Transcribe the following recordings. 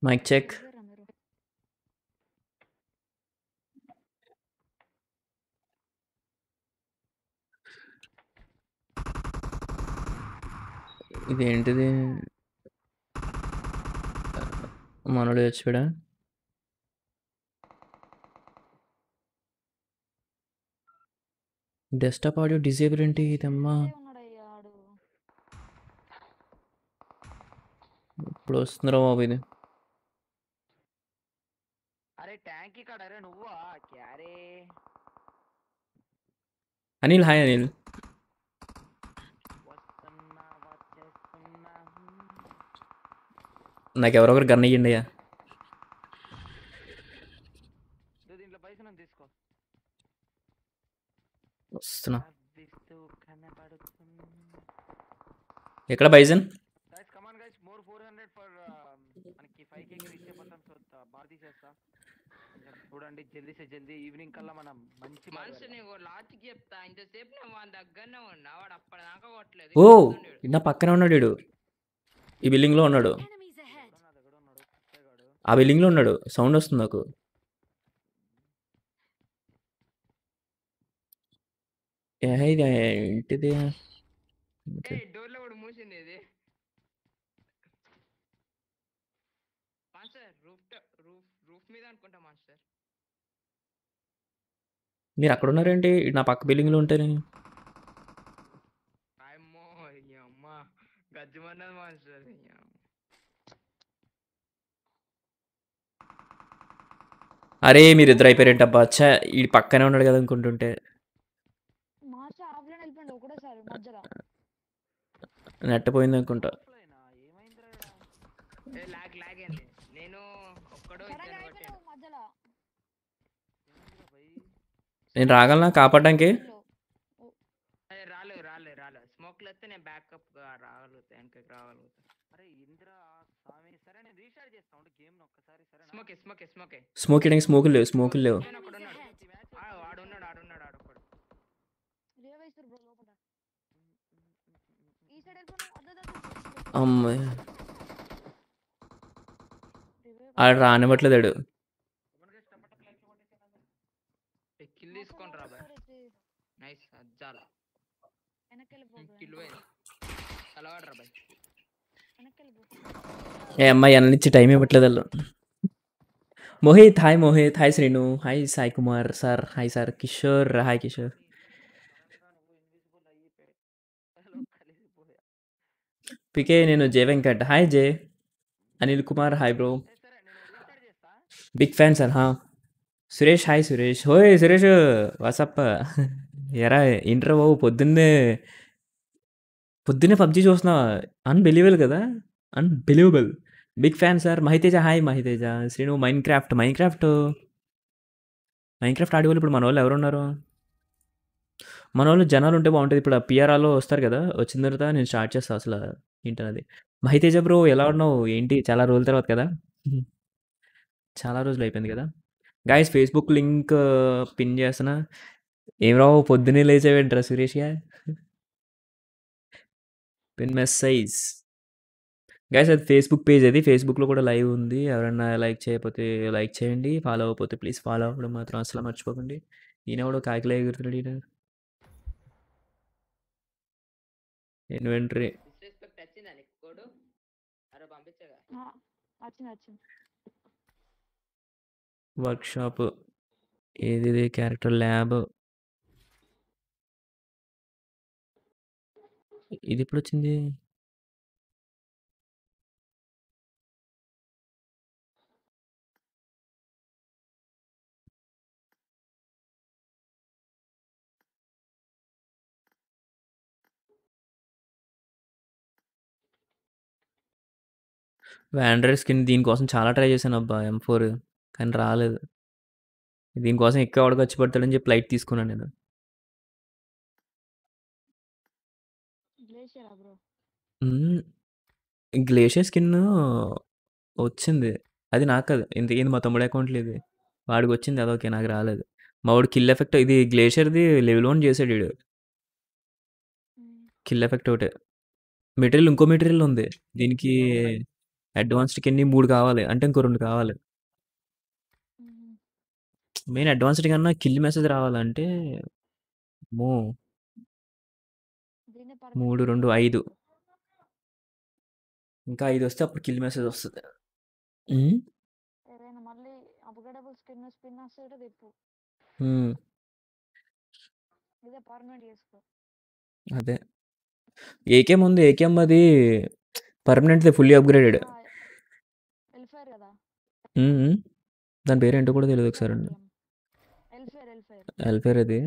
Mic check. ఎవర్రా మీరు? ఇదేంటిది? మనోడు చచ్చిపోయాడా? డెస్క్‌టాప్ ఆడియో డిసేబుల్ ఏంటి ఇదమ్మా? ఇక్కడే ఉన్నాడయ్యా ఆడు. ఇప్పుడు వస్తుందిరా బాబు ఇది. అరే ట్యాంక్ ఇక్కడ అరే నువ్వా క్యారే అనిల్ హాయ్ అనిల్. వస్తున్నా వచ్చేస్తున్నా నాకు ఎవరో ఒకరు గన్ ఇయ్యండి అయ్యా. ఇదిగో దీంట్లో పైసలు ఉంది, తీసుకో వస్తున్నా. నవ్విస్తూ కనబడుతున్నా ఎక్కడ బైజన్? Guys come on guys more 400 for మనకి 5 కే రీచ్ అయిపోతాం సో బార్ తీసేస్తా కొంచెం చూడండి జల్దీ సే జల్దీ ఈవినింగ్ కల్లా మనం మంచి bar మనసు పెడదాం. నీకు లాజిక్ చెప్తా ఇంతసేపు నేను వాని దగ్గరనే ఉన్నా వాడు అప్పటిదాకా కొట్టలేదు ఓ కొడుతుండేడు. నా పక్కనే ఉన్నాడు వీడు. ఈ బిల్డింగ్ లో ఉన్నాడు. Enemies ahead. ఎక్కడున్నా, ఎక్కడున్నాడు? కుట్టేగాడు. ఆ బిల్డింగ్ లో ఉన్నాడు. సౌండ్ వస్తుంది నాకు. ఏ ఇది ఏంటిది? ఓకే. ఏయ్ డోర్లో కూడా మూసింది ఇది మాస్టర్ రూఫ్ రూఫ్ రూఫ్ మీద అనుకుంటా మాస్టర్ మీరు అక్కడ ఉన్నారేంటి? నా పక్క బిల్డింగ్ లో ఉంటేనే. అమ్మో ఈ అమ్మ గజ్జమన్నది మాస్టర్ ఈ అమ్మ. అరే మీరు ఇద్దరు అయిపోయారేంటబ్బా ఛా ఈ పక్కనే ఉన్నాడు కదా అనుకుంటుంటే మాస్టర్ ఆఫ్లైన్ వెళ్ళిపోయిండు ఒకటేసారి మధ్యలో. నెట్ పోయింది అనుకుంటా Offline ఆ? ఏమైందిరా ఈడ? ఏ లాగ్ లాగ్ ఏంది నేను ఒక్కడో సడన్గా ఇద్దరు కొట్టాను అయిపోయినావు మధ్యలో. ఏమైందిరా భయ్? నేను రాగలనా కాపాడడానికి లో. అదే రాలేదు రాలేదు రాలేదు స్మోక్లు వస్తే నేను బ్యాకప్ రాగలుగుతా వెనకకి రాగలుగుతా అరే ఇంద్రా స్వామి సరే నేను రీస్టార్ట్ చేస్తా ఉండు గేమ్ ఒక్కసారి సరేనా స్మోకే స్మోకే స్మోకే స్మోక్ వేయడానికి స్మోకులు లేవు స్మోకులు లేవు నేను అక్కడ ఉన్నాడు Enemies ahead. ఆ, ఆడున్నాడు ఆడున్నాడు ఆడొక్కడు రివైవ్ ఇస్తారు బ్రో లోపల. ఈ సైడ్ వెళ్ళిపోయినావు. అదే, అదే, అదే. అమ్మాయి రివైవ్ ఆడు రానివ్వట్లేదు ఆడు కిల్ తీసుకొని రా బాయ్ నైస్ అజ్జాల వెనక్కి వెళ్ళిపో bro, కిల్ పోయింది అలవాడు రా బాయ్ వెనక్కి వెళ్ళిపో. ఏ అమ్మాయి అన్నిచ్చి టైం ఇవ్వట్లేదు వాళ్ళు Mohit hi Mohit hi Srinu hi Sai Kumar sir hi sir Kishore hi Kishore PK నేను J Venkat hi J Anil Kumar hi bro సరే నేను రీస్టార్ట్ చేస్తా బిగ్ ఫ్యాన్ సార్ హా సురేష్ హాయ్ సురేష్ హోయ్ సురేష్ వాసప్ప ఎరా ఇంటర్ బాబు పొద్దున్నే పొద్దున్నే పబ్జి చూస్తున్నావా అన్బిలీవబుల్ కదా unbelievable big fan sir Mahiteja hi Mahiteja Srinu Minecraft Minecraft Minecraft ఆడేవాళ్ళు ఇప్పుడు మన వాళ్ళు ఎవరున్నారు మన వాళ్ళు జనాలు ఉంటే బాగుంటుంది ఇప్పుడు పిఆర్ఆలో వస్తారు కదా వచ్చిన తర్వాత నేను స్టార్ట్ చేస్తాను అసలు ఏంటన్నది మహితేజ బ్రో ఎలా ఉన్నావు ఏంటి చాలా రోజుల తర్వాత కదా చాలా రోజులు అయిపోయింది కదా గాయస్ ఫేస్బుక్ లింక్ పిన్ చేస్తున్నా ఏం రావు పొద్దున్నే లేచావేంట్రా సురేష్ గా పిన్ మెసేజ్ గాయస్ అది ఫేస్బుక్ పేజ్ అది ఫేస్బుక్లో కూడా లైవ్ ఉంది ఎవరైనా లైక్ చేయకపోతే లైక్ చేయండి ఫాలో అవ్వకపోతే ప్లీజ్ ఫాలో అవ్వడం మాత్రం అసలు మర్చిపోకండి ఈయన కూడా కాకిలా ఎగురుతున్నాడు ఈయన ఇన్వెంటరీ డిస్రెస్పెక్ట్ వచ్చిందా నీకు కోడు అరే పంపించగా ఆ, వచ్చింది వచ్చింది వర్క్షాప్ ఏది క్యారెక్టర్ ల్యాబ్ ఇది ఎప్పుడు వచ్చింది వ్యాండ్రర్ స్కిన్ దీనికోసం చాలా ట్రై చేశాను అబ్బా ఎం ఫోర్ కానీ రాలేదు దీనికోసం ఎక్కువ ఎవడ ఖర్చు పడతాడని చెప్పి లైట్ తీసుకున్నాను నేను గ్లేషియరా బ్రో గ్లేషియర్ స్కిన్ వచ్చింది అది నాకు కాదు ఇంతకేంది మా తమ్ముడు అకౌంట్లో ఇది వాడికి వచ్చింది అదొకే నాకు రాలేదు మా వాడు కిల్ ఎఫెక్ట్ ఇది గ్లేషియర్ది లెవెల్ వన్ చేసాడు వీడు కిల్ ఎఫెక్ట్ ఒకటే మెటీరియల్ ఇంకో మెటీరియల్ ఉంది దీనికి అడ్వాన్స్డ్కి ఎన్ని మూడు కావాలి అంటే ఇంకో రెండు కావాలి మ్మ్. మెయిన్ అడ్వాన్స్డ్ కన్నా కిల్ మెసేజ్ రావాలంటే మో దీన్నే మూడు, permanent రెండు, చేసుకో. ఐదు. ఇంకా ఐదు వస్తే అప్పుడు కిల్ మెసేజ్ వస్తుంది ఉమ్, ఏదైనా మళ్ళీ అప్గ్రేడబుల్ స్కిన్ స్పిన్ వస్తే తిప్పు ఉమ్, ఇదే పర్మనెంట్ చేసుకో అదే ఏకేం ఉంది ఏకేం అది పర్మనెంట్ది ఫుల్లీ అప్గ్రేడెడ్ ఎల్ఫైర్ కదా దాని పేరు ఏంటో కూడా తెలియదు ఒకసారి ఎల్ఫైర్ ఎల్ఫైర్ ఎల్ఫేర్ అది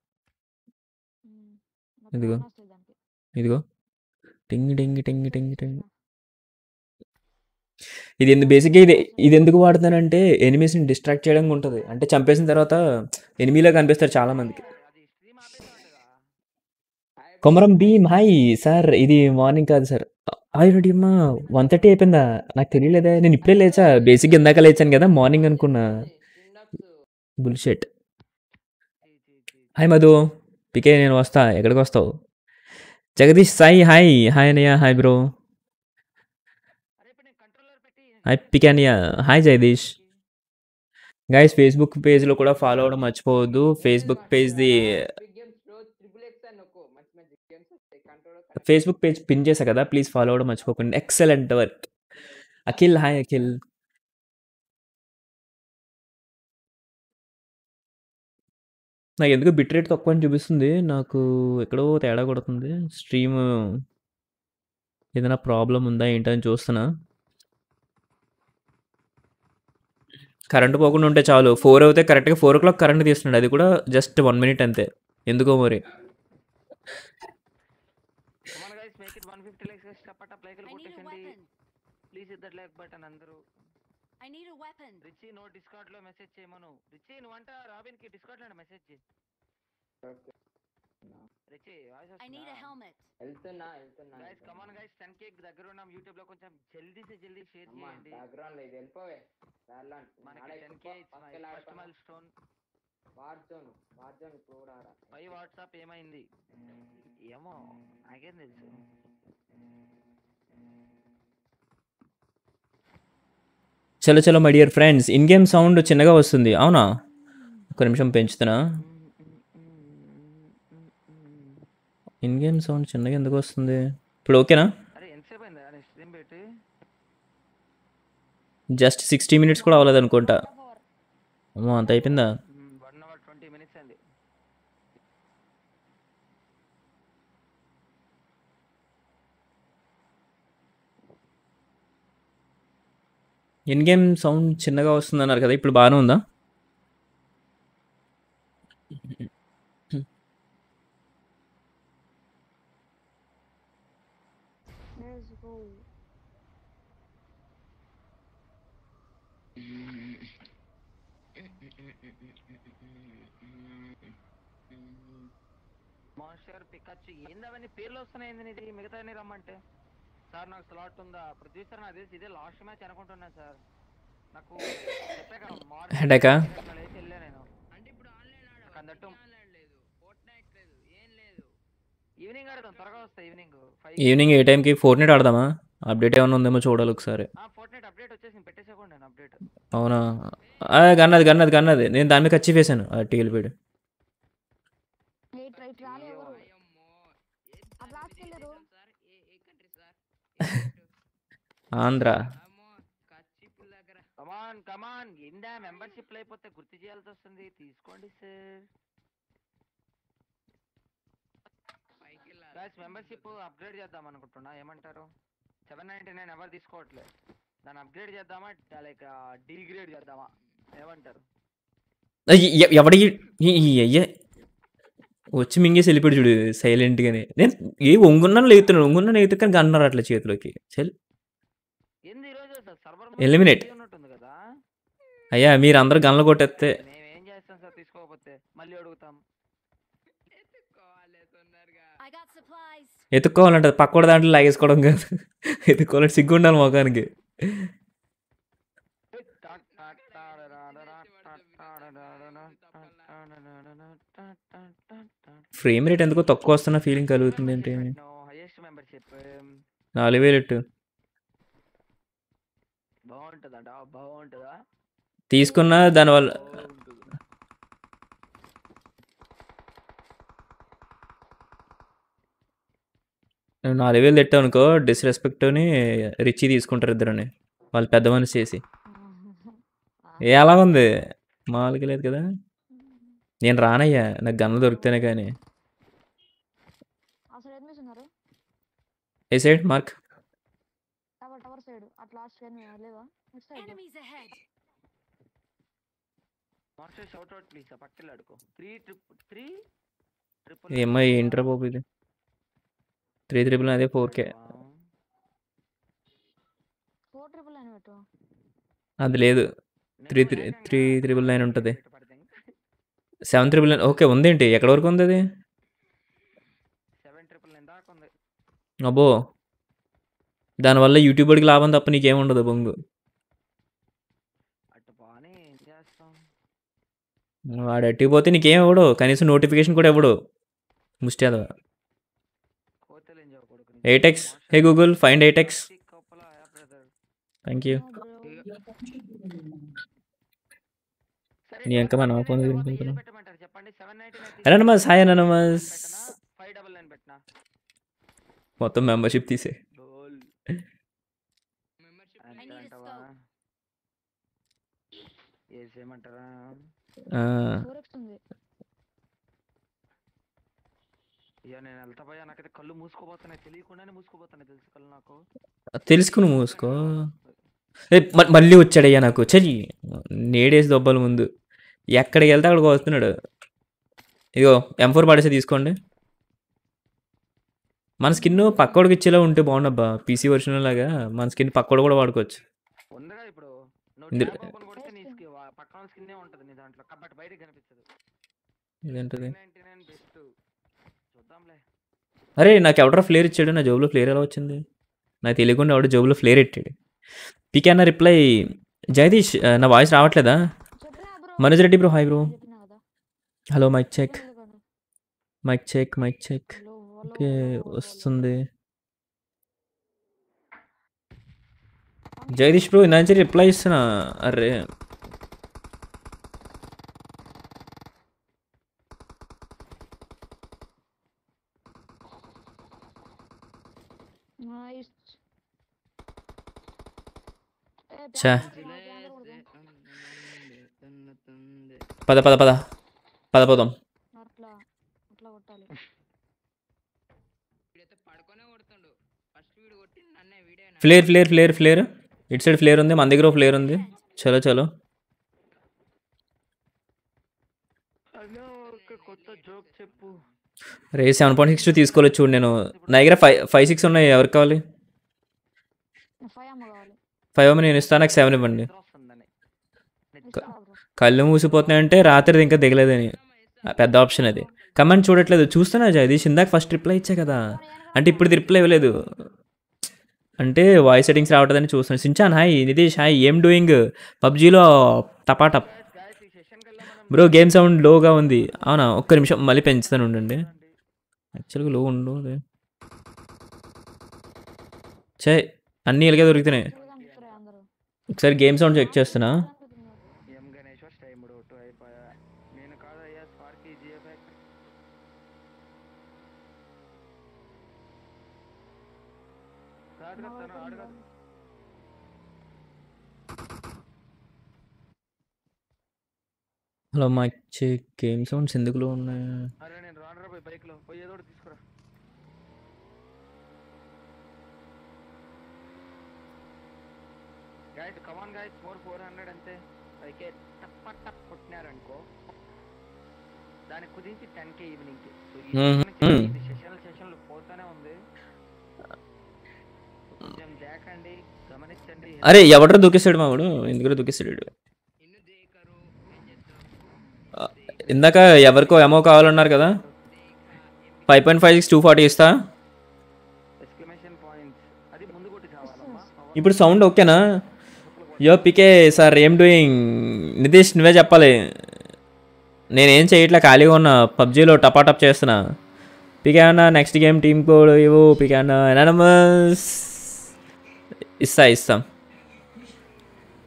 ఇదిగో. వస్తుంది దానికి ఇదిగో టింగ్ టింగ్ టింగ్ టింగ్ టింగ్ చూసిన. ఇది ఎందుకు బేసిక్గా ఇది ఇది ఎందుకు వాడతానంటే ఎనిమీస్ని డిస్ట్రాక్ట్ చేయడానికి ఉంటుంది అంటే చంపేసిన తర్వాత ఎనిమీలా కనిపిస్తారు చాలా మందికి అది స్ట్రీమ్ ఆపేసామంటగా కొమరం భీమ్ హాయ్ సార్ ఇది మార్నింగ్ కాదు సార్ ఆల్రెడీ అమ్మా వన్ థర్టీ అయిపోయిందా నాకు తెలియలేదా నేను ఇప్పుడే లేచా బేసిక్గా ఇందాక లేచాను కదా మార్నింగ్ అనుకున్నా బుల్షెట్ హాయ్ మధు పికే నేను వస్తా ఎక్కడికి వస్తావు జగదీష్ సాయి హాయ్ హాయ్ అన్నయ్య హాయ్ బ్రో అరే ఇప్పుడు నేను కంట్రోలర్ పెట్టి హాయ్ పికే అన్నయ్య హాయ్ జగదీష్ గైస్ ఫేస్బుక్ పేజ్లో కూడా ఫాలో అవ్వడం మర్చిపోవద్దు ఫేస్బుక్ పేజ్ది ఫేస్బుక్ పేజ్ పిన్ చేశా కదా ప్లీజ్ ఫాలో అవ్వడం మర్చిపోకండి excellent work Akhil hi Akhil నాకు ఎందుకు బిట్ రేట్ తక్కువ అని చూపిస్తుంది నాకు ఎక్కడో తేడా కొడుతుంది స్ట్రీమ్ ఏదైనా ప్రాబ్లం ఉందా ఏంటని చూస్తున్నా కరెంట్ పోకుండా ఉంటే చాలు ఫోర్ అయితే కరెక్ట్గా ఫోర్ ఓ క్లాక్ కరెంట్ తీస్తున్నాడు అది కూడా జస్ట్ వన్ మినిట్ అంతే ఎందుకో మరి come on guys make it 150 likes guys టపట లైక్లు I need a కొట్టేసండి weapon. Please hit that like button అందరూ I need a weapon. Richie no Discord లో మెసేజ్ చేయమను రిచి నువ్వంట రాబిన్ కి డిస్కార్డ్ లో మెసేజ్ చేయి Richie voice I need a helmet. వెళ్తున్నా వెళ్తున్నా గైస్ కమాన్ గైస్ 10 కేక్ దగ్గర ఉన్నాం యూట్యూబ్ లో కొంచెం జల్దీ సే జల్దీ షేర్ అమ్మా చేయండి బ్యాక్గ్రౌండ్ ఇది వెళ్ళిపోవే వెళ్ళండి మనకి 10 K first milestone war zone war zone ఇప్పుడు కూడా ఆడ పై వాట్సాప్ ఏమైంది ఏమో నాకేం తెలుసు చలో చలో my dear friends in game sound చిన్నగా వస్తుంది అవునా ఒక నిమిషం పెంచుతున్నా ఇన్ గేమ్ సౌండ్ చిన్నగా ఎందుకు వస్తుంది ఇప్పుడు ఓకేనా అరే ఎంతసేపు అయింది అని స్ట్రీమ్ పెట్టి జస్ట్ సిక్స్టీ మినిట్స్ కూడా అవ్వలేదు అనుకుంటా Half hour. అమ్మో అంత అయిపోయిందా వన్ అవర్ ట్వంటీ మినిట్స్ అయింది ఇన్ గేమ్ సౌండ్ చిన్నగా వస్తుంది అన్నారు కదా ఇప్పుడు బాగానే ఉందా Let's go. మాస్టర్ పికచ్చు ఏందవన్నీ పేర్లు వస్తున్నాయి ఏంది ఇది మిగతా రమ్మంటే సార్ నాకు స్లాట్ ఉందా ప్రొడ్యూసర్ నాకు తెలిసి ఇదే లాస్ట్ మ్యాచ్ అనుకుంటున్నా సార్ నాకు చెప్పాక Headache ఆ? లేచి వెళ్ళా నేను అంటే ఇప్పుడు ఆన్లైన్ ఆడవా కందట్టు. ఆన్లైన్ లేదు ఫోర్ట్ నైట్ లేదు ఏం లేదు ఈవినింగ్ ఆడదాం త్వరగా వస్తా ఈవినింగ్ ఫైవ్ ఈవినింగ్ ఏ టైంకి ఫోర్ నైట్ ఆడదామా అప్డేట్ ఏమైనా ఉందేమో చూడాలి ఒకసారి ఫోర్ట్ నైట్ అప్డేట్ వచ్చేసి పెట్టేసేకోండి నేను అప్డేట్ అవునా ఆ, గన్నది గన్నది గన్నది నేను దాని మీద ఖర్చు వేసాను ఆ టీవీలు పెడి ఎయిట్ రైట్ రాలే ఎవరు అయ్యమ్మో ఏం ఆ సార్ blast మీరు ఏ వెళ్ళరు. దేశం సార్ ఏ ఏ కంట్రీ సార్ ఏ state? ఆంధ్ర అమ్మో కచ్చిపుల్ దగ్గర కమాన్ కమాన్ ఇందా మెంబర్షిప్ అయిపోతే గుర్తు చేయాల్సి వస్తుంది తీసుకోండి సార్ పైకి వెళ్ళాలి. గాయస్ మెంబర్షిప్ అప్గ్రేడ్ చేద్దాం అనుకుంటున్నా ఏమంటారు సెవెన్ నైన్టీ నైన్ ఎవరు తీసుకోవట్లేదు దాన్ని అప్గ్రేడ్ చేద్దామా లైక్ డిగ్రేడ్ చేద్దామా ఏమంటారు అయ్య, ఎ- ఎవడి ఈ- ఈ అయ్యే వచ్చి మింగేసి వెళ్ళిపోయాడు చూడు సైలెంట్గానే నేను ఏ ఒంగున్నాను లేగుతున్నాను ఒంగున్నాను లేగుతా కానీ గన్నారు అట్లా చేతిలోకి చల్ ఏంది ఈరోజు సర్వర్ Eliminate. ఉన్నట్టుంది కదా అయ్యా మీరు అందరు గన్లు కొట్టేస్తే మేము ఏం చేస్తాం సార్ తీసుకోకపోతే మళ్ళీ అడుగుతాం ఎత్తుక్కోవాలి తొందరగా I got supplies. ఎత్తుక్కోవాలంటే పక్కోడి దాంట్లో లాగేసుకోవడం కాదు ఎత్తుకోవాలంటే సిగ్గు ఉండాలి మొఖానికి ఫ్రేమ్ రేట్ ఎందుకో తక్కువ వస్తున్న ఫీలింగ్ కలుగుతుంది ఏంటి హైయెస్ట్ మెంబర్షిప్ నాలుగు వేలు ఎట్టు బాగుంటుందంట బాగుంటుందా తీసుకున్న దానివల్ల బాగుంటుంది నువ్వు నాలుగు వేలు తెట్టావు అనుకో డిస్రెస్పెక్ట్ అని రిచి తీసుకుంటారు ఇద్దరని వాళ్ళు పెద్ద మనిషి చేసి ఏ అలా ఉంది మామూలుగా లేదు కదా నేను రానయ్యా నాకు గన్నులు దొరికితేనే కానీ అసలు ఏం చేస్తున్నారు ఏ side mark tower tower side అట్లా లాస్ట్ సైడ్ లేదా next side Enemies ahead. Master shout out please పక్కన అడుకో త్రీ ట్రిప్ త్రీ ట్రిపుల్ ఏమో ఏంట్రా బాబు ఇది త్రీ త్రిబుల్ అదే four K four triple nine పెట్టు అది లేదు three three three triple nine ఉంటుంది సెవెన్ త్రిబుల్ నైన్ ఓకే ఉందేంటి ఎక్కడ వరకు ఉంది అది సెవెన్ ట్రిపుల్ నైన్ దాకా ఉంది అబ్బో దానివల్ల యూట్యూబర్కి లాభం తప్ప నీకేం ఉండదు బొంగు అటు బాగానే ఏం చేస్తాం వాడు అట్టిపోతే నీకేం ఇవ్వడు కనీసం నోటిఫికేషన్ కూడా ఇవ్వడు ముష్టి అదవా కోతలు ఏం చెప్పకూడదు eight X hey Google find eight X thank you నీ వెనక మన phone దగ్గర ఉంటుందా? పెట్టమంటారు చెప్పండి seven ninety anonymous hi anonymous five double nine పెట్టినా మొత్తం మెంబర్షిప్ తీసే డోల్ మెంబర్షిప్ I need a అంటావా scope. ఏసేయమంటారా ఫోర్ ఎక్స్ ఉంది ఇక నేను వెళ్తా పోయా నాకైతే కళ్ళు మూసుకోపోతున్నాయి తెలియకుండానే మూసుకోపోతున్నాయి తెలుసు కళ్ళు నాకు తెలుసుకుని మూసుకో ఏ, మ- మళ్ళీ వచ్చాడయ్యా నాకు చెయ్యి నేడేసి దొబ్బల ముందు ఎక్కడికి వెళ్తే అక్కడికి వస్తున్నాడు ఇదిగో ఎం ఫోర్ పడేసి తీసుకోండి మన స్కిన్ పక్కోడికి ఇచ్చేలా ఉంటే బాగుండబ్బా పీసీ వర్షన్ లాగా మన స్కిన్ పక్కోడు కూడా వాడుకోవచ్చు ఉందిగా ఇప్పుడు నువ్వు ఇందులో- ట్యాబ్ ఓపెన్ కొడితే నీ స్కి- వా- పక్కన స్కిన్నే ఉంటుంది నీ దాంట్లో కాబట్టి బయటకి కనిపిస్తుంది ఇదేంటది నైన్టీ నైన్ బెస్ట్ చూద్దాంలే అరే నాకు ఎవడో ఫ్లేర్ ఇచ్చాడు నా జోబులో ఫ్లేర్ ఎలా వచ్చింది నాకు తెలియకుండా ఎవడో జోబులో ఫ్లేర్ ఎట్టాడు పీకే అన్న రిప్లై జగదీష్ ఆ, నా వాయిస్ రావట్లేదా చెప్పినా bro Manoj Reddy bro hi bro చెప్పినా కదా హలో మైక్ చెక్ ఎందుకంటే mic check mic check hello hello okay వస్తుంది జగదీష్ బ్రో ఇందా నుంచి రిప్లై ఇస్తున్నా అరే నైస్ ఛా. తుంది పద పద పద పద పోదాం అట్లా అట్లా కొట్టాలి వీడైతే పడుకొనే కొడుతుండు ఫస్ట్ వీడు కొట్టి నన్నే వీడే ఫ్లేర్ ఫ్లేర్ ఫ్లేర్ ఫ్లేర్ ఇటు సైడ్ ఫ్లేర్ ఉంది మన దగ్గర ఫ్లేర్ ఉంది చలో చలో అన్నా ఒక కొత్త జోక్ చెప్పు రే సెవెన్ పాయింట్ సిక్స్ టూ తీసుకోలేదు చూడు నేను నా దగ్గర ఫైవ్ ఫైవ్ సిక్స్ ఉన్నాయి ఎవరికి కావాలి ఫైవ్ అమ్మ కావాలి ఫైవ్ అమ్మ నేను ఇస్తాను నాకు సెవెన్ ఇవ్వండి నిద్ర వస్తుందని ఇస్తా బ్రో కళ్ళు మూసిపోతున్నాయంటే రాత్రిది ఇంకా దిగలేదని ఆ, పెద్ద ఆప్షన్ అది కమెంట్ చూడట్లేదు చూస్తున్నా జగదీష్ ఇందాక ఫస్ట్ రిప్లై ఇచ్చా కదా అంటే ఇప్పుడు రిప్లై ఇవ్వలేదు అంటే వాయిస్ సెట్టింగ్స్ రావట్లేదని చూస్తున్నాను సించాన్ హాయ్ నితీష్ హాయ్ ఏం డూయింగ్ పబ్జీలో టపాటప్ గాయస్ ఈ సెషన్ కల్లా మనం బ్రో గేమ్ సౌండ్ లోగా ఉంది అవునా ఒక్క నిమిషం మళ్ళీ పెంచుతాను ఉండండి యాక్చువల్గా లో ఉండు అదే చే అన్నీ ఇలాగే దొరుకుతున్నాయి తెలుగు కనిపిస్తారు అందరూ ఒకసారి గేమ్ సౌండ్ చెక్ చేస్తున్నా ఎం గణేశ్వర్ టైముడు టూ అయిపోయా నేను కాదయ్యా స్పార్కి జిఎఫ్ఎక్ కాదు కదా తను ఆడు కాదు హలో మా చెక్ గేమ్ సౌండ్స్ ఎందుకులో ఉన్నాయి అరే నేను రాను పోయి బైక్ లో పోయి ఏదో ఒకటి తీసుకురా guys come on guys four four hundred అంతే పైకే టప్ప టప్ కొట్టినారనుకో దానికి కుదించి టెన్ కే ఈవినింగ్ కి సో ఈ మ్మ్. సెషన్ కి ఇది సెషన్లు సెషన్లు పోతానే ఉంది కొంచెం జాకండి గమనించండి అరే ఎవడో దూకేస్తాడు మా వాడు ఎందుకు దూకేస్తాడు వీడు? ఇన్ను దేకరు ఏం చేస్తావు ఆ, ఇందాక ఎవరికో ఎమో కావాలన్నారు కదా five point five six two forty ఇస్తా ఎక్స్క్లమేషన్ పాయింట్స్ అది ముందు కొట్టి కావాలమ్మా ఇప్పుడు సౌండ్ ఓకేనా యో పికే సార్ ఏం డూయింగ్ నితీష్ నువ్వే చెప్పాలి నేనేం చేయట్లే ఖాళీగా ఉన్నా పబ్జీలో టపాటప్ చేస్తున్నా పికే అన్న నెక్స్ట్ గేమ్ టీమ్ కోడ్ ఇవ్వు పికే అన్న ఎనానమస్ ఇస్తా ఇస్తాం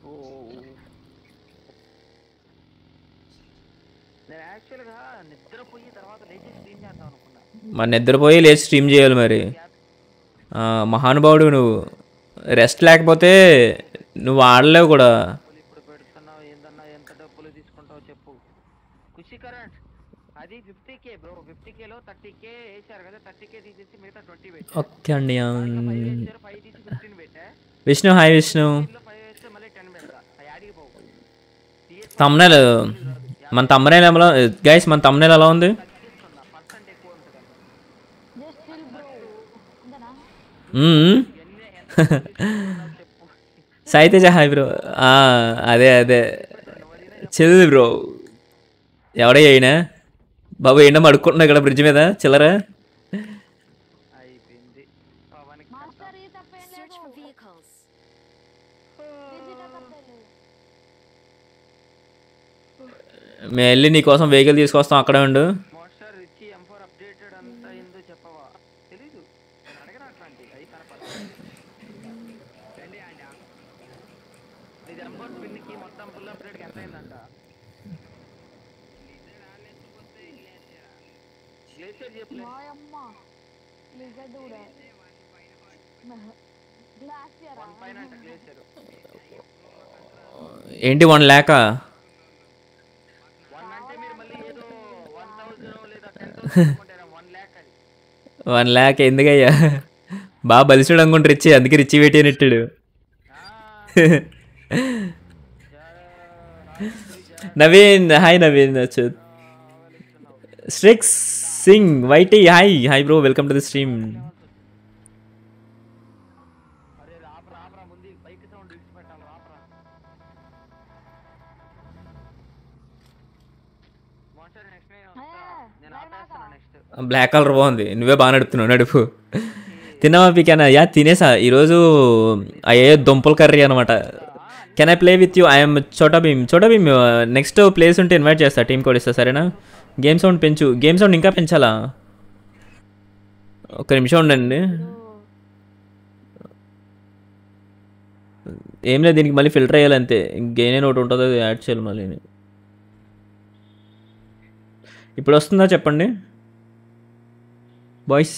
నేను యాక్చువల్గా నిద్రపోయి తర్వాత లేచి స్ట్రీమ్ చేద్దాం అనుకున్నా మరి నిద్రపోయి లేచి స్ట్రీమ్ చేయాలి మరి ఆ, మహానుభావుడు నువ్వు రెస్ట్ లేకపోతే నువ్వు ఆడలేవు కూడా డబ్బులు ఇప్పుడు పెడుతున్నావు ఏందన్నా ఎంత డబ్బులు తీసుకుంటావు చెప్పు ఖుషి కరెంట్ అది ఫిఫ్టీ కే బ్రో ఫిఫ్టీ కేలో థర్టీ కే వేసారు కదా థర్టీ కే తీసేసి మిగతా ట్వంటీ పెట్టా ఓకే అండి ఆ, ఫైవ్ వేసారు ఫైవ్ తీసి ఫిఫ్టీన్ పెట్టా విష్ణు హాయ్ విష్ణు దీంట్లో ఫైవ్ వేస్తే మళ్ళీ టెన్ పెడతా ఆ యాడికి పోవు PS తమ్నేల్ మన తమ్నేల్ ఎలా గైస్ మన తమ్నేల్ ఎలా ఉంది తగ్గిస్తున్నా పర్సెంట్ ఎక్కువ ఉంటుంది జస్ట్ చిల్ బ్రో అంతేనా మ్మ్. ఎన్ని ఎంత తీసుకుంటున్నావు చెప్పు సాయితేజ హాయ్ బ్రో ఆ, అదే అదే చిల్ బ్రో ఎవడే అయినా బాబు ఏంటో అడుక్కుంటున్నా ఇక్కడ బ్రిడ్జ్ మీద చిల్లరా అయిపోయింది పవన్కి మాస్టర్ ఈ తప్పేం Search లేదు for vehicles. ఈజీగా తప్పేం లేదు మేము వెళ్ళి నీకోసం వెహికల్ తీసుకొస్తాం అక్కడే ఉండు మోస్టర్ రిచి ఎం ఫోర్ అప్డేటెడ్ అంతా ఏందో చెప్పవా తెలీదు నేను అడగను అట్లాంటి అవి తన పరిస్థితి ఇది ఎం ఫోర్ పిన్కి మొత్తం ఫుల్ అప్డేట్కి ఎంత అయిందంట గ్లేసియర్ చెప్పలే మాయమ్మ లిజర్డ్ కూడా గ్లాసియర్ వన్ పైన అంట గ్లేసియర్ ఏంటి వన్ ల్యాక్ వన్ అంటే మీరు మళ్ళీ ఏదో వన్ థౌసండ్ లేదా టెన్ థౌసండ్ అనుకుంటారా వన్ ల్యాక్ అది వన్ ల్యాక్ ఎందుకయ్యా బాగా బలిసుడు అనుకుంటే రిచ్చి అందుకే రిచ్చి పెట్టినట్టాడు Naveen hi Naveen Strix Singh YT hi hi bro welcome to the stream అరే రాపరా రాపరా ముందు బైక్ సౌండ్ విడిచిపెట్టాలి రాపరా మోస్టర్ నెక్స్ట్ నేను వస్తా నేను ఆపేస్తాను నెక్స్ట్ బ్లాక్ కలర్ బాగుంది నువ్వే బాగా నడుపుతున్నావు నడుపు తిన్నావా పీకానా యా తినేసా ఈరోజు అయ్యే దుంపల కర్రీ అనమాట can I play with you I'm Chhota Bheem Chhota Bheem next place ఉంటే ఇన్వైట్ చేస్తా టీం కోడ్ ఇస్తా సరేనా గేమ్ సౌండ్ పెంచు గేమ్ సౌండ్ ఇంకా పెంచాలా ఒక నిమిషం ఉండండి ఏం లేదు దీనికి మళ్ళీ ఫిల్టర్ అయ్యాలి అంతే గెయిన్ ఒకటి ఉంటుంది అది యాడ్ చేయాలి మళ్ళీ ఇప్పుడు వస్తుందా చెప్పండి బాయ్స్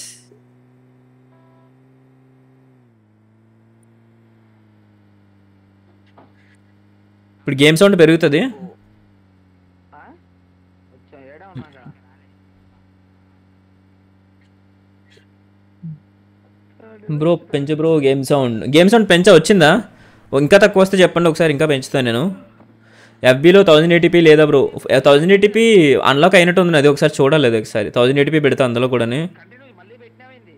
ఇప్పుడు గేమ్ సౌండ్ పెరుగుతుంది ఆ? వచ్చా ఏడా ఉన్నాగా బ్రో పెంచు bro game sound game sound పెంచా వచ్చిందా ఓ, ఇంకా తక్కువ వస్తే చెప్పండి ఒకసారి ఇంకా పెంచుతాను నేను ఎఫ్బీలో థౌజండ్ ఎయిటీపీ లేదా బ్రో థౌజండ్ ఎయిటీపీ అన్లాక్ అయినట్టు ఉంది అది ఒకసారి చూడాలి అది ఒకసారి థౌజండ్ ఎయిటీపీ పెడతా అందులో కూడా కంటిన్యూ మళ్ళీ పెట్టినావేంది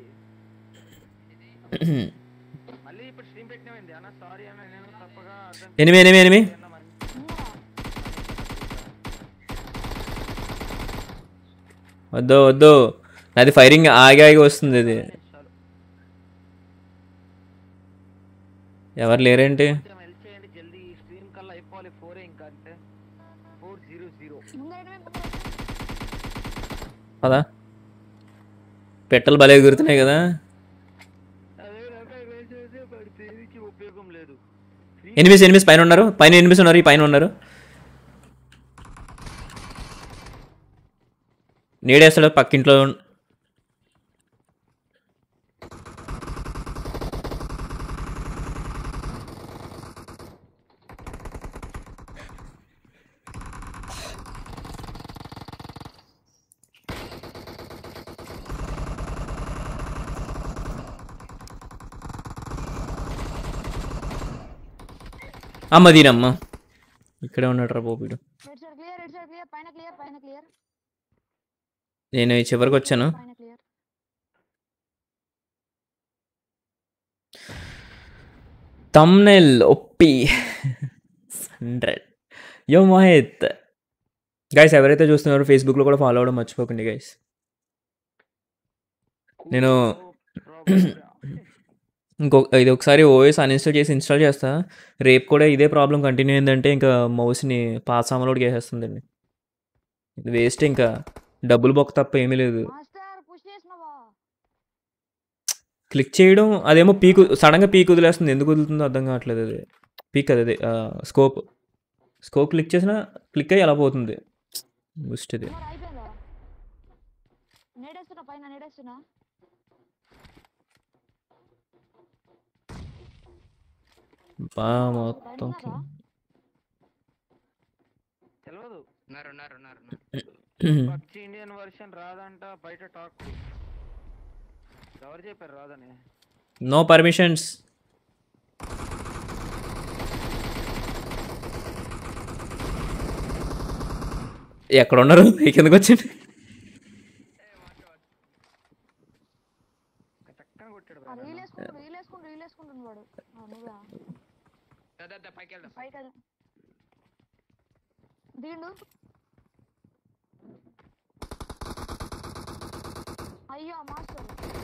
మళ్ళీ ఇప్పుడు స్ట్రీమ్ పెట్టినావేంది అన్న సారీ అన్న నేను తప్పగా అర్థం ఎనిమి ఎనిమి ఎనిమి అన్న మరి వద్దు వద్దు అది ఫైరింగ్ ఆగి ఆగి వస్తుంది ఇది చాలు ఎవరు లేరేంటి కొంచెం హెల్ప్ చేయండి జల్దీ ఈ స్ట్రీమ్ కల్లా అయిపోవాలి ఫోరే ఇంకా అంటే ఫోర్ జీరో జీరో ముందరనే పదా పెట్టలు భలే ఎగురుతున్నాయి కదా అదే రకాయ వేసేసి వాడి దేనికి ఉపయోగం లేదు ఎనిమిస్ ఎనిమిస్ పైన ఉన్నారు పైన ఎనిమిస్ ఉన్నారు ఈ పైన ఉన్నారు నీడేస్తాడు పక్కింట్లో ఉన్- అమ్మ దీనమ్మ ఇక్కడే ఉన్నాడు రా పోపీడు red side clear red side clear పైన క్లియర్ పైన క్లియర్ నేను ఈ చివరికి వచ్చాను పైన క్లియర్ తమ్నెల్ ఒప్పి హండ్రెడ్ యో మోహిత్ గైస్ ఎవరైతే చూస్తున్నారో ఫేస్బుక్లో కూడా ఫాలో అవ్వడం మర్చిపోకండి గైస్ నేను ఇంకో ఇది ఒకసారి ఓఎస్ అన్ఇన్స్టాల్ చేసి ఇన్స్టాల్ చేస్తా రేపు కూడా ఇదే ప్రాబ్లం కంటిన్యూ అయిందంటే ఇంకా మౌస్ని పాస్ అమలోడ్ చేసేస్తుందండి ఇది వేస్ట్ ఇంకా డబ్బులు బొక్క తప్ప ఏమీ లేదు మాస్టర్ పుష్ చేసినావా క్లిక్ చేయడం అదేమో పీకు సడన్గా పీక్ వదిలేస్తుంది ఎందుకు వదులుతుందో అర్థం కావట్లేదు అది పీక్ అది స్కోప్ స్కోప్ క్లిక్ చేసినా క్లిక్ అయ్యి అలా పోతుంది బూస్ట్ ఇది మరి అయిపోయిందా నేడేస్తున్నా పైన నేడేస్తున్నా బా మొత్తం ఉన్నారా? తెలియదు ఉన్నారు ఉన్నారు ఉన్నారు ఉన్నారు. పబ్జి ఇండియన్ వర్షన్ రాదంట బయట టాక్ ఎవరు చెప్పారు రాదని నో పర్మిషన్స్ ఎక్కడ ఉన్నారు ఈ కిందకు వచ్చింది చక్కగా కొట్టాడు ఆ, బ్రదర్ రీల్ వేసుకుంటు రీల్ వేసుకుంటు రీల్ వేసుకుంటుంది వాడు ఆ, నువ్వా దా, దా, దా, పైకి వెళ్దాం పైకి అది దిగిండు అయ్యో మాస్టర్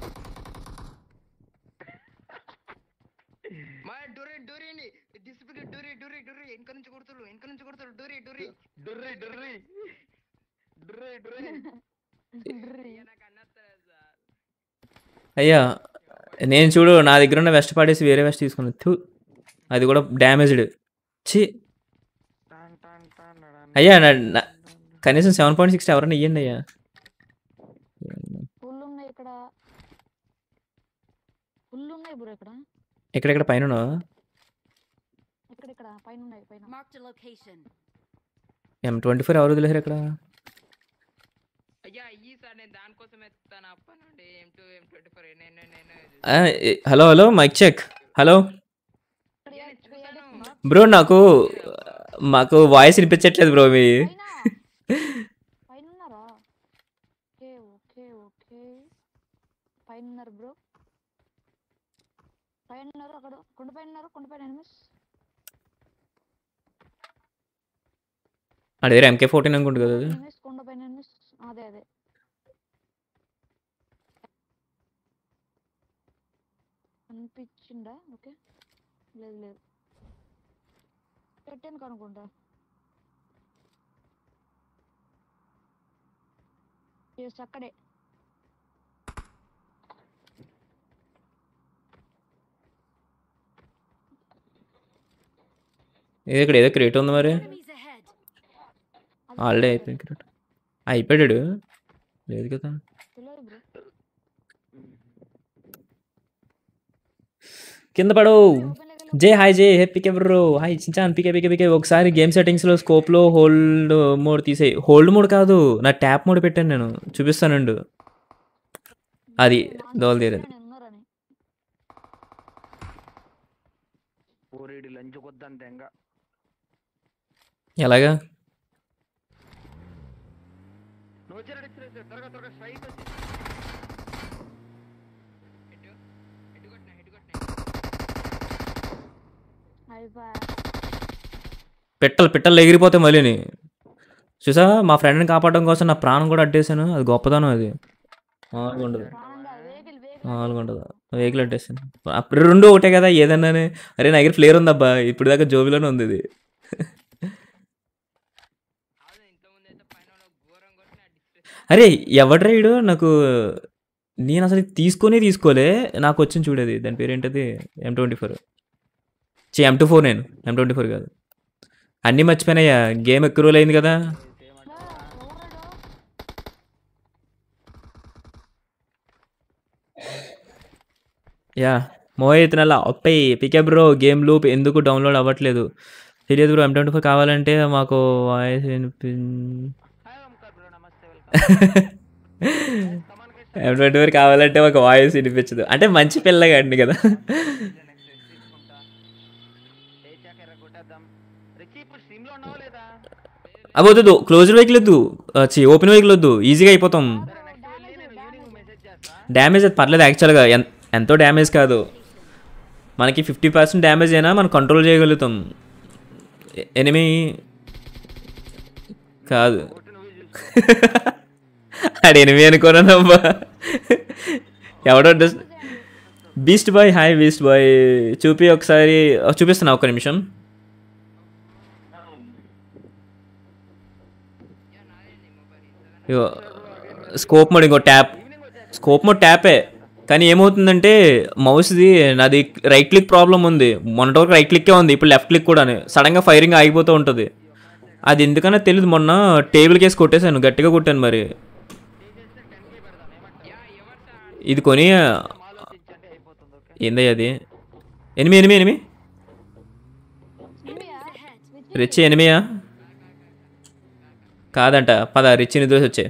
మా డూరి డూరి అండి డిస్ప్లే డూరి డూరి డూరి వెనక నుంచి కొడుతురు వెనక నుంచి కొడుతురు డూరి డూరి డుర్రి డుర్రి డుర్రి డుర్రి అయ్యా, నాకు అన్నత్తలేదు సార్ అయ్యా నేను చూడు నా దగ్గర ఉన్న వెస్ట్ పాడేసి వేరే వెస్ట్ తీసుకున్నా థూ అది కూడా డ్యామేజ్డ్ ఛీ టాన్ టాన్ టాన్ నడాన్ అయ్యా నా- టాన్ నా- టాన్ టాన్. కనీసం సెవెన్ పాయింట్ సిక్స్ ఎవరైనా ఇవ్వండి అయ్యా ఫుల్ ఉన్నాయి ఇక్కడ ఫుల్ ఉన్నాయి బ్రో ఇక్కడ ఎక్కడెక్కడ పైన ఇక్కడ ఇక్కడ పైన ఉన్నాయి పైన Marked a location. M twenty four ఎవరు వదిలేరు ఇక్కడ అయ్యా ఈ సార్ నేను దానికోసం ఎత్తాను అప్పనండి M two M twenty four నేను నేను ఆ, ఏ- hello hello mic check hello ఇక్కడ అయ్యా, ఏ- నేను ఇక్కడ చూసాను. ఏడుస్తున్నా? బ్రో నాకు మాకు వాయిస్ వినిపించట్లేదు బ్రో మీ పైన పైన ఉన్నారా ఓకే ఓకే ఓకే పైన ఉన్నారు బ్రో పైన ఉన్నారు అక్కడ కొండ పైన ఉన్నారు కొండ పైన ఎనిమిస్ అదే దగ్గర ఎంకే ఫోర్టీన్ అనుకుంటు కదా అది ఎనిమిస్ కొండ పైన ఎనిమిస్ అదే అదే అనిపించిందా ఓకే లేదు లేదు పెట్టాను కనుకుంటా ఎస్ అక్కడే ఇది ఇక్కడ ఏదో క్రియేట్ ఉంది మరి Enemies ahead. ఆల్రెడీ అయిపోయింది క్రియేట్ అయిపోయాడు లేదు కదా తెలియదు బ్రో కింద పడు ఓపెన్ లెగల్ J hi J hey PK bro hi Shinchan PK PK PK ఒకసారి గేమ్ సెట్టింగ్స్లో స్కోప్లో హోల్డ్ మోడ్ తీసేయి హోల్డ్ మోడ్ కాదు నా ట్యాప్ మోడ్ పెట్టాను నేను చూపిస్తానండు అది దోలు తీరేది ఉన్నారని ఊరిడి లంచ్ కొద్దంత ఎంగా ఎలాగా నువ్వు వచ్చాడు త్వరగా త్వరగా స్ట్రైట్ వచ్చి హెడ్ హెడ్ కొట్టినా హెడ్ కొట్టినా అయిపోయా పిట్టలు పిట్టలు ఎగిరిపోతే మళ్ళీని చూసా మా ఫ్రెండ్ని కాపాడడం కోసం నా ప్రాణం కూడా అడ్డేసాను అది గొప్పదనం అది మామూలుగా ఉండదు ప్రాణంగా వెహికల్ మామూలుగా ఉండదు వెహికల్ అడ్డేసాను అప్పుడు రెండు ఒకటే కదా ఏదన్నానే అరే నా దగ్గర ఫ్లేర్ ఉందబ్బా ఇప్పుడు దాకా జోబిలోనే ఉంది ఇది అవును ఇంతకుముందు అయితే పైన ఉన్న ఘోరం కొట్టిన డిస్ప్లే అరే ఎవడ్రా ఈడు నాకు నేను అసలు ఇది తీసుకొనే తీసుకోలే నాకు వచ్చింది చూడేది దాని పేరు ఏంటది ఎం ట్వంటీ ఫోర్ చే ఎం టూ ఫోర్ నేను ఎం ట్వంటీ ఫోర్ కాదు అన్నీ మర్చిపోయినాయా గేమ్ ఎక్కువ రోజులు అయింది కదా యా మోహిత్ నల్ల ఒప్పై పికే బ్రో గేమ్ లూప్ ఎందుకు డౌన్లోడ్ అవ్వట్లేదు తెలియదు బ్రో ఎం ట్వంటీ ఫోర్ కావాలంటే మాకు వాయిస్ వినిపి హాయ్ ఓంకార్ బ్రో నమస్తే welcome come on Krishna M twenty four కావాలంటే మాకు వాయిస్ వినిపించదు అంటే మంచి పిల్లగాడిని కదా నెక్స్ట్ తీసుకుంటా లేచాక ఎర్ర కొట్టేద్దాం రిచి ఇప్పుడు స్ట్రీమ్ లో ఉన్నావా లేదా అవి వద్దు క్లోజ్డ్ వెహికల్ వద్దు ఓపెన్ వెహికల్ వద్దు ఈజీగా అయిపోతాం సరే నెక్స్ట్ వెళ్ళి నేను ఈవినింగ్ మెసేజ్ చేస్తా డ్యామేజ్ అది పర్లేదు యాక్చువల్గా ఎన్- ఎంతో డ్యామేజ్ కాదు మనకి ఫిఫ్టీ పర్సెంట్ డ్యామేజ్ అయినా మనం కంట్రోల్ చేయగలుగుతాం ఎనిమి కాదు కొట్టు నువ్వే చూసుకో ఆడు ఎనిమి అనుకోనమ్మా ఎవడో beast boy hi beast boy చూపి ఒకసారి ఆ, చూపిస్తున్నా ఒక్క నిమిషం యా నాదేంది మొబైల్ ఇంతగా ఇగో స్కోప్ మోడ్ ఇంకో ట్యాప్ స్కోప్ మోడ్ ట్యాపే కానీ ఏమవుతుందంటే మౌస్ది నాది రైట్ క్లిక్ ప్రాబ్లం ఉంది మొన్నటి వరకు రైట్ క్లిక్కే ఉంది ఇప్పుడు లెఫ్ట్ క్లిక్ కూడా సడన్గా ఫైరింగ్ ఆగిపోతూ ఉంటుంది అది ఎందుకన్నా తెలియదు మొన్న టేబుల్ కేసి కొట్టేశాను గట్టిగా కొట్టాను మరి ఇది కొని ఆలోచించండి అయిపోతుంది ఓకే ఏందయ్య అది ఎనిమిది ఎనిమిది ఎనిమిది రిచ్ ఎనిమియా కాదంట పద రిచ్ నిద్ర వచ్చే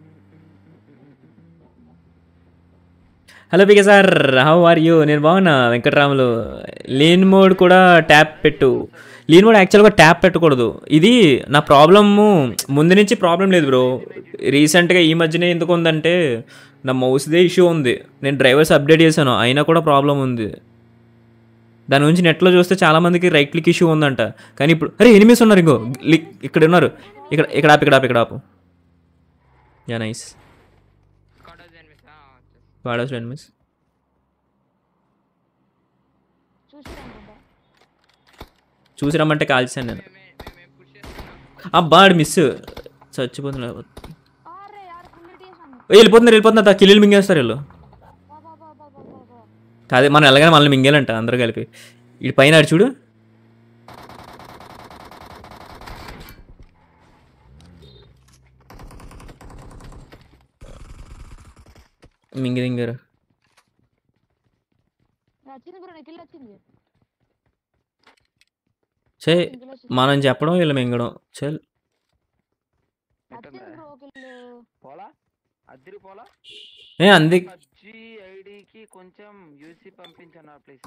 hello PK sir how are you నేను బాగున్నా వెంకటరాములు లీన్ మోడ్ కూడా ట్యాప్ పెట్టు లీన్ మోడ్ యాక్చువల్గా ట్యాప్ పెట్టకూడదు ఇది నా ప్రాబ్లము ముందు నుంచి ప్రాబ్లం లేదు బ్రో రీసెంట్గా ఈ మధ్యనే ఎందుకు ఉందంటే నా మౌస్దే ఇష్యూ ఉంది నేను డ్రైవర్స్ అప్డేట్ చేశాను అయినా కూడా ప్రాబ్లం ఉంది దాని గురించి నెట్లో చూస్తే చాలా మందికి రైట్ క్లిక్ ఇష్యూ ఉందంట కానీ ఇప్పుడు అరే ఎనిమిస్ ఉన్నారు ఇంకో లి- ఇక్కడ ఉన్నారు ఇక్కడ ఇక్కడ ఆపు ఇక్కడ ఆపు ఇక్కడ ఆపు యా నైస్ కాటేజ్ ఎనిమిస్ వాడవచ్చు ఎనిమిస్ చూసి అనుకుంటా చూసి రమ్మంటే కాల్చాను నేను మేము పుష్ చేస్తున్నాం అబ్బా ఆడు మిస్ చచ్చిపోతున్నా అరే యార్ కంప్లీట్ చేశాను ఏ, వెళ్ళిపోతున్నారు వెళ్ళిపోతున్నారు కిల్లీలు మింగేస్తారు వీళ్ళు బా బా బా బా బా బా బా కాదే మనం ఎలాగైనా మనల్ని మింగేలంట అందరూ కలిపి ఇటు పైన ఆడు చూడు మింగి మింగారు వచ్చింది బ్రో నీకు వచ్చింది చే కిల్ వచ్చింది మనం చెప్పడం వీళ్ళు మింగడం చల్ వచ్చింది బ్రో కిల్ పోలా అద్దరి పోలా ఏ అంది పబ్జి ఐడికి కొంచెం యూసీ పంపించన్నా ప్లీజ్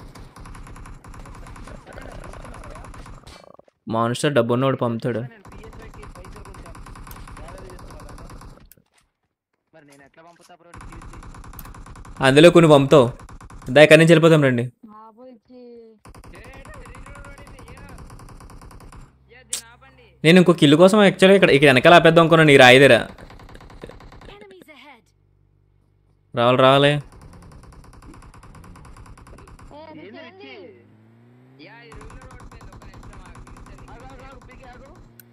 మాన్స్టర్ డబ్బు ఉన్నోడు పంపుతాడు నేను పిఎస్ఐకి పైసలు కొంచెం గ్యాదర్ చేసుకోవాలండి మరి నేను ఎట్లా పంపుతా బ్రో యూసీ అందులో కొన్ని పంపుతావు దా ఎక్కడి నుంచి వెళ్ళిపోతాం రండి ఆ పోయిచ్చి యా దీని ఆపండి నేను ఇంకో కిల్లు కోసం యాక్చువల్గా ఇక్కడ ఇక్కడ వెనకాల ఆపేద్దాం అనుకున్నాను ఈ రాయి దగ్గర Enemies ahead. రావాలి రావాలి ఏ ఏంది రిచ్ రిచ్చి? ఏంది యా ఇది రూలర్ ఓడిపోయింది ఒక నిమిషం ఆగు. నిమిషం ఆగు, ఆగు, ఆగు, పీకే ఆగు.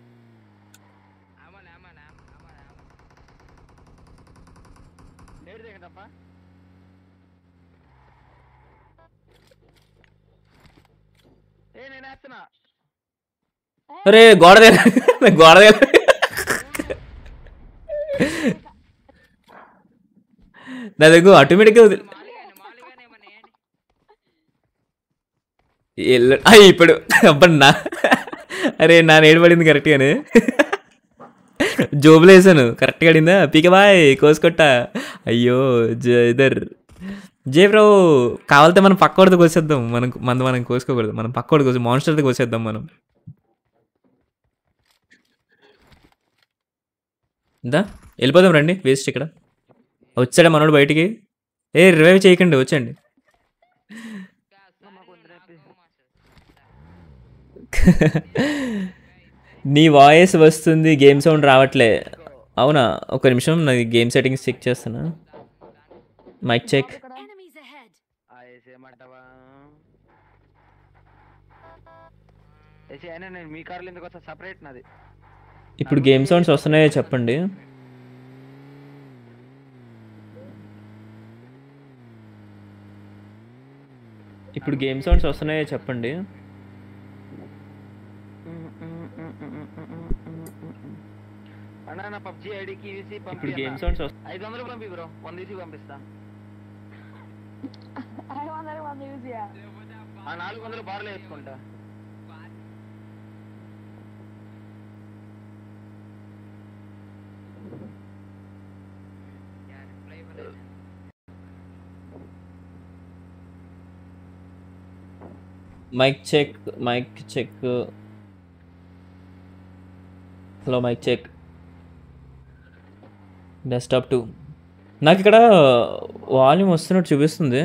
ఆమన్ ఆమన్ ఆమన్ ఆమన్ ఆమన్ నేడు దిగండప్పా ఏ నేను వేస్తున్నా అరే గోడ దగ్గర గోడ దగ్గర నా దగ్గర ఆటోమేటిక్గా మాలిగానే మాలిగానే ఏమన్నా వేయండి ఎల్లు ఆ, ఇప్పుడు అబ్బన్నా అరే నా నేడు పడింది కరెక్ట్గానే జోబులో వేసాను కరెక్ట్గా పడిందా పీక బాయ్ కోసుకొట్ట అయ్యో జ ఇద్దర్ జే బ్రో కావాలితే మనం పక్కోడితో కోసేద్దాం మనం మన మనం కోసుకోకూడదు మనం పక్కోడి కోసి మాన్స్టర్తో కోసేద్దాం మనం ఇందా వెళ్ళిపోదాం రండి వేస్ట్ ఇక్కడ వచ్చాడా మనోడు బయటికి ఏ రివైవ్ చేయకండి వచ్చండి నీ వాయిస్ వస్తుంది గేమ్ సౌండ్ రావట్లే అవునా ఒక నిమిషం నాది గేమ్ సెట్టింగ్స్ చెక్ చేస్తున్నా మైక్ చెక్ ఇక్కడ Enemies ahead. ఆ వేసేయమంటావా వేసే అయినా నేను మీ కార్లు ఎందుకు వస్తా సపరేట్ నాది ఇప్పుడు గేమ్ సౌండ్స్ వస్తున్నాయో చెప్పండి ఇప్పుడు గేమ్ సౌండ్స్ వస్తున్నాయో చెప్పండి అన్నా నా పబ్జి ఐడికి యూసీ ఇప్పుడు పంపి గేమ్ అన్నా. సౌండ్స్ వస్తున్నాయి ఐదు వందలు పంపి బ్రో వంద యూసీ పంపిస్తా ఐదు వందలు వంద యూజ్ చేయ ఆ నాలుగు వందలు బార్లో వేసుకుంటా mic check mic check hello mic check desktop too నాకు ఇక్కడ వాల్యూమ్ వస్తున్నట్టు చూపిస్తుంది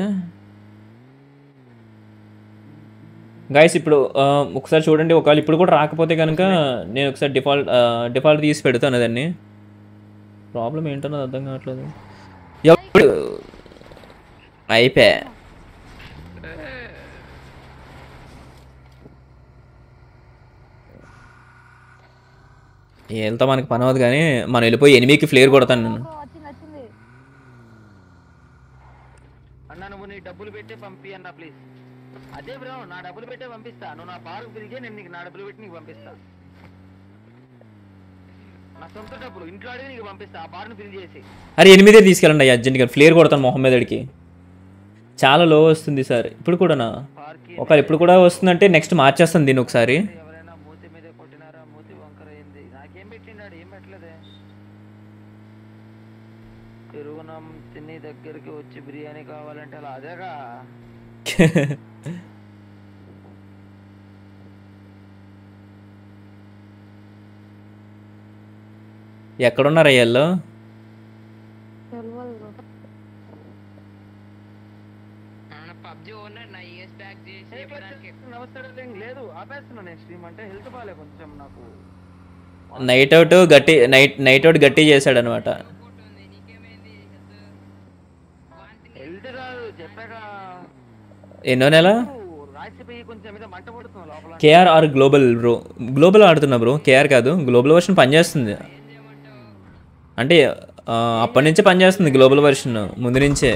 గైస్ ఇప్పుడు ఆ, ఒకసారి చూడండి ఒకవేళ ఇప్పుడు కూడా రాకపోతే కనుక నేను ఒకసారి డిఫాల్ట్ డిఫాల్ట్ తీసి పెడతాను దాన్ని ప్రాబ్లం ఏంటన్నది అర్థం కావట్లేదు ఎప్పుడు అయిపోయా వెళ్తా మనకి పని అవ్వదు కానీ మనం వెళ్ళిపోయి ఎనిమిదికి ఫ్లేర్ కొడతాను నేను బ్రో వచ్చింది వచ్చింది డబ్బులు పెట్టే పంపి అన్న ప్లీజ్ అదే బ్రో నా డబ్బులు పెట్టే పంపిస్తా నువ్వు నా బారు పిలిచే నేను నీకు నా డబ్బులు పెట్టి నీకు పంపిస్తా నా సొంత డబ్బులు ఇంట్లో అడిగి నీకు పంపిస్తా ఆ బార్ను బిల్ చేసి అరే ఎనిమిదే తీసుకెళ్ళండి అయ్యా అర్జెంట్గా ఫ్లేర్ కొడతాను మొహం మీదడికి చాలా లో వస్తుంది సార్ ఇప్పుడు కూడానా బార్కి ఒకవేళ ఇప్పుడు కూడా వస్తుందంటే నెక్స్ట్ మార్చేస్తాను దీన్ని ఒకసారి ఎవరైనా మూతి మీద కొట్టినారా మూతి వంకర అయింది నాకేం పెట్టిండాడు ఏం పెట్టలేదే తిరుగునం తిని దగ్గరికి వచ్చి బిర్యానీ కావాలంటే అలా అదేగా ఎక్కడున్నారు అయ్యాళ్ళు తెలియదు బ్రో పబ్జి ఓనర్ నా ఇయర్స్ బ్యాక్ చేసి చెప్పడానికి నమస్తే darling. లేదు ఆపేస్తున్నా నేను స్ట్రీమ్ అంటే హెల్త్ బాగాలే కొంచెం నాకు నైట్ అవుట్ గట్టి నైట్ నైట్ అవుట్ గట్టి చేశాడు అనమాట ఉంది నీకేమైంది వాంతింగ్ హెల్త్ కాదు చెప్పాక ఎన్నో నెల రాసిపోయి కొంచెం మీద మంట పడుతుంది లోపల KR R global bro global ఆడుతున్నా బ్రో కేఆర్ కాదు గ్లోబల్ వర్షన్ పనిచేస్తుంది అంటే ఆ, అప్పటి నుంచే పనిచేస్తుంది గ్లోబల్ వర్షన్ ముందు నుంచే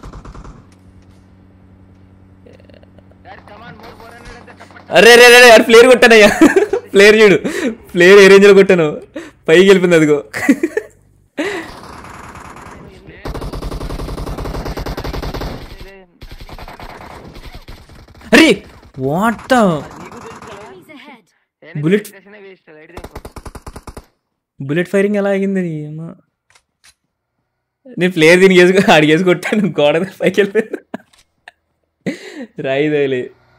daddy come on more four hundred అంటే కప్పట్ అరే రే రే అరే ప్లేయర్ కొట్టానయ్యా ప్లేయర్ చూడు ప్లేయర్ ఏ రేంజ్లో కొట్టాను పైకి వెళ్ళిపోయింది అదిగో అరే వాట్ నీకు తెలుసు కదా Enemies ahead. Bullet- waste light తీసుకో బుల్లెట్ ఫైరింగ్ ఎలా ఆగింది నీ అమ్మ నేను ప్లేయర్ దీనికి వేసుకు అడిగేసి కొట్టాను గోడ మీద పైకి వెళ్ళిపోయాను రాయి తగిలి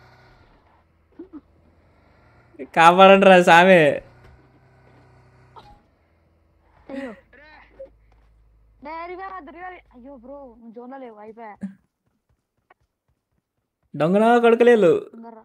కాపాడండి రా సామే అయ్యో డైరీగా దొరికాలి అయ్యో బ్రో నువ్వు జోన్లో లేవు అయిపోయా దొంగనా కొడకలేదు తొందరరా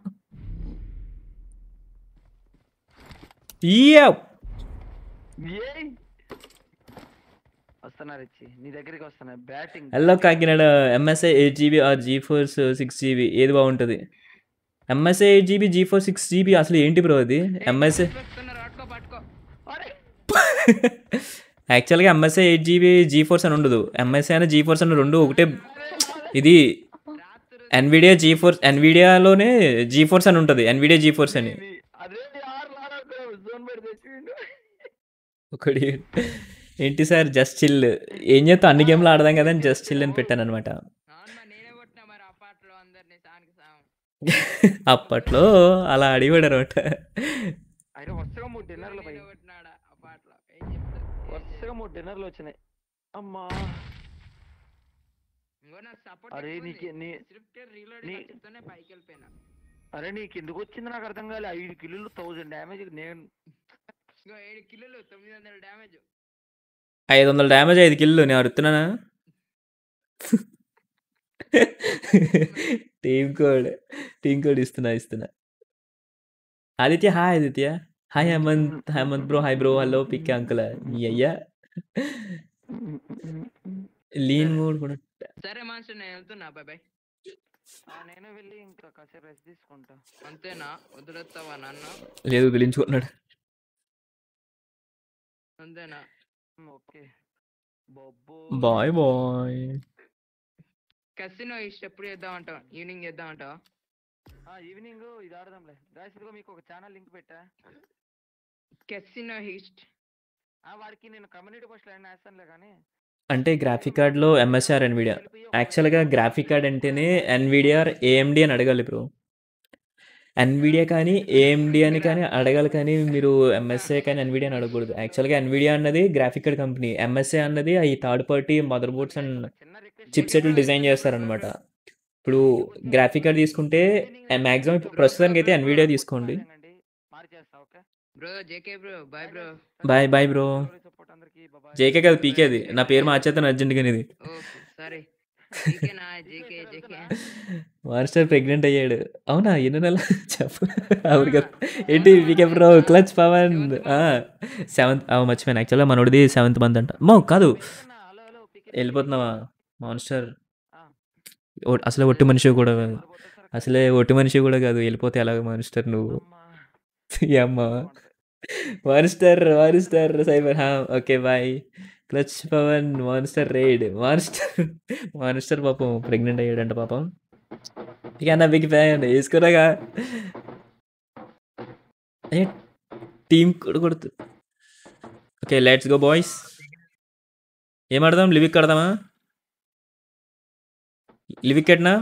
ఇయ్యా ఏయ్ వస్తున్నా రిచ్చి నీ దగ్గరికి వస్తున్నా batting hello Kakinada MSI eight GB R G four six GB ఏది బాగుంటుంది MSI eight GB G four six GB అసలు ఏంటి బ్రో అది ఎంఎస్ఐ వస్తున్నారు పట్టుకో పట్టుకో అరే యాక్చువల్గా MSI eight GB G force అని ఉండదు ఎంఎస్ఐ అని జీ ఫోర్స్ అని రెండు ఒకటే ఇది రాత్రి ఎన్విడియా జీ ఫోర్స్ ఎన్విడియాలోనే జీ ఫోర్స్ అని ఉంటుంది ఎన్విడియా జీ ఫోర్స్ అని అదేంటి ఆరు లాడకు జోన్ పెట్టి తెచ్చిండు ఒకటి ఏంటి సార్ జస్ట్ చిల్ ఏం చేస్తా అన్ని గేమ్లు ఆడదాం కదా అని జస్ట్ చిల్ అని పెట్టాను అనమాట అవును మరి నేనే కొట్టినా మరి అప్పట్లో అందరినీ సానికి సాం అప్పట్లో అలా అడిగాడు అనమాట అయినా వరుసగా మూడు డిన్నర్లు పై నేనే కొట్టినాడా అప్పట్లో ఏం చెప్తా ఏం వరుసగా మూడు డిన్నర్లు వచ్చినాయి అమ్మా ఇంకో నాకు సపోర్ట్ అరే నీకు నీ స్క్రిప్ట్ రీలోడ్ నీ- చెప్తూనే పైకి వెళ్ళిపోయినా అరే నీకు ఎందుకు వచ్చింది నాకు అర్థం కాలే ఐదు కిలోలు థౌజండ్ డ్యామేజ్ నేను ఇంకో ఏడు కిలోలు తొమ్మిది వందల డ్యామేజ్ ఐదు వందల డ్యామేజ్ ఐదు కిల్లు నేను అరుతున్నానా టీమ్ కోడ్ టీమ్ కోడ్ ఇస్తున్నా ఇస్తున్నా Aditya hi Aditya hi Hemanth Hemanth bro hi bro hello pick uncle మీ అయ్యా లీన్ మోడ్ కూడా సరే మాస్టర్ నేను వెళ్తున్నా బాయ్ బాయ్ ఆ, నేను వెళ్ళి ఇంకా కాసేపు రెస్ట్ తీసుకుంటా అంతేనా వదిలేస్తావా నన్ను లేదు పిలించుకున్నాడు అంతేనా మ్, ఓకే బొబ్బో బాయ్ బాయ్ కసినో ఇష్ట ఎప్పుడు చేద్దాం అంటావు ఈవినింగ్ చేద్దాం అంటావా ఆ ఈవినింగ్ ఇది ఆడదాంలే గాయస్ ఇదిగో మీకు ఒక ఛానల్ లింక్ పెట్టా కెసినో హిస్ట్ ఆ వాడికి నేను కమ్యూనిటీ పోస్ట్ అయినా వేస్తానులే కానీ అంటే గ్రాఫిక్ కార్డ్లో ఎంఎస్ఆర్ ఎన్విడియా యాక్చువల్గా గ్రాఫిక్ కార్డ్ అంటేనే ఎన్విడిఆర్ ఏఎండి అని అడగాలి బ్రో ఎన్విడియా కానీ ఏఎండి అని కానీ అడగాలి కానీ మీరు ఎంఎస్ఏ కానీ ఎన్విడియా అని అడగకూడదు యాక్చువల్గా ఎన్విడియా అన్నది గ్రాఫిక్ కార్డ్ కంపెనీ ఎంఎస్ఏ అన్నది ఈ third party motherboards and చిన్న రిక్వెస్ట్ చిప్ సెట్లు డిజైన్ చేస్తారనమాట ఇప్పుడు గ్రాఫిక్ కార్డ్ తీసుకుంటే మ్యాక్సిమం ప్రస్తుతానికి అయితే ఎన్విడియా తీసుకోండి మార్చేస్తా okay bro JK bro bye bro bye bye bro support అందరికి బాయ్ జేకే కాదు పీకేది నా పేరు మార్చేస్తాను అర్జెంట్గా ఇది ఓ సరే జేకేనా జేకే జేకే మాస్టర్ ప్రెగ్నెంట్ అయ్యాడు అవునా ఎన్ని నెల చెప్పు అవును కదా ఏంటి PK bro clutch Pavan seventh మర్చిపోయాను యాక్చువల్గా మనోడిది సెవెంత్ మంత్ అంట మో కాదు హలో హలో వెళ్ళిపోతున్నావా మాన్స్టర్ ఆ. ఓ- అసలే ఒట్టి మనిషి కూడా కాదు అసలే ఒట్టి మనిషి కూడా కాదు వెళ్ళిపోతే ఎలాగ మాన్స్టర్ నువ్వు అమ్మా మాన్స్టర్ మాన్స్టర్ సైబర్ హా okay bye clutch Pavan monster ride monster monster పాపం ప్రెగ్నెంట్ అయ్యాడంట పాపం ఇక అన్న బిగ్ ఫ్యాన్ వేసుకున్నాగా ఏ టీం కూడా కొడుతుంది ఓకే లెట్స్ గో బాయ్స్ ఏం ఆడదాం లివిక్ ఆడదామా లివిక్ ఎట్నా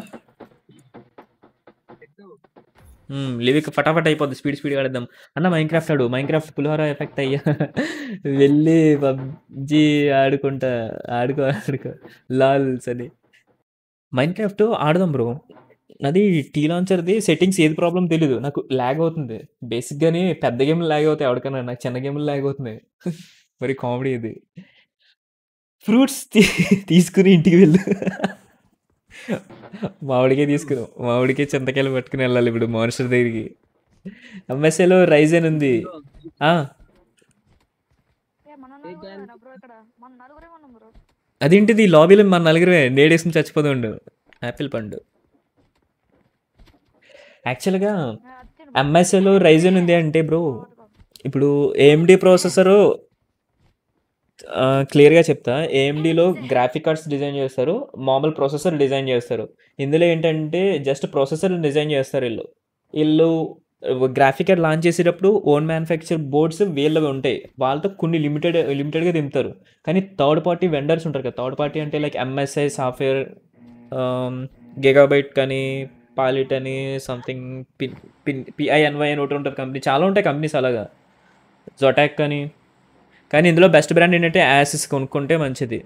లివిక్ ఫటాఫట్ అయిపోద్ది స్పీడ్ స్పీడ్ ఆడదాం అన్న మైన్ క్రాఫ్ట్ ఆడు మైన్ క్రాఫ్ట్ పులిహోర ఎఫెక్ట్ అయ్యా వెళ్ళి పబ్జి ఆడుకుంటా ఆడుకో ఆడుకో లాల్స్ అని మైన్ క్రాఫ్ట్ ఆడదాం బ్రో నాది టీ లాంచర్ది సెట్టింగ్స్ ఏది ప్రాబ్లం తెలీదు నాకు ల్యాగ్ అవుతుంది బేసిక్గానే పెద్ద గేమ్లు ల్యాగ్ అవుతాయి ఎవరికైనా నాకు చిన్న గేమ్లు ల్యాగ్ అవుతుంది మరి కామెడీ ఇది ఫ్రూట్స్ తీసుకుని ఇంటికి వెళ్ళు మామిడికే తీసుకున్నాం మామిడికే చింతకాయలు పట్టుకుని వెళ్ళాలి ఇప్పుడు మాన్స్టర్ దగ్గరికి ఎంఎస్ఏలో రైజన్ ఉంది ఆ, ఏ మన నలుగురేనా బ్రో ఇక్కడ మన నలుగురే ఉన్నాం బ్రో అదేంటిది లాబీలో మన నలుగురే నేడేసుకుని చచ్చిపోతుండు యాపిల్ పండు యాక్చువల్గా ఎంఎస్ఏలో రైజన్ ఉంది అంటే బ్రో ఇప్పుడు ఏఎండి ప్రాసెసరు క్లియర్గా చెప్తా ఏఎండిలో గ్రాఫిక్ కార్డ్స్ డిజైన్ చేస్తారు మామూలు ప్రాసెసర్ డిజైన్ చేస్తారు ఇందులో ఏంటంటే జస్ట్ ప్రాసెసర్ డిజైన్ చేస్తారు వీళ్ళు వీళ్ళు గ్రాఫిక్ కార్డ్ లాంచ్ చేసేటప్పుడు ఓన్ మ్యానుఫ్యాక్చర్ బోర్డ్స్ వీళ్ళవి ఉంటాయి వాళ్ళతో కొన్ని లిమిటెడ్ లిమిటెడ్గా దింపుతారు కానీ థర్డ్ పార్టీ వెండర్స్ ఉంటారు కదా థర్డ్ పార్టీ అంటే లైక్ ఎంఎస్ఐ సాఫ్ట్వేర్ గిగాబైట్ కానీ పాలిట్ అని సంథింగ్ పిన్ పిన్ పిఐఎన్వై అని ఒకటి ఉంటుంది కంపెనీ చాలా ఉంటాయి కంపెనీస్ అలాగా జొటాక్ అని కానీ ఇందులో బెస్ట్ బ్రాండ్ ఏంటంటే యాసిస్ కొనుక్కుంటే మంచిది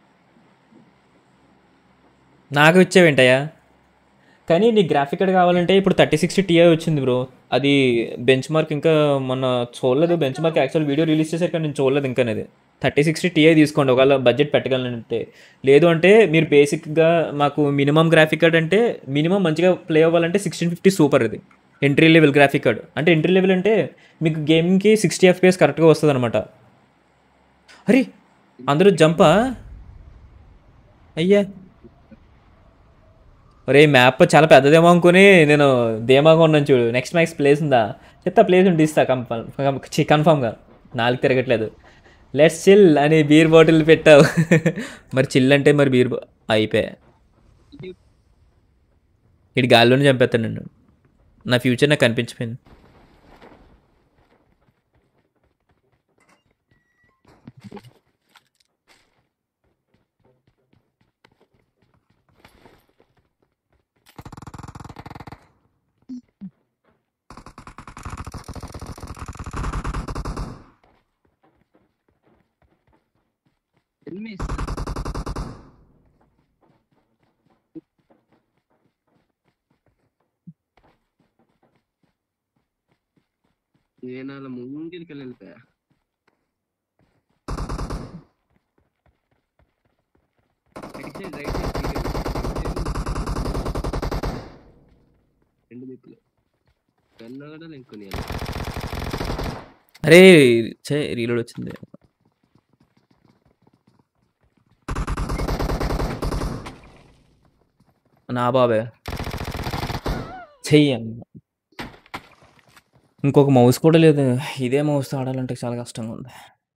నాకు ఇచ్చేవేంటయ్యా కానీ నీ గ్రాఫిక్ కార్డ్ కావాలంటే ఇప్పుడు థర్టీ సిక్స్టీ టీఐ వచ్చింది బ్రో అది బెంచ్ మార్క్ ఇంకా మొన్న చూడలేదు benchmark actual video release చేశారు కానీ నేను చూడలేదు ఇంకా అనేది థర్టీ సిక్స్టీ టీఐ తీసుకోండి ఒకవేళ బడ్జెట్ పెట్టగలంటే లేదు అంటే మీరు బేసిక్గా మాకు మినిమం గ్రాఫిక్ కార్డ్ అంటే మినిమం మంచిగా ప్లే అవ్వాలంటే సిక్స్టీన్ ఫిఫ్టీ సూపర్ ఇది ఎంట్రీ లెవెల్ గ్రాఫిక్ కార్డ్ అంటే ఎంట్రీ లెవెల్ అంటే మీకు గేమింగ్కి సిక్స్టీ ఎఫ్పిఎస్ కరెక్ట్గా వస్తుంది అనమాట అరే అందరూ జంపా అయ్యా ఒరే మ్యాప్ చాలా పెద్దదేమో అనుకుని నేను ధీమాగా ఉన్నాను చూడు నెక్స్ట్ మ్యాక్స్ ప్లేస్ ఉందా చెత్త ప్లేస్ ఉంటే ఇస్తా కన్ఫర్మ్ కన్ఫామ్గా నాలుగు తిరగట్లేదు లెట్స్ చిల్ అని బీర్ బాటిల్ పెట్టావు మరి చిల్ అంటే మరి బీర్ బా- అయిపోయా ఇటు గాల్లోనే చంపేస్తాను నన్ను నా ఫ్యూచర్ నాకు కనిపించిపోయింది నేను అలా ముంగిరికి వెళ్ళిపోయా రైట్ సైడ్ రైట్ సైడ్ రెండు దిక్కులు కన్నా కూడా లెంకొని అరే చే రీలోడ్ వచ్చింది నా బాబే చెయ్యి అన్న. ఇంకొక మౌస్ కూడా లేదు ఇదే మౌస్ ఆడాలంటే చాలా కష్టంగా ఉంది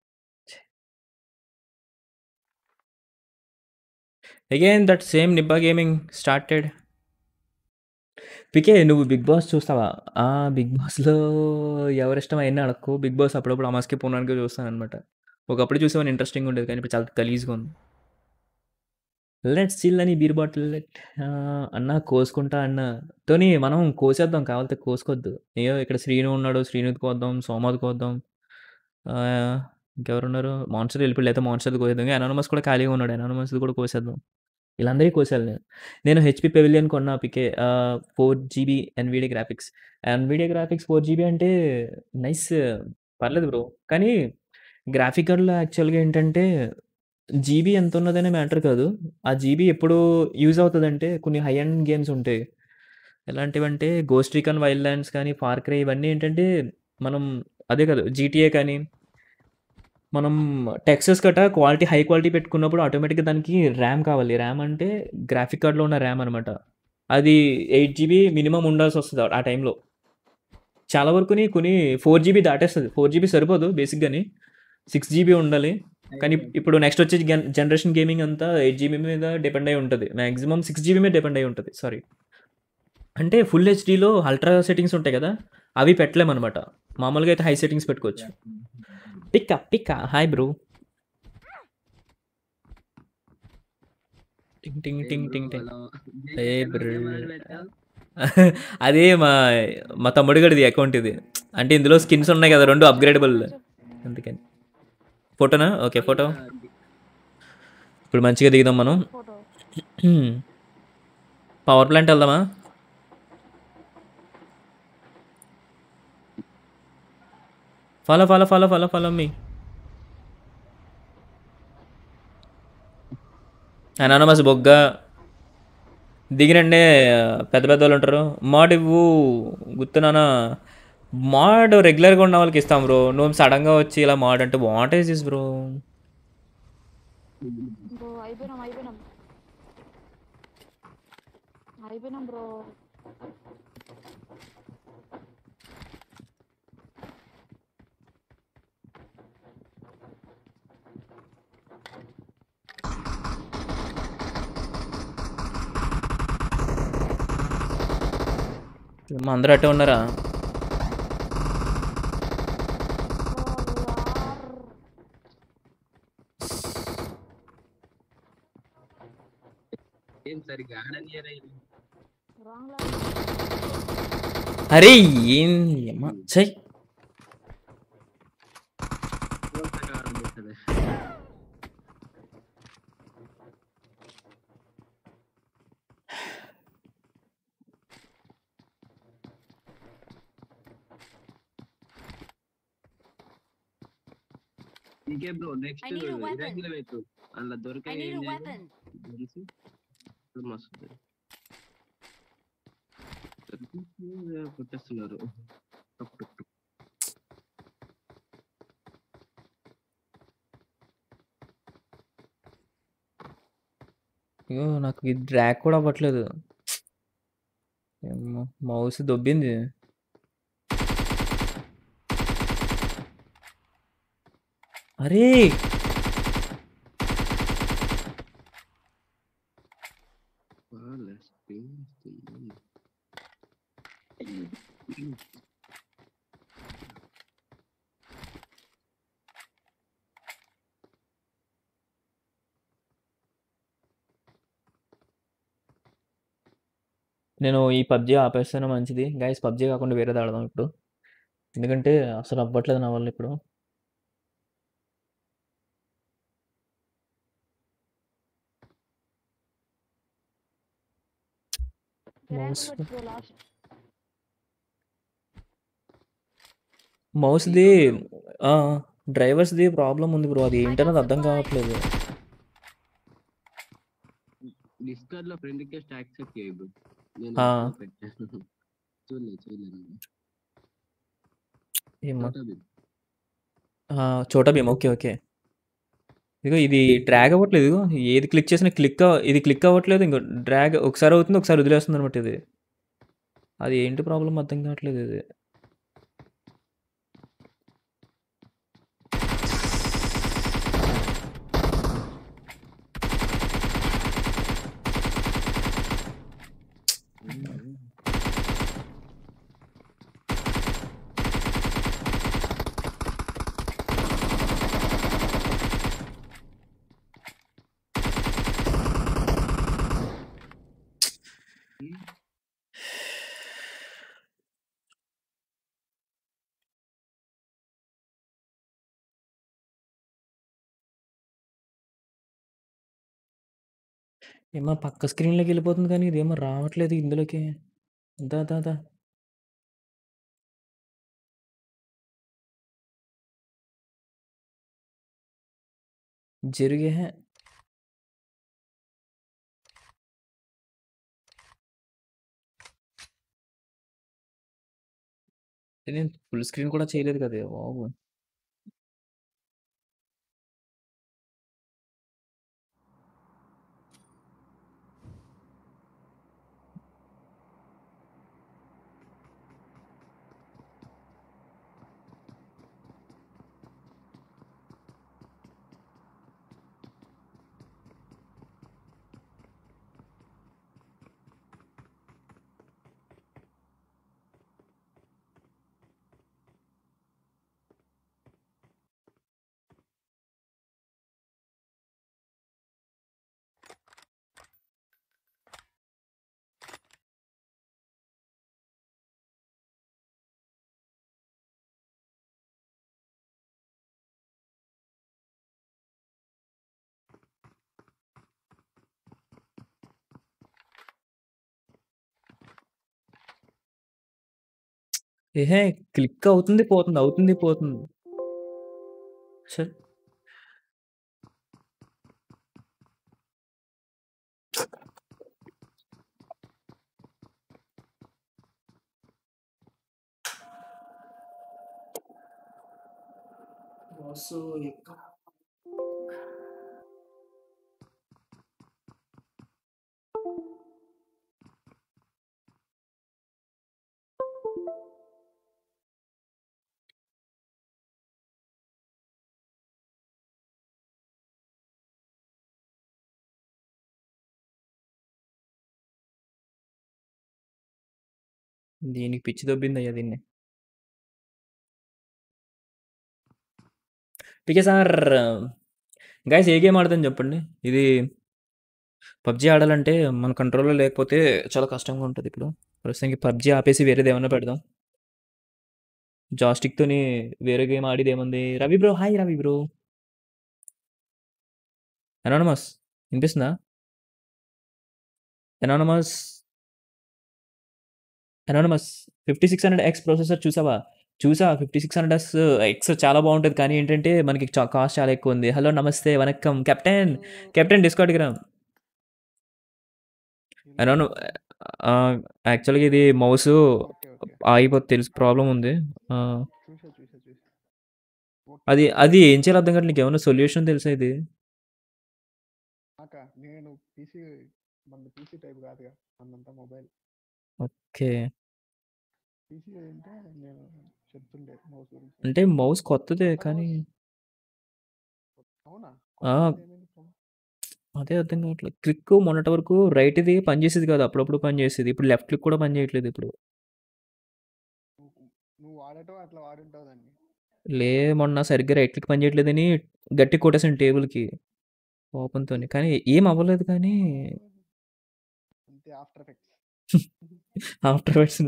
అగైన్ దట్ సేమ్ నిబ్బా గేమింగ్ స్టార్టెడ్ పికే నువ్వు బిగ్ బాస్ చూస్తావా ఆ బిగ్ బాస్లో ఎవరిష్టం అయినా అడక్కు బిగ్ బాస్ అప్పుడప్పుడు అమాస్కి పూనానికి చూస్తాను అనమాట ఒకప్పుడు చూసేవాని ఇంట్రెస్టింగ్ ఉండేది కానీ ఇప్పుడు చాలా గలీజ్గా ఉంది లెట్స్ చిల్ అని బీర్ బాటిల్ అన్న కోసుకుంటా అన్న తోని మనం కోసేద్దాం కావాలితే కోసుకోవద్దు అయ్యో ఇక్కడ శ్రీను ఉన్నాడు శ్రీనుది కోద్దాం సోమాది కోద్దాం ఆ, ఇంకెవరున్నారు మాన్స్టర్ వెళ్ళిపోయి అయితే మాన్స్టర్ది కోసేద్దాం అనానమస్ కూడా ఖాళీగా ఉన్నాడు అనానమస్ది కూడా కోసేద్దాం వీళ్ళందరికీ కోసాను నేను నేను హెచ్పి పెవిలియన్ కొన్నా PK four GB Nvidia graphics Nvidia graphics four GB అంటే నైస్ పర్లేదు బ్రో కానీ గ్రాఫిక్ కార్డ్లో యాక్చువల్గా ఏంటంటే జీబీ ఎంత ఉన్నదనే మ్యాటర్ కాదు ఆ జీబీ ఎప్పుడు యూజ్ అవుతుందంటే కొన్ని హై అండ్ గేమ్స్ ఉంటాయి ఎలాంటివంటే గోస్ట్ రీకన్ వైల్డ్ ల్యాండ్స్ కానీ ఫార్ క్రై ఇవన్నీ ఏంటంటే మనం అదే కాదు జీటీఏ కానీ మనం టెక్సస్ గట్రా క్వాలిటీ హై క్వాలిటీ పెట్టుకున్నప్పుడు ఆటోమేటిక్గా దానికి ర్యామ్ కావాలి ర్యామ్ అంటే గ్రాఫిక్ కార్డ్లో ఉన్న ర్యామ్ అనమాట అది ఎయిట్ జీబీ మినిమం ఉండాల్సి వస్తుంది ఆ టైంలో చాలా వరకుని కొన్ని ఫోర్ జీబీ దాటేస్తుంది ఫోర్ జీబీ సరిపోదు బేసిక్గాని సిక్స్ జీబీ ఉండాలి కానీ ఇప్పుడు నెక్స్ట్ వచ్చే జనరేషన్ గేమింగ్ అంతా ఎయిట్ జీబీ మీద డిపెండ్ అయి ఉంటుంది మ్యాక్సిమం సిక్స్ జీబీ మీద డిపెండ్ అయి ఉంటుంది సారీ అంటే ఫుల్ హెచ్డీలో అల్ట్రా సెట్టింగ్స్ ఉంటాయి కదా అవి పెట్టలేమన్నమాట మామూలుగా అయితే హై సెట్టింగ్స్ పెట్టుకోవచ్చు పిక్క పిక్క హాయ్ బ్రో టింగ్ టింగ్ టింగ్ టింగ్ టింగ్ ఏ బ్రో. అదే మా మా తమ్ముడి గడిది అకౌంట్ ఇది అంటే ఇందులో స్కిన్స్ ఉన్నాయి కదా రెండు అప్గ్రేడబుల్ అందుకని ఫోటోనా ఓకే ఫోటో ఇప్పుడు మంచిగా దిగుదాం మనం ఫోటో పవర్ ప్లాంట్ వెళ్దామా follow follow follow follow follow మీ అనానమస్ బొగ్గ దిగినండే పెద్ద పెద్ద వాళ్ళు ఉంటారు మాడ్ ఇవ్వు గుర్తున్నానా మాడ్ రెగ్యులర్గా ఉన్న వాళ్ళకి ఇస్తాం బ్రో నువ్వు సడన్గా వచ్చి ఇలా మాడ్ అంటే what is this bro bro అయిపోయినాం అయిపోయినాం అయిపోయినాం బ్రో మా అందరూ అట్టే ఉన్నారా ఏం సరిగ్గా ఆడనియరా ఇది? రాంగ్ అరే ఏం అమ్మా చెయ్ కోసగా ఆడనిస్తలే. ఇంకే bro next I need a weapon. ఇరాకిలో పెట్టు అలా దొరికే I need ఏం a చేయాలి? weapon. తెలిసి ఇప్పుడు మస్తు దొరికి కొట్టేస్తున్నారు టప్ టప్ టప్. అయ్యో నాకు ఇది డ్రాక్ కూడా అవ్వట్లేదు మౌస్ దొబ్బింది అరే వాళ్ళ స్క్రీన్ వస్తుంది. నేను ఈ పబ్జి ఆపేస్తేనే మంచిది గైస్ పబ్జి కాకుండా వేరేది ఆడదాం ఇప్పుడు ఎందుకంటే అసలు అవ్వట్లేదు నా వల్ల ఇప్పుడు Mouse. బ్రో లాస్ట్ మౌస్ది డ్రైవర్స్ది ప్రాబ్లం ఉంది బ్రో అది ఏంటన్నది అర్థం కావట్లేదు డిస్కార్డ్ లో ఫ్రెండ్ రిక్వెస్ట్ యాక్సెప్ట్ చేయ బ్రో నేను ఆ. పెట్టాను చూడలేదు చూడలేదు ఏమో Photo ది. ఆ, చోటా భీమ్ ఓకే ఓకే ఇదిగో ఇది డ్రాగ్ అవ్వట్లేదు ఇదిగో ఏది క్లిక్ చేసినా క్లిక్ ఇది క్లిక్ అవ్వట్లేదు ఇంకో డ్రాగ్ ఒకసారి అవుతుంది ఒకసారి వదిలేస్తుంది అనమాట ఇది అది ఏంటి ప్రాబ్లం అర్థం కావట్లేదు ఇది ఏమో పక్క స్క్రీన్లోకి వెళ్ళిపోతుంది కానీ ఇదేమో రావట్లేదు ఇందులోకి దా దా దా జరిగే నేను ఫుల్ స్క్రీన్ కూడా చేయలేదు కదా బాబు ఏహే క్లిక్ అవుతుంది పోతుంది అవుతుంది పోతుంది సరే దీనికి పిచ్చి దొబ్బింది అయ్యా దీన్ని పీకే సార్ గైస్ ఏ గేమ్ ఆడదని చెప్పండి ఇది పబ్జి ఆడాలంటే మన కంట్రోల్లో లేకపోతే చాలా కష్టంగా ఉంటుంది ఇప్పుడు ప్రస్తుతానికి పబ్జి ఆపేసి వేరేది ఏమన్నా పెడదాం జాస్టిక్తోని వేరే గేమ్ ఆడిది ఏముంది Ravi bro hi Ravi bro anonymous వినిపిస్తుందా anonymous anonymous fifty six hundred X processor చూసావా చూసా fifty six hundred X X చాలా బాగుంటుంది కానీ ఏంటంటే మనకి కాస్ట్ చాలా ఎక్కువ ఉంది హలో నమస్తే వనక్కం కెప్టెన్ కెప్టెన్ డిస్కౌంట్కి రా ఎనాను యాక్చువల్గా ఇది మౌస్ ఓకే ఓకే ఆగిపోతే తెలుసు ప్రాబ్లం ఉంది ఆ, చూసా చూసా చూసా అది అది ఏం చేయాలి అర్థం కాదు నీకు ఏమైనా సొల్యూషన్ తెలుసా ఇది అక్క నేను పీసీ మన పీసీ టైప్ కాదుగా మనంతా మొబైల్ ఓకే పీసీ అంటే నేను చెప్తుండే మౌస్ గురించి అంటే మౌస్ కొత్తదే కానీ అవునా ఆ. కొత్తది ఏమైంది ఇప్పుడు? అదే అర్థం కావట్లేదు క్లిక్ మొన్నటి వరకు రైట్ ఇది పనిచేసేది కాదు అప్పుడప్పుడు పనిచేసేది ఇప్పుడు లెఫ్ట్ క్లిక్ కూడా పని చేయట్లేదు ఇప్పుడు నువ్వు నువ్వు వాడటం అట్లా వాడుంటావు దాన్ని లే మొన్న సరిగ్గా రైట్ క్లిక్ పని చేయట్లేదని గట్టి కొట్టేసాను టేబుల్కి ఓపెన్తో కానీ ఏం అవ్వలేదు కానీ అంతే ఆఫ్టర్ ఎఫెక్ట్స్ ఆఫ్టర్ వర్డ్స్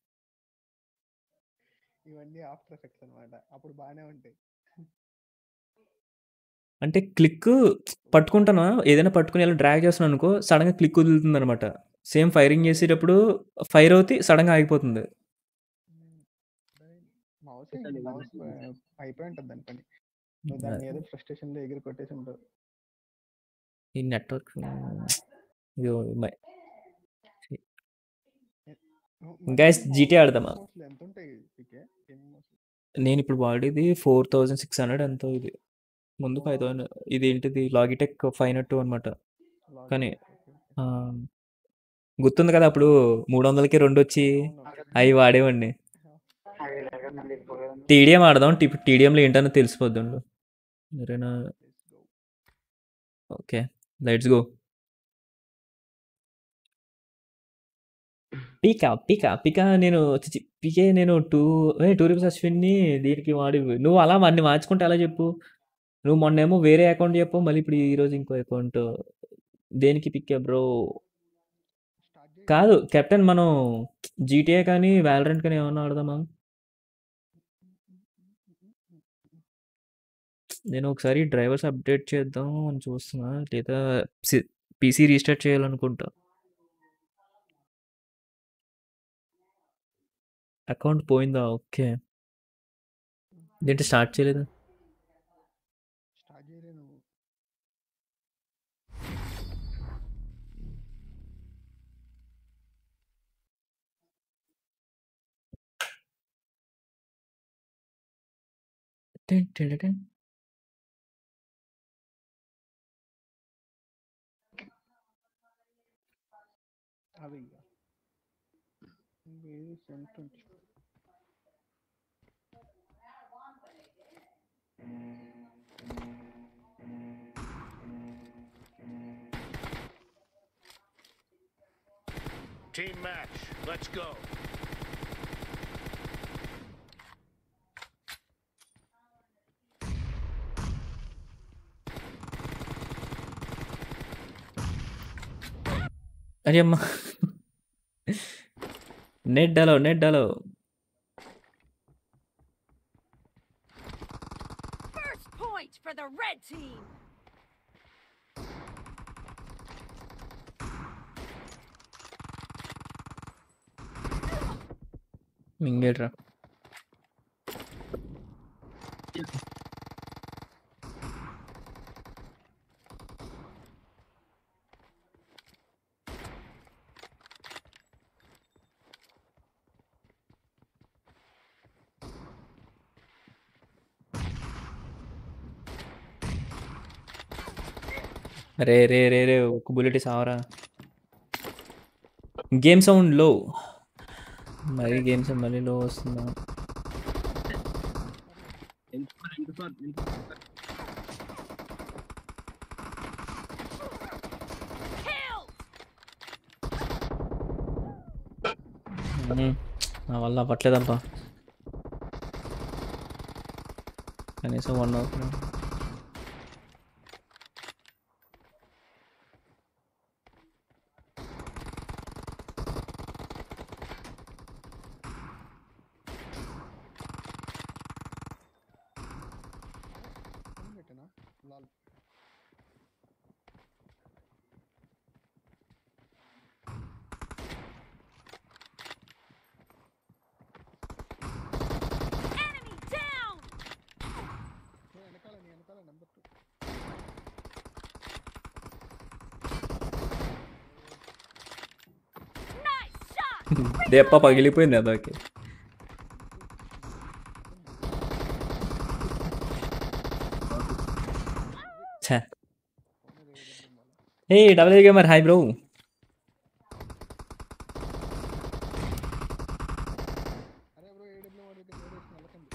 ఇవన్నీ ఆఫ్టర్ ఎఫెక్ట్స్ అన్నమాట అప్పుడు బాగానే ఉంటాయి అంటే క్లిక్ పట్టుకుంటానా ఏదైనా పట్టుకుని ఇలా డ్రాగ్ చేస్తున్నాను అనుకో సడన్గా క్లిక్ వదులుతుంది అనమాట సేమ్ ఫైరింగ్ చేసేటప్పుడు ఫైర్ అవుతే సడన్గా ఆగిపోతుంది మౌస్ అసలు మౌస్ ఇవన్నీ అయిపోయి ఉంటుంది దాని పని నువ్వు దాన్ని ఏదో ఫ్రస్ట్రేషన్ లో ఎగిరి కొట్టేసి ఉంటావు ఈ నెట్వర్క్ నువ్వు Guys, మళ్ళీ GTA mouse- ఆడదామా? mouse లో ఎంత ఉంటాయి పీకే గేమింగ్ మౌస్ నేను ఇప్పుడు వాడేది ఫోర్ థౌజండ్ సిక్స్ హండ్రెడ్ ఎంతో ఇది ముందు ఫైవ్ థౌసండ్ ఇది ఏంటిది లాగిటెక్ ఫైవ్ నాట్ టూ అనమాట కానీ ఆ, గుర్తుంది కదా అప్పుడు మూడు వందలకి రెండు వచ్చి అవి వాడేవాడిని టీడీఎం ఆడదాం టి- టీడీఎంలో ఏంటనే తెలిసిపోద్దండు సరేనా ఓకే లెట్స్ గో పీకా పీకా పీకా నేను చిచి, పీకే నేను టూ ఏ టూ రూపీస్ అశ్విన్ని దీనికి వాడి నువ్వు అలా వాడిని మార్చుకుంటే అలా చెప్పు నువ్వు మొన్నేమో వేరే అకౌంట్ చెప్పు మళ్ళీ ఇప్పుడు ఈరోజు ఇంకో అకౌంట్ దేనికి పిక్కా బ్రో కాదు కెప్టెన్ మనం జీటీఏ కానీ వ్యాలరెంట్ కానీ ఏమన్నా ఆడదామా నేను ఒకసారి డ్రైవర్స్ అప్డేట్ చేద్దాం అని చూస్తున్నా లేదా పీసీ రీస్టార్ట్ చేయాలనుకుంటా అకౌంట్ పోయిందా ఓకే ఏంటి స్టార్ట్ చేయలేదు స్టార్ట్ చేయలే నువ్వు టిన్ టిన్ టిన్. అవి ఇక వేరే cent Team match. Let's go. అరే అమ్మా నెట్ డలో నెట్ డలో First point for the red team. మింగేట్రా రే రే రే రే ఒక బుల్లెట్ సావరా గేమ్ సౌండ్ లో మరి గేమ్ సౌండ్ మళ్ళీ లో వస్తుందా Killed! మ్మ్. నా వల్ల అవ్వట్లేదబ్బా కనీసం వన్ అవుతుంది పెట్టినా లాల్ Enemy down! ఏ వెనకాల నీ వెనకాల నెంబర్ టూ Nice shot! దెప్ప పగిలిపోయింది అదొకే ఛా ఏ డబుల్ గేమర్ హాయ్ బ్రో అరే బ్రో ఏడబ్ల్యూ వాడికి నోడేసి వెళ్ళకండి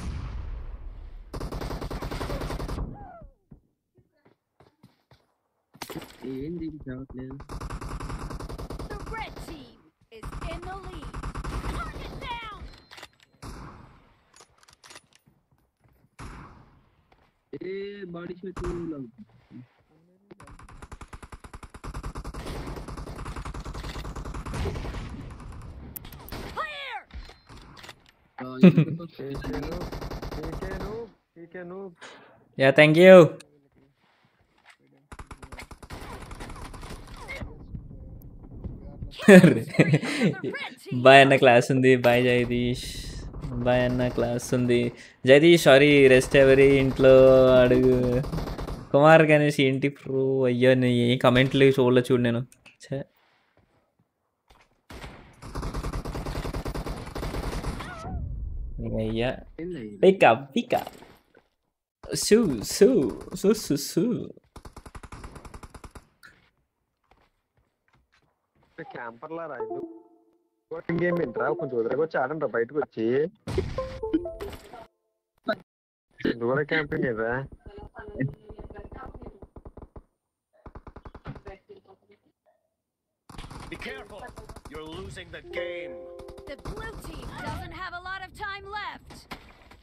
ఏంది ఇది చదవట్లేదు The red team is in the lead. Target down! ఏ body shot Clear! Yeah thank you bye అన్న క్లాస్ ఉంది బాయ్ జగదీష్ బాయ్ అన్న క్లాస్ ఉంది జగదీష్ సారీ రెస్ట్ ఎవరి ఇంట్లో అడుగు కుమార్ గణేష్ ఏంటి ప్రో అయ్యో నీ ఏ కమెంట్లు చూడలే చూడు నేను ఛే అయ్యా పిక పిక సు సు సు సు సు క్యాంపర్లారా గేమ్ ఏంట్రా కొంచెం వదిలేకొచ్చి ఆడండి బయటకు వచ్చి దూర క్యాంపింగ్ ఏదా Be careful. You're losing the game. The blue team doesn't have a lot of time left.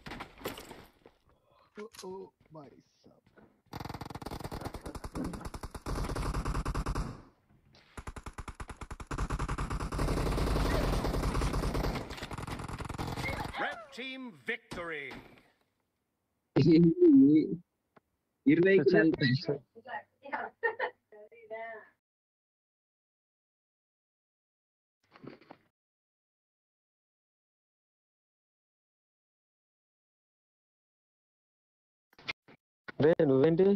Oh oh my Red team victory. ఇరవై రే నువ్వేంటి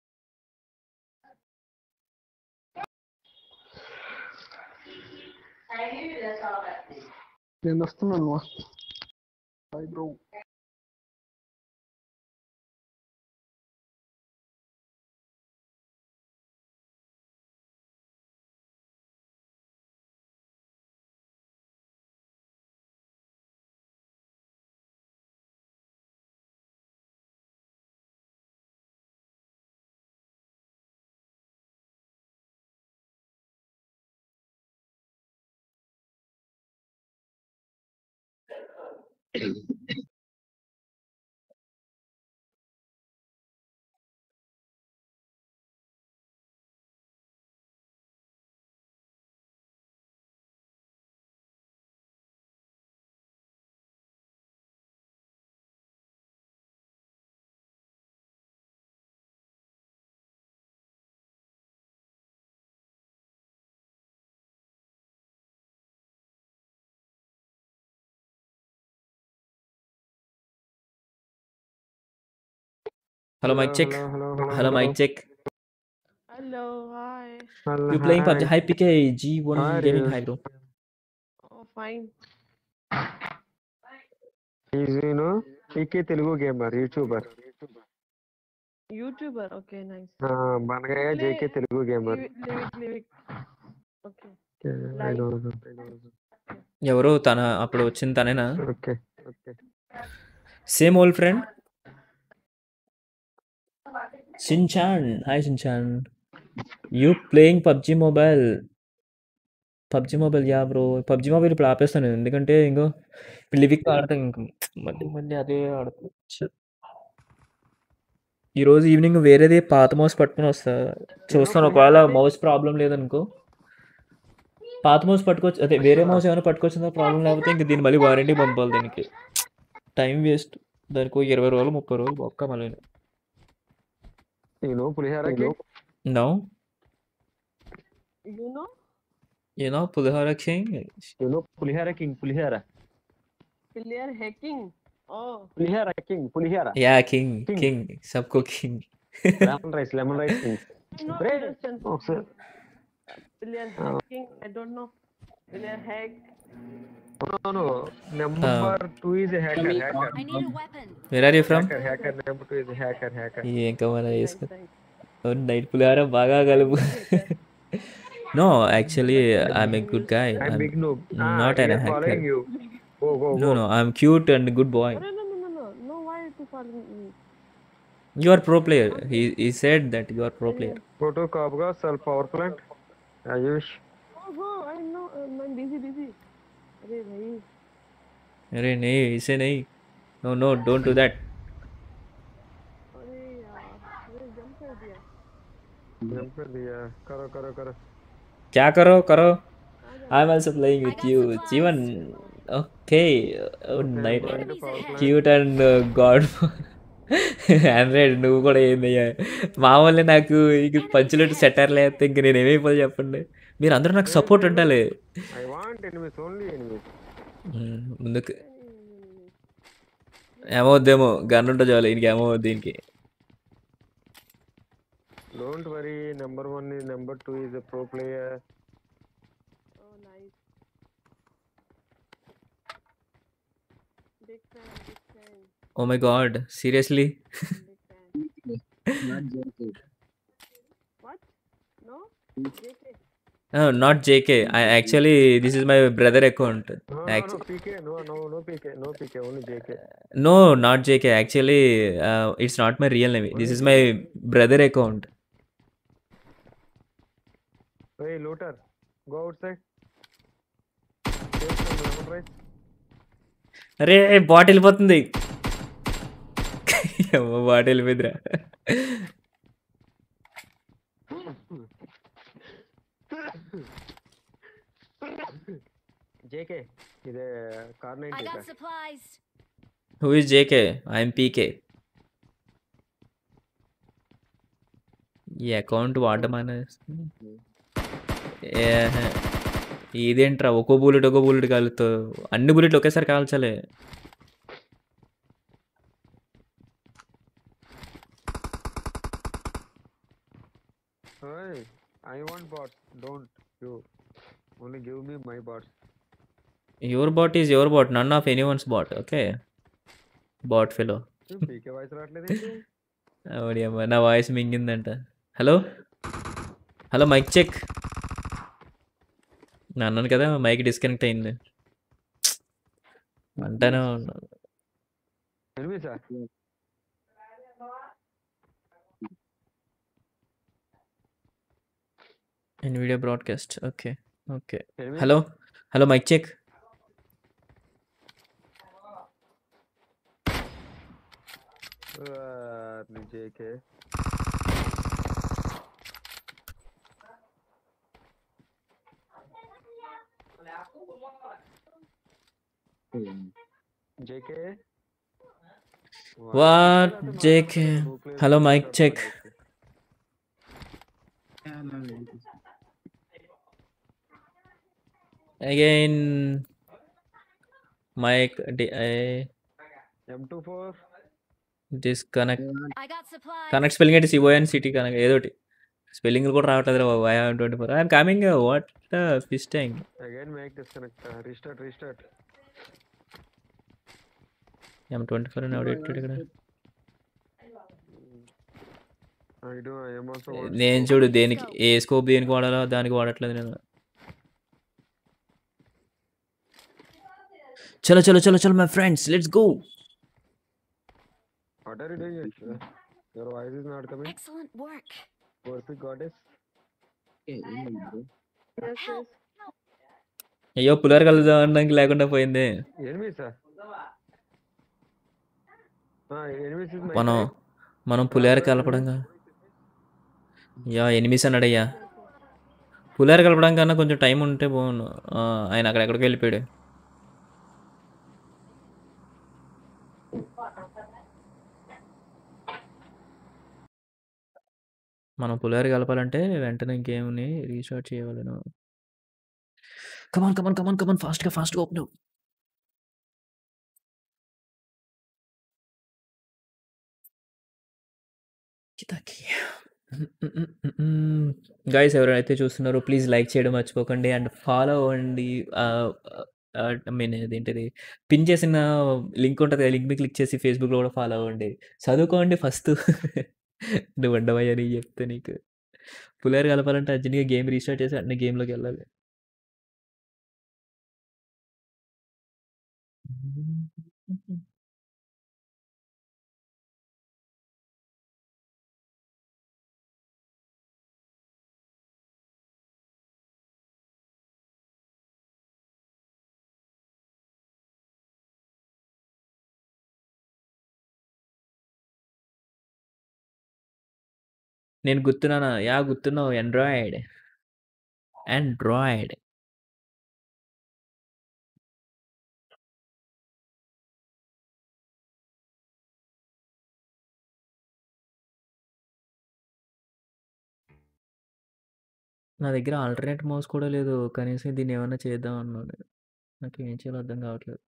నేను వస్తున్నాను bye bro hello mic check hello mic check Hello, hi. You playing PUBG hi PK G one Hi, gaming Rios. Hi bro Oh, fine. ఈజీను PK Telugu gamer YouTuber YouTuber. Okay, nice. బనగయ్య JK Telugu gamer Leave it, leave it, leave it. Okay. ఎవరు తన అప్పుడు వచ్చింది తనేనా okay okay same old friend Shinchan hi Shinchan you playing PUBG mobile PUBG mobile yeah bro PUBG mobile ఇప్పుడు ఆపేస్తాను నేను. ఎందుకంటే ఇంకో ఇప్పుడు లివిక్ ఆడతాను ఇంక మళ్ళీ మళ్ళీ అదే ఆడతాను ఛ. ఈరోజు ఈవినింగ్ వేరేది పాత మౌస్ పట్టుకొని వస్తా చూస్తాను ఒకవేళ మౌస్ ప్రాబ్లం లేదనుకో పాత మౌస్ పట్టుకోవచ్చు అదే వేరే మౌస్ ఏమైనా పట్టుకొచ్చిందో ప్రాబ్లం లేకపోతే ఇంక దీన్ని మళ్ళీ వారంటీ పంపాలి దీనికి టైం వేస్ట్ దానికి ఒక ఇరవై రోజులు ముప్పై రోజులు బొక్క మళ్ళీ నేను పులిహారకి no You know? You know pulihora king నేను pulihora king pulihora Clear hacking. Oh. Pulihora king pulihora yeah king king సబ్కో king lemon rice lemon rice king I not Bread. understand. ఒకసారి Clear hacking. I don't know. Clear hack. Number two is hacker hacker I need a weapon. Where are you from hacker hacker number two is hacker hacker ఇంకా మన వేసుకో night పులిహోర బాగా కలుపు no actually I'm a good guy I'm big noob. Not Ah, ఎన్ we are hacker following you. Go, go, no go. No I'm cute and good boy No, no, no, no, no. No, why are you following me? You are pro player he he said that you are pro player Go to Kabga, Cell Power Plant. Ayush. Oh, go. I know. Uh, I'm busy, busy. अरे भाई अरे नहीं इसे नहीं no no don't do that अरे यार अरे jump कर दिया Jump कर दिया. करो, करो, करो. क्या करो करो I am also playing with you Jeevan okay night cute and god hundred నువ్వు కూడా ఏందయ్యా మామూలు నాకు ఇంక పంచులెట్ సెటర్ లేకపోతే ఇంక నేను ఏమైపోయి చెప్పండి మీరు అందరూ నాకు సపోర్ట్ ఉండాలి I want enemies, only enemies. మ్మ్, ముందుకు ఏమవుద్దేమో గన్ ఉంటే చాలు ఇంక ఏమవుద్ది దీనికి Don't worry, number one is number two is a pro player. oh nice big fan big fan oh my god seriously what no JK not JK actually this is my brother account No, no, no, PK, no, no, no PK, no PK, only JK. No, not JK. Actually, uh, it's not my real name. This is my brother account. Hey, looter, go outside. Take some lemon rice. అరే bot వెళ్ళిపోతుంది bot వెళ్ళిపోయిందిరా JK, ఇది car I ninety got supplies. Who is JK I'm PK ఈ account వాడమని ఇదేంట్రా ఒక్కో bullet ఒక్కో bullet కాలుతో అన్ని బుల్లెట్లు ఒకేసారి కాల్చాలి Hey, I want bots, don't you. Only give me my bots. Your bot is your bot none of any ones bot okay bot fellow PK voice రావట్లేదు అవుడి అమ్మ నా వాయిస్ మింగిందంట హలో హలో మైక్ చెక్ నేను అన్నాను కదా mic disconnect అయింది అంటానే ఉన్నాను ఎనిమిసా in video broadcast okay okay Anyway. Hello hello mic check JK. JK. What JK hello mic check again mic M24. Disconnect I got supplies. Connect spelling అంటే C O N city connect ఏదోటి spelling కూడా రావట్లేదు బాబు I'm twenty four I'm coming what fish tank again make disconnect restart restart I'm twenty four అని ఎవడు పెట్టాడు ఇక్కడ I do I am also నేను చూడు దేనికి ఏ స్కోప్ దేనికి వాడాలో దానికి వాడట్లేదు నేను చలో చలో చలో చలో my friends let's go what are you doing your voice is not coming Excellent work. Work goddess Yes, yes. అయ్యో పులిహోర కలుదానికి లేకుండా పోయింది ఎనిమిసా ఎనిమిస్ ఇస్ మై మనం మనం పులిహోర కలపడంగా యా ఎనిమిస్ అన్నాడయ్యా పులిహోర కలపడం కన్నా కొంచెం టైం ఉంటే బాగుండు ఆ, ఆయన అక్కడ ఎక్కడికి వెళ్ళిపోయాడు మనం పులిహోర కలపాలంటే వెంటనే గేమ్ని రీస్టార్ట్ చేయవలను కమాన్ కమాన్ కమాన్ కమాన్ ఫాస్ట్గా ఫాస్ట్గా ఓపెన్ గైస్ ఎవరైతే చూస్తున్నారో ప్లీజ్ లైక్ చేయడం మర్చిపోకండి అండ్ ఫాలో అవ్వండి ఐ మీన్ ఏంటిది పిన్ చేసిన లింక్ ఉంటుంది లింక్ మీద క్లిక్ చేసి ఫేస్బుక్లో కూడా ఫాలో అవ్వండి చదువుకోండి ఫస్ట్ నువ్వు ఉండవయ్యా నీ చెప్తే నీకు పులేరు కలపాలంటే అర్జెంట్గా గేమ్ రీస్టార్ట్ చేసి అన్ని గేమ్లోకి వెళ్ళాలి నేను గుర్తున్నానా యా గుర్తున్నావు ఆండ్రాయిడ్ ఆండ్రాయిడ్ నా దగ్గర ఆల్టర్నేట్ మౌస్ కూడా లేదు కనీసం దీన్ని ఏమన్నా చేద్దాం అన్నాను నాకు ఏం చేయాలో అర్థం కావట్లేదు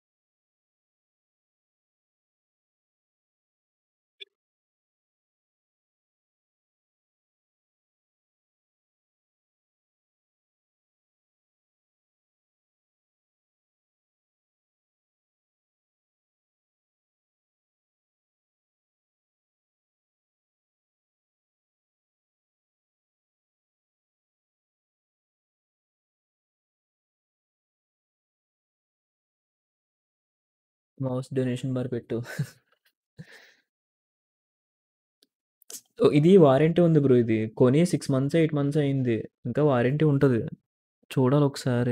మౌస్ డొనేషన్ బార్ పెట్టు ఓ, ఇది వారంటీ ఉంది బ్రో ఇది కొని సిక్స్ మంత్స్ ఎయిట్ మంత్స్ అయింది ఇంకా వారంటీ ఉంటుంది చూడాలి ఒకసారి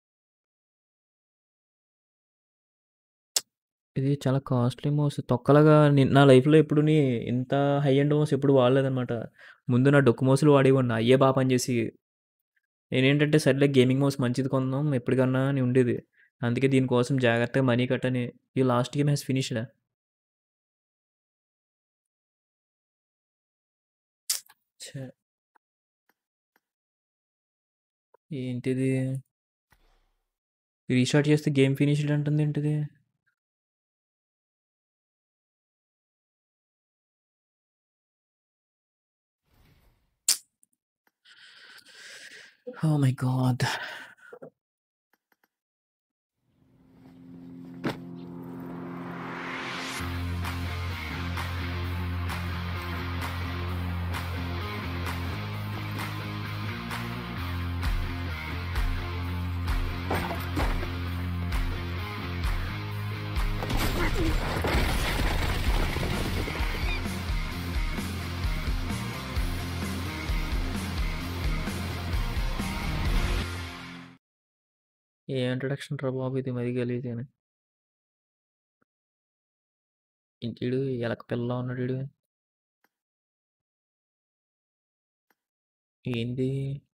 ఇది చాలా కాస్ట్లీ మౌస్ తొక్కలాగా ని- నా లైఫ్లో ఎప్పుడు ఇంత హై ఎండ్ మౌస్ ఎప్పుడు వాడలేదన్నమాట ముందు నా డొక్కు మౌస్లు వాడేవాడిని అయ్యే బాగా పనిచేసి నేనేంటంటే సర్లే గేమింగ్ మౌస్ మంచిది కొందాం ఎప్పటికన్నా అని ఉండేది అందుకే దీనికోసం జాగ్రత్తగా మనీ కట్టని ఈ లాస్ట్ గేమ్ హ్యాస్ ఫినిష్డ్ ఏంటిది రీస్టార్ట్ చేస్తే గేమ్ ఫినిష్డ్ అంటుంది ఏంటిది Oh my god. ఏ ఇంట్రడక్షన్ రా బాబు ఇది మరీ గలీజ్ అని ఇంటీడు ఎలక పిల్ల ఉన్నాడు ఈడు. ఏంది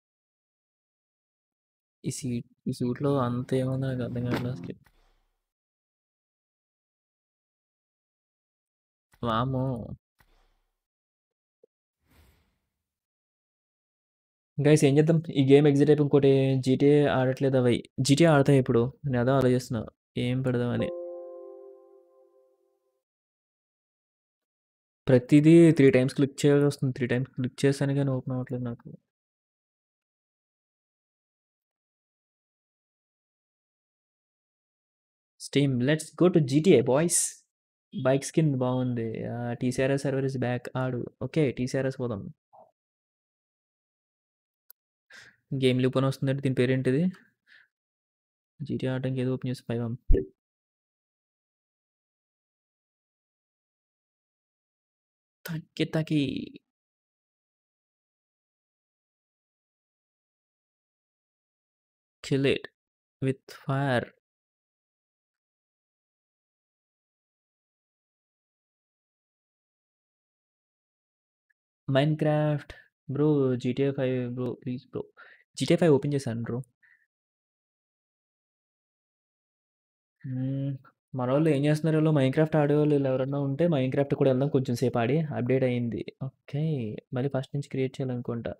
ఈ సీట్ ఈ సూట్లో అంత ఏముంది నాకు అర్థం కావట్లేదు అసలు వామో గైస్ ఏం చేద్దాం ఈ గేమ్ ఎగ్జిట్ అయిపోయి ఇంకోటి జీటీఏ ఆడట్లేదు అవి జీటీఏ ఆడతాయి ఇప్పుడు నేను అదే ఆలోచిస్తున్నా ఏం పెడదామని ప్రతిదీ త్రీ టైమ్స్ క్లిక్ చేయాల్సి వస్తుంది త్రీ టైమ్స్ క్లిక్ చేశాను కానీ ఓపెన్ అవ్వట్లేదు నాకు Steam let's go to GTA boys bike skin బాగుంది టీసీఆర్ఎస్ సర్వర్ ఇస్ బ్యాక్ ఆడు ఓకే టీసీఆర్ఎస్ పోదాం గేమ్ లూప్ అని వస్తుందంటే దీని పేరేంటిది జీటీ ఆడడానికి ఏదో ఓపెన్ చేసి ఫైవ్ తక్కి తకి kill it with fire Minecraft bro GTA five bro please bro GTA five open చేశాను బ్రో మన వాళ్ళు ఏం చేస్తున్నారు వీళ్ళు మైన్క్రాఫ్ట్ ఆడేవాళ్ళు వీళ్ళు ఎవరన్నా ఉంటే మైన్క్రాఫ్ట్ కూడా వెళ్దాం కొంచెం సేపు ఆడి అప్డేట్ అయింది ఓకే మళ్ళీ ఫస్ట్ నుంచి క్రియేట్ చేయాలనుకుంటా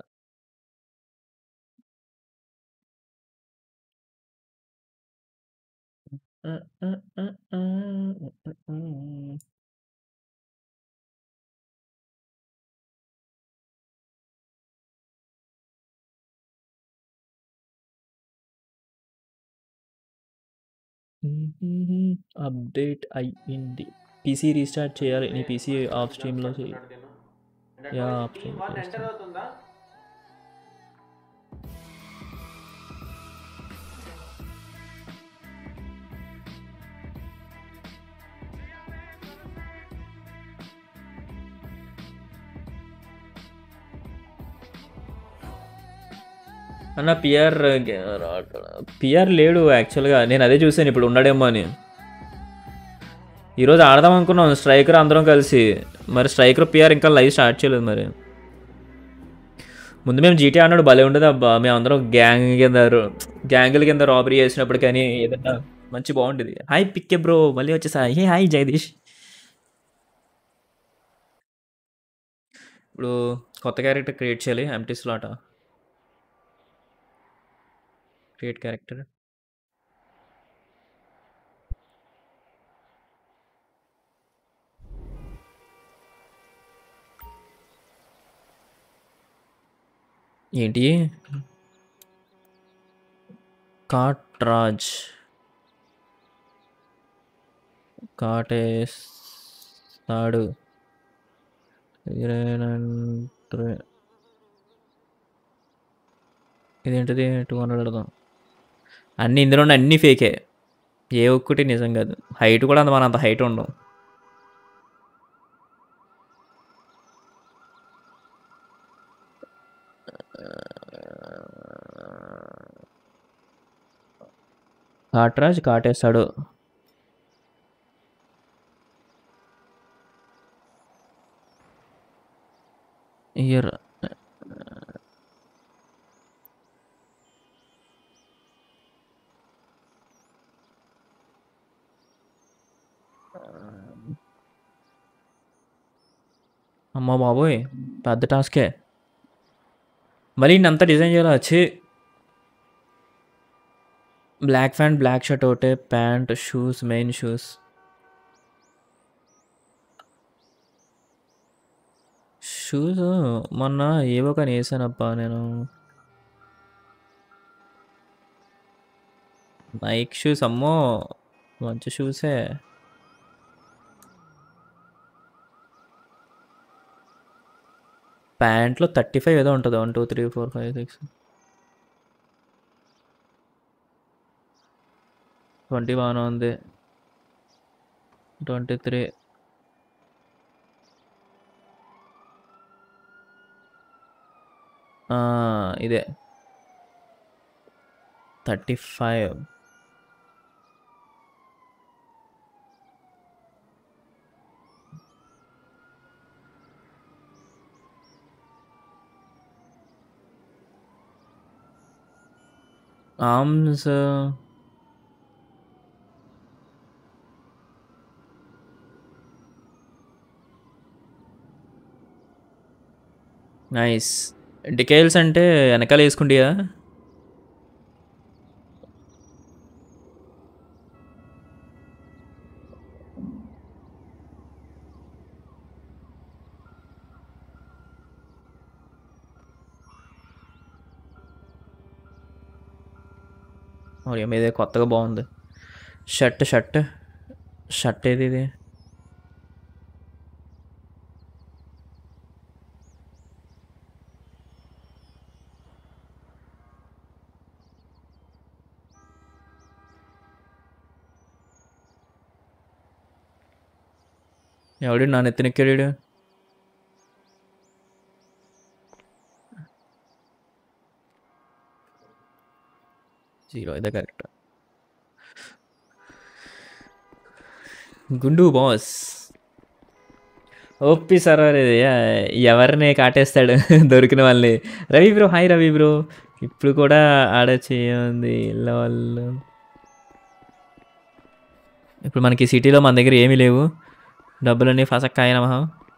అప్డేట్ అయ్యింది పీసీ రీస్టార్ట్ చేయాలి నీ పీసీ ఆఫ్ స్ట్రీమ్లో చేయి యా ఆఫ్ స్ట్రీమ్ అన్న పిఆర్ పిఆర్ లేడు యాక్చువల్గా నేను అదే చూసాను ఇప్పుడు ఉన్నాడేమో అని ఈరోజు ఆడదాం అనుకున్నాం స్ట్రైకర్ అందరం కలిసి మరి స్ట్రైకర్ పిఆర్ ఇంకా లైవ్ స్టార్ట్ చేయలేదు మరి ముందు మేము జీటీ ఆడినాడు భలే ఉండదు అబ్బా మేము అందరం గ్యాంగ్ కింద గ్యాంగుల కింద రాబరీ చేసినప్పుడు కానీ ఏదన్నా మంచి బాగుండేది హాయ్ పిక్కే బ్రో మళ్ళీ వచ్చేసా హే హాయ్ జగదీష్ ఇప్పుడు కొత్త క్యారెక్టర్ క్రియేట్ చేయాలి ఎంటీ స్లాట్ క్రియేట్ క్యారెక్టర్ ఏంటి కాట్రాజ్ కాటేస్తాడు ఇదేనంటే ఇదేంటిది టూ హండ్రెడ్ పెడదాం అన్నీ ఇందులో ఉన్న అన్నీ ఫేకే ఏ ఒక్కటి నిజం కాదు హైట్ కూడా అంత మన అంత హైట్ ఉండవు కాట్రాజ్ కాటేస్తాడు ఇయర్ అమ్మ బాబోయ్ పెద్ద టాస్కే మళ్ళీ అంతా డిజైన్ చేయాలి వచ్చి బ్లాక్ ప్యాంట్ బ్లాక్ షర్ట్ ఒకటే pant shoes main shoes shoes మొన్న ఏవో కానీ వేసానప్పా నేను నైక్ షూస్ అమ్మో మంచి షూసే ప్యాంట్లో థర్టీ ఫైవ్ ఏదో ఉంటుంది one two three four five six twenty బాగానే ఉంది ట్వంటీ త్రీ ఇదే thirty five arms nice decals అంటే వెనకాల వేసుకుంటియా మరి మీద కొత్తగా బాగుంది షర్ట్ షర్ట్ షర్ట్ ఏది ఇది ఎవడు నా నెత్తినెక్కాడు జీరో ఇదే కరెక్ట్ గుండు బాస్ ఓపి సర్వర్ ఇది యా- ఎవరిని కాటేస్తాడు దొరికిన వాళ్ళని Ravi bro hi Ravi bro ఇప్పుడు కూడా ఆడ చేయండి ఇళ్ళ వాళ్ళు ఇప్పుడు మనకి సిటీలో మన దగ్గర ఏమీ లేవు డబ్బులన్నీ ఫసక్కాయ నమః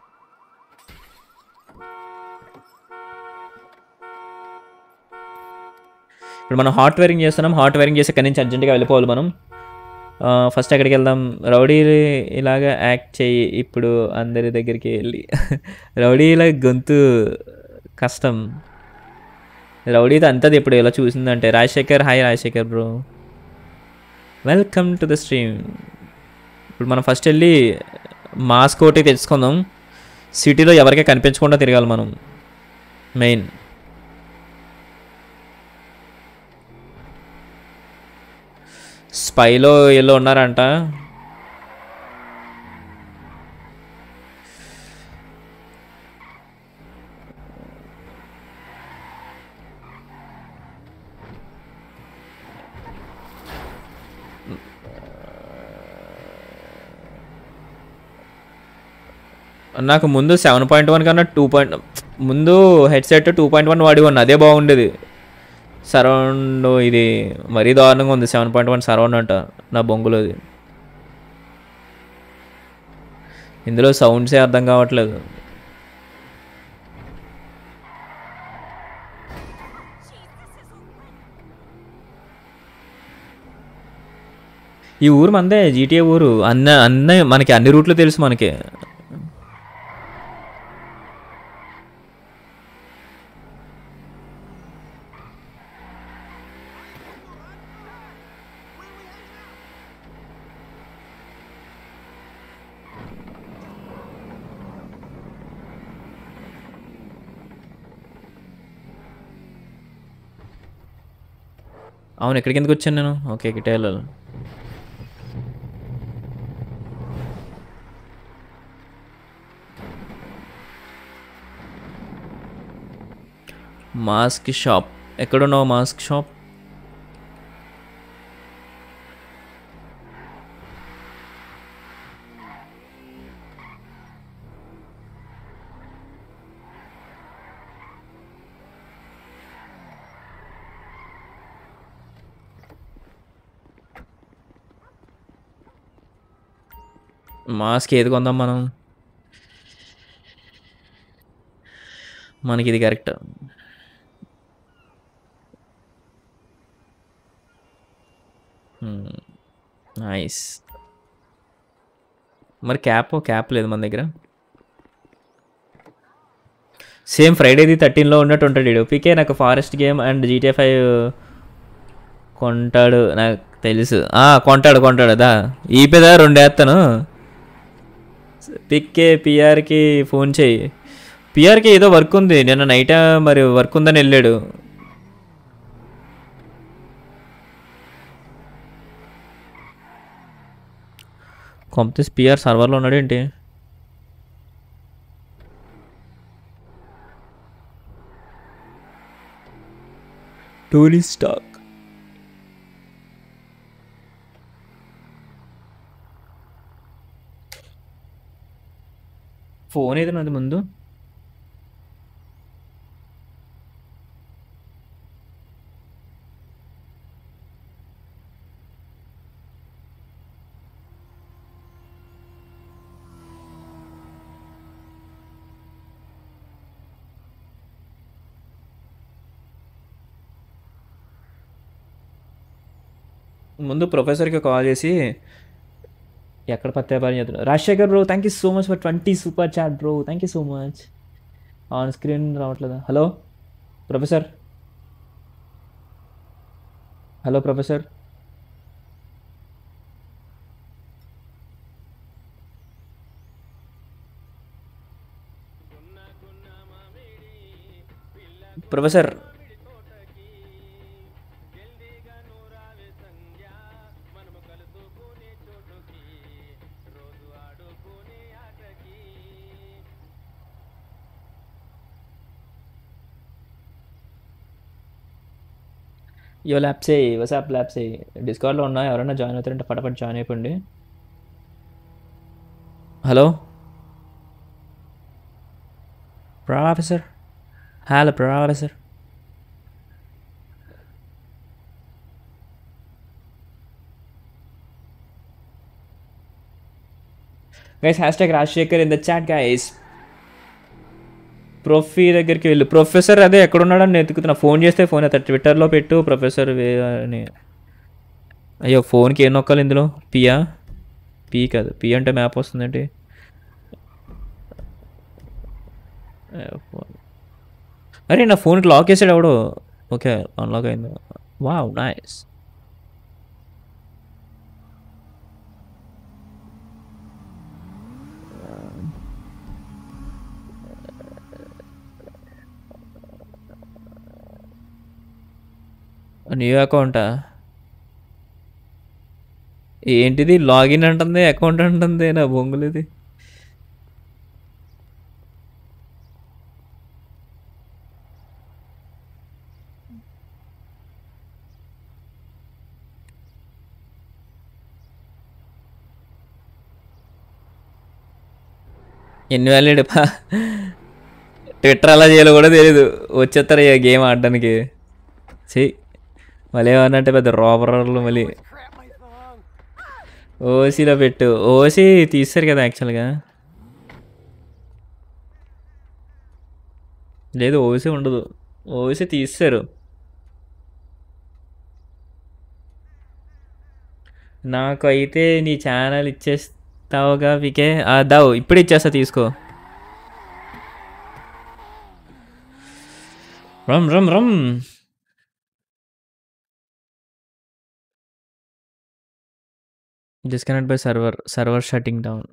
ఇప్పుడు మనం హాట్ వైరింగ్ చేస్తున్నాం హాట్ వైరింగ్ చేసి ఇక్కడి నుంచి అర్జెంట్గా వెళ్ళిపోవాలి మనం ఫస్ట్ ఎక్కడికి వెళ్దాం రౌడీ ఇలాగా యాక్ట్ చేయి ఇప్పుడు అందరి దగ్గరికి వెళ్ళి రౌడీల గొంతు కష్టం రౌడీతో అంతది ఇప్పుడు ఇలా చూసిందంటే Rajasekhar hi Rajasekhar bro welcome to the stream ఇప్పుడు మనం ఫస్ట్ వెళ్ళి మాస్క్ ఒకటి తెచ్చుకుందాం సిటీలో ఎవరికీ కనిపించకుండా తిరగాలి మనం మెయిన్ స్పైలో వీళ్ళు ఉన్నారంట నాకు ముందు సెవెన్ పాయింట్ వన్ కన్నా టూ పాయింట్ ముందు హెడ్సెట్ టూ పాయింట్ వన్ వాడి వన్ అదే బాగుండేది సరౌండ్ ఇది మరీ దారుణంగా ఉంది సెవెన్ పాయింట్ వన్ సరౌండ్ అంట నా బొంగులోది ఇందులో సౌండ్సే అర్థం కావట్లేదు ఈ ఊరు మందే జీటీఏ ఊరు అన్న అన్న మనకి అన్ని రూట్లు తెలుసు మనకి అవును ఎక్కడికి ఎందుకు వచ్చాను నేను ఓకే గిటే వెళ్ళాలి మాస్క్ షాప్ ఎక్కడున్నావు మాస్క్ షాప్ మాస్క్ ఏది కొందాం మనం మనకి ఇది కరెక్ట్ నైస్ మరి క్యాప్ క్యాప్ లేదు మన దగ్గర సేమ్ ఫ్రైడేది థర్టీన్లో ఉన్నట్టు ఉంటాడు వీడు పీకే నాకు forest game and GTA five కొంటాడు నాకు తెలుసు ఆ, కొంటాడు కొంటాడు అదా ఈపేదా రెండు వేస్తాను పిక్కే పిఆర్కి ఫోన్ చేయి పిఆర్కి ఏదో వర్క్ ఉంది నిన్న నైట్ మరి వర్క్ ఉందని వెళ్ళాడు కొంపతీస్ పిఆర్ సర్వర్లో ఉన్నాడు ఏంటి టోనీ స్టాక్ ఫోన్ ఏదో నాది ముందు ముందు ప్రొఫెసర్కి కాల్ చేసి ఎక్కడ పత్యాపారం చేస్తున్నాడు Rajasekhar bro thank you so much for twenty super chat bro thank you so much on screen రావట్లేదా hello professor hello professor professor yo ల్యాబ్సే వసాప్ ల్యాబ్సే డిస్కౌంట్లో ఉన్నా ఎవరైనా జాయిన్ అవుతారంటే ఫటాఫట్ జాయిన్ అయిపోండి hello professor hello professor guys hashtag Rajasekhar in the chat guys ప్రొఫీ దగ్గరికి వెళ్ళు ప్రొఫెసర్ అదే ఎక్కడున్నాడని వెతుకుతున్నా ఫోన్ చేస్తే ఫోన్ అవుతాడు ట్విట్టర్లో పెట్టు ప్రొఫెసర్ వే- అని అయ్యో ఫోన్కి ఏం నొక్కాలి ఇందులో పియా పీ కాదు పీ అంటే మ్యాప్ వస్తుందండి అరే నా ఫోన్కి లాక్ వేసాడు ఎవడో ఓకే అన్లాక్ అయింది వావ్ నైస్ న్యూ అకౌంటా ఏంటిది లాగిన్ అంటుంది అకౌంట్ అంటుంది నా బొంగులు ఇది ఇన్వాలిడ్ ట్విట్టర్ అలా చేయాలో కూడా తెలియదు వచ్చేస్తారు ఇక గేమ్ ఆడడానికి చెయ్యి మళ్ళీ ఏమన్నంటే పెద్ద రోబర్లు మళ్ళీ ఓసీలో పెట్టు ఓసీ తీస్తారు కదా యాక్చువల్గా లేదు ఓసీ ఉండదు ఓసీ తీస్తారు నాకు అయితే నీ ఛానల్ ఇచ్చేస్తావుగా వికే ఆ, దావు ఇప్పుడు ఇచ్చేస్తా తీసుకో రమ్ రమ్ రమ్ disconnect bye server server shutting down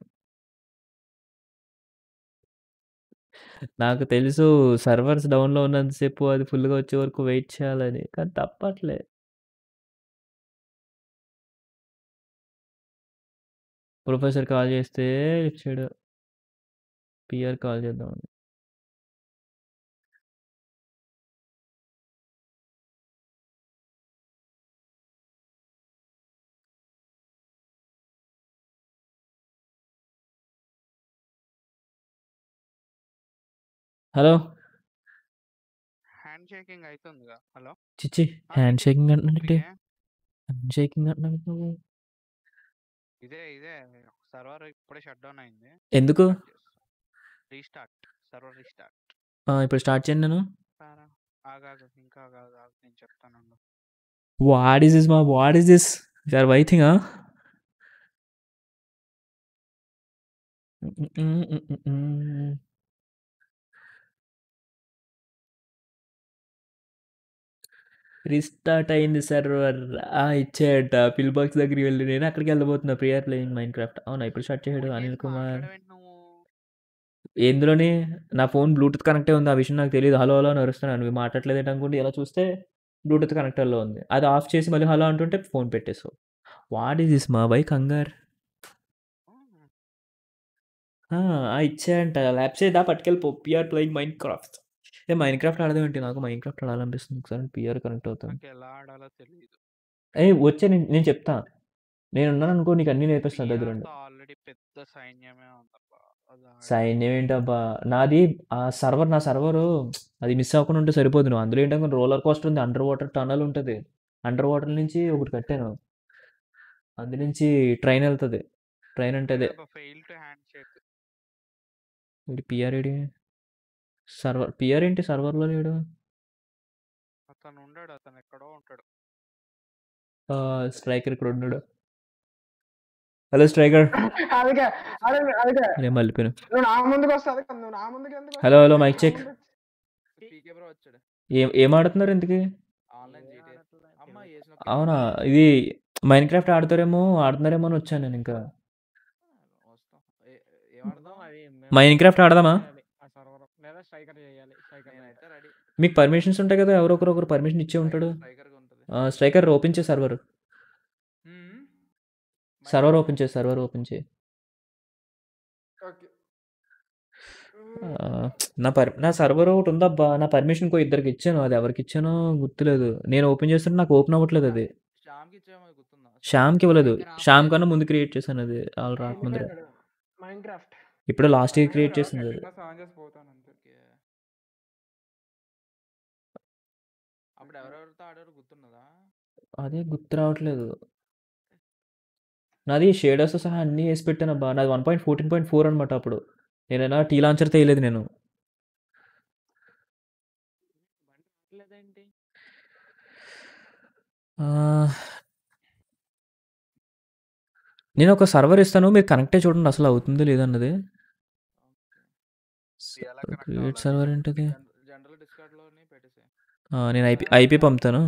నాకు తెలుసు సర్వర్స్ డౌన్లో ఉన్నంతసేపు అది ఫుల్గా వచ్చే వరకు వెయిట్ చేయాలని కానీ తప్పట్లే ప్రొఫెసర్ కాల్ చేస్తే ఇచ్చాడు పిఆర్ కాల్ చేద్దాం హలో హ్యాండ్ షేకింగ్ అవుతుందిగా హలో చిచ్చి హ్యాండ్ షేకింగ్ అంటున్నట్టే హ్యాండ్ షేకింగ్ అంటున్నావు నువ్వు ఇదే ఇదే సర్వర్ ఇప్పుడే షట్ డౌన్ అయింది ఎందుకు రీస్టార్ట్ సర్వర్ రీస్టార్ట్ ఆ, ఇప్పుడు స్టార్ట్ చేయండి నేను ఆగాగు ఇంకా కాదు ఆగు నేను చెప్తాను వాట్ ఈస్ దిస్ మా what is this you are waiting restart అయింది సర్వర్ ఇచ్చేయట పిల్ బాక్స్ దగ్గరికి వెళ్ళి నేను అక్కడికి వెళ్ళబోతున్నా ప్రియర్ ప్లేయింగ్ మైండ్ క్రాఫ్ట్ అవునా ఇప్పుడు స్టార్ట్ చేయడు అనిల్ కుమార్ ఎందులోని నా ఫోన్ బ్లూటూత్ కనెక్ట్ ఉంది ఆ విషయం నాకు తెలియదు హలో హలో అని అరుస్తున్నాను నువ్వు మాట్లాడలేదు అనుకుంటే ఇలా చూస్తే బ్లూటూత్ కనెక్టర్లో ఉంది అది ఆఫ్ చేసి మళ్ళీ హలో అంటుంటే ఫోన్ పెట్టేసావు వాట్ ఈస్ దిస్ మా బై కంగార్ ఇచ్చాయంట ల్యాబ్సే దా పట్టుకెళ్ళి పిఆర్ ప్లేయింగ్ మైండ్ క్రాఫ్ట్ ఏ మైండ్ క్రాఫ్ట్ ఆడదాం ఏంటి నాకు మైండ్ క్రాఫ్ట్ ఆడాలనిపిస్తుంది ఒకసారి పిఆర్ కనెక్ట్ అవుతాను నాకు ఎలా ఆడాలో తెలియదు ఏ వచ్చే నేను నేను చెప్తా నేను ఉన్నాను అనుకో నీకు అన్నీ నేర్పిస్తాను దగ్గర ఉండి ఆల్రెడీ పెద్ద సైన్యమే ఉందబ్బా అది ఆడ- సైన్యం ఏంటబ్బా నాది ఆ సర్వర్ నా సర్వరు అది మిస్ అవ్వకుండా ఉంటే సరిపోదు నువ్వు అందులో ఏంటంటే రోలర్ కోస్టర్ ఉంది అండర్ వాటర్ టనల్ ఉంటుంది అండర్ వాటర్ నుంచి ఒకటి కట్టాను అందు నుంచి ట్రైన్ వెళ్తుంది ట్రైన్ అంటే అదే ఫెయిల్ టు హ్యాండ్ షేక్ ఇది పిఆర్ ఏడి సర్వర్ పిఆర్ ఏంటి సర్వర్లో లేడు అతను ఉండడు అతను ఎక్కడో ఉంటాడు స్ట్రైకర్ ఇక్కడ ఉన్నాడు హలో స్ట్రైకర్ అదిగా అదే అదిగా నేను మళ్ళీపోయాను నువ్వు నా ముందుకు వస్తా అదిగా నువ్వు నా ముందుకు ఎందుకు hello hello mic check PK bro వచ్చాడు ఏం ఏం ఆడుతున్నారు ఇంతకి ఆన్లైన్ జీటీ అమ్మ వేసిన అవునా ఇది మైన్ క్రాఫ్ట్ ఆడతారేమో ఆడుతున్నారేమో అని వచ్చాను నేను ఇంకా వస్తాం ఏ- ఏం ఆడదాం అవి మైన్ క్రాఫ్ట్ ఆడదామా ఆ సర్వర్ లేదా స్ట్రైకర్ చేయాలి స్ట్రైకర్ నేనైతే రెడీ మీకు పర్మిషన్స్ ఉంటాయి కదా ఎవరో ఒకరు ఒకరు పర్మిషన్ ఇచ్చే ఉంటాడు స్ట్రైకర్గా ఉంటుంది స్ట్రైకర్ ఓపెన్ చేయి సర్వర్ మ్మ్. సర్వర్ ఓపెన్ చేయి సర్వర్ ఓపెన్ చేయి ఓకే ఆ, నా పర్ నా సర్వర్ ఒకటి ఉందబ్బా నా పర్మిషన్ ఇంకో ఇద్దరికి ఇచ్చాను అది ఎవరికి ఇచ్చానో గుర్తులేదు నేను ఓపెన్ చేస్తుంటే నాకు ఓపెన్ అవ్వట్లేదు అది శ్యామ్కి ఇచ్చేమో గుర్తుందా శ్యామ్కి ఇవ్వలేదు శ్యామ్ కన్నా ముందు క్రియేట్ చేశాను అది వాళ్ళు రాకముందరే మైండ్ క్రాఫ్ట్ ఇప్పుడు లాస్ట్ ఇయర్ క్రియేట్ చేసింది అది ఆన్ చేసి పోతాను అంతే ఓకే అప్పుడు ఎవరెవరితో ఆడారు గుర్తున్నదా అదే గుర్తు రావట్లేదు నాది షేడర్స్ సహా అన్నీ వేసి పెట్టాను అబ్బా నాది one point fourteen point four అనమాట అప్పుడు నేనైనా టీ లాంచర్ తీయలేదు నేను లేదేంటి ఆ, నేను ఒక సర్వర్ ఇస్తాను మీరు కనెక్టే చూడండి అసలు అవుతుందో లేదన్నది క్రియేట్ సర్వర్ ఏంటది జనరల్ డిస్కార్డ్లోనే పెట్టేసే ఆ, నేను ఐపీ ఐపీ పంపుతాను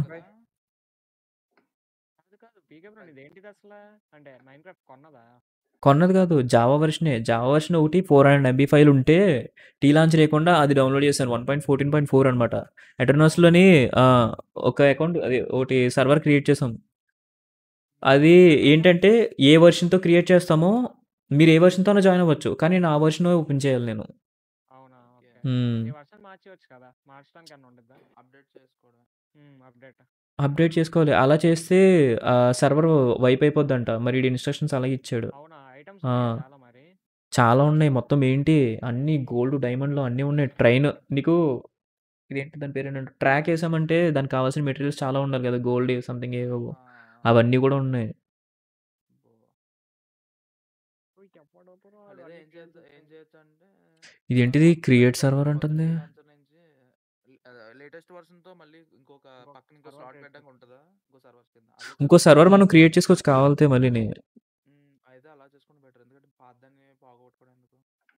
అది కాదు పీకే బ్రో ఇది ఏంటిది అసలు అంటే మైన్ క్రాఫ్ట్ కొన్నదా కొన్నది కాదు జావా వర్షనే జావా వర్షన్ ఒకటి ఫోర్ హండ్రెడ్ ఎంబీ ఫైల్ ఉంటే టీ లాంచ్ లేకుండా అది డౌన్లోడ్ చేశాను one point fourteen point four అనమాట ఎటర్నోస్లోని ఒక అకౌంట్ అది ఒకటి సర్వర్ క్రియేట్ చేసాం అది ఏంటంటే ఏ వర్షన్తో క్రియేట్ చేస్తామో మీరు ఏ వర్షన్తోనో జాయిన్ అవ్వచ్చు కానీ నా వర్షన్ ఓపెన్ చేయాలి నేను అవునా ఓకే మ్మ్. ఈ వర్షన్ మార్చవచ్చు కదా మార్చడానికి అన్న ఉండద్దా అప్డేట్ చేసుకోవడం అప్డేట్ అప్డేట్ చేసుకోవాలి అలా చేస్తే సర్వర్ వైప్ అయిపోద్దంట మరి ఈ ఇన్స్ట్రక్షన్స్ అలాగే ఇచ్చాడు అవునా ఐటమ్స్ ఆ, చాలా మరి చాలా ఉన్నాయి మొత్తం ఏంటి అన్ని గోల్డ్ డైమండ్లు అన్నీ ఉన్నాయి ట్రైన్ నీకు ఇదేంటి దాని పేరు ఏంటంటే ట్రాక్ వేసామంటే దానికి కావాల్సిన మెటీరియల్స్ చాలా ఉండాలి కదా గోల్డ్ సంథింగ్ ఏవో అవన్నీ కూడా ఉన్నాయి అదే ఏం చేద్దాం ఏం చేయొచ్చు అంటే ఇదేంటిది క్రియేట్ సర్వర్ అంటుంది లేటెస్ట్ వర్షన్ తో మళ్ళీ ఇంకొక పక్కన ఇంకో స్లాట్ పెట్టడానికి ఉంటుందా ఇంకో సర్వర్స్ కింద అది ఇంకో సర్వర్ మనం క్రియేట్ చేసుకోవచ్చు కావాలితే మళ్ళీ మ్మ్. అయితే అలా చేసుకుని బెటర్ ఎందుకంటే పాతదాన్ని పోగొట్టుకోవడం ఎందుకు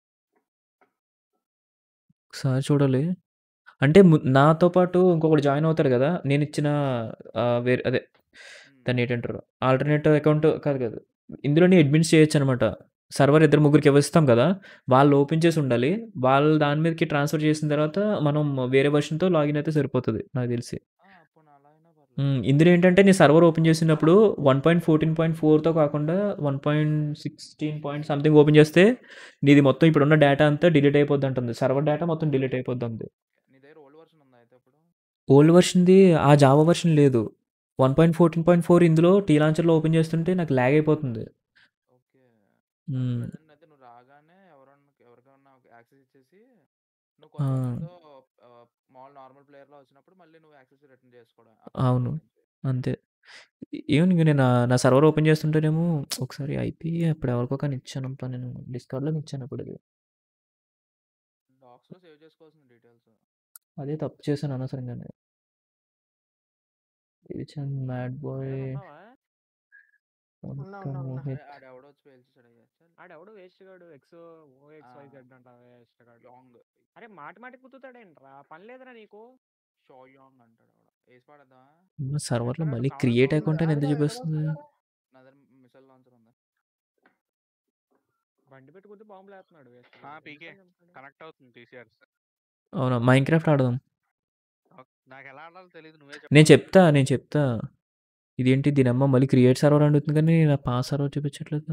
ఒకసారి చూడాలి అంటే ము- నాతో పాటు ఇంకొకటి జాయిన్ అవుతారు కదా నేను ఇచ్చిన ఆ, వేరే అదే దాన్ని ఏంటంటారు ఆల్టర్నేట్ అకౌంట్ కాదు కాదు ఇందులోనే అడ్మిన్స్ చేయొచ్చు అనమాట సర్వర్ ఇద్దరు ముగ్గురికి ఇస్తాం కదా వాళ్ళు ఓపెన్ చేసి ఉండాలి వాళ్ళు దాని మీదకి ట్రాన్స్ఫర్ చేసిన తర్వాత మనం వేరే వర్షన్తో లాగిన్ అయితే సరిపోతుంది నాకు తెలిసి ఉమ్, ఇందులో ఏంటంటే నీ సర్వర్ ఓపెన్ చేసినప్పుడు వన్ పాయింట్ ఫోర్టీన్ పాయింట్ ఫోర్తో కాకుండా one point sixteen point something open చేస్తే నీది మొత్తం ఇప్పుడు ఉన్న డేటా అంతా డిలీట్ అయిపోద్ది అంటుంది సర్వర్ డేటా మొత్తం డిలీట్ అయిపోద్ది అంది నీ దగ్గర ఓల్డ్ వర్షన్ ఉందా అయితే ఇప్పుడు ఓల్డ్ వర్షన్ది ఆ జావా వర్షన్ లేదు one point fourteen point four ఇందులో టీ లాంచర్లో ఓపెన్ చేస్తుంటే నాకు ల్యాగ్ అయిపోతుంది మ్మ్. ప్రజెంట్ అయితే నువ్వు రాగానే ఎవరన్నా ఎవరికైనా యాక్సెస్ ఇచ్చేసి నువ్వు ఆ. కొత్త వర్షన్తో మామూలు నార్మల్ ప్లేయర్లో వచ్చినప్పుడు మళ్ళీ నువ్వు యాక్సెస్ రిటర్న్ చేసుకోవడం అవును అంతే ఏమో ఇంక నేను నా- నా సర్వర్ ఓపెన్ చేస్తుంటేనేమో ఒకసారి ఐపీ అప్పుడు ఎవరికో కానీ ఇచ్చాను అబ్బా నేను డిస్కౌంట్లో ఇచ్చాను అప్పుడు అది డాక్స్లో సేవ్ చేసుకోవాల్సిన డీటెయిల్స్ అదే తప్పు చేశాను అనవసరంగానే ఇది మ్యాడ్ బాయ్ ఉన్నా, ఉన్నా, ఉన్నా. మోహిత్ ఆడెవడో వచ్చి పేల్చేసాడు అయ్యా ఆడెవడు వేస్ట్ గాడు ఎక్స్ ఓఎక్స్ వై జెడ్ అంట వేస్ట్ గాడు లాంగ్ అరే మాటి మాటి కుత్తుతాడేంట్రా పని లేదురా నీకు షో యాంగ్ అంటాడు ఆవిడ వేసి పడదా మా సర్వర్లో మళ్ళీ క్రియేట్ అకౌంట్ అని ఎంత చూపిస్తుంది నా దగ్గర మిసైల్ లాంచర్ ఉంది బండి పెట్టి కుద్ది బాంబులు వేస్తున్నాడు వేస్ట్ పీకే కనెక్ట్ అవుతుంది టీసీఆర్స్ అవునా మైన్ క్రాఫ్ట్ ఆడదాం నాకు ఎలా ఆడాలో తెలియదు నువ్వే నేను చెప్తా నేను చెప్తా ఇదేంటి దీని అమ్మ మళ్ళీ క్రియేట్ సర్వర్ అడుగుతుంది కానీ నా పాస్ సర్వర్ చూపించట్లేదు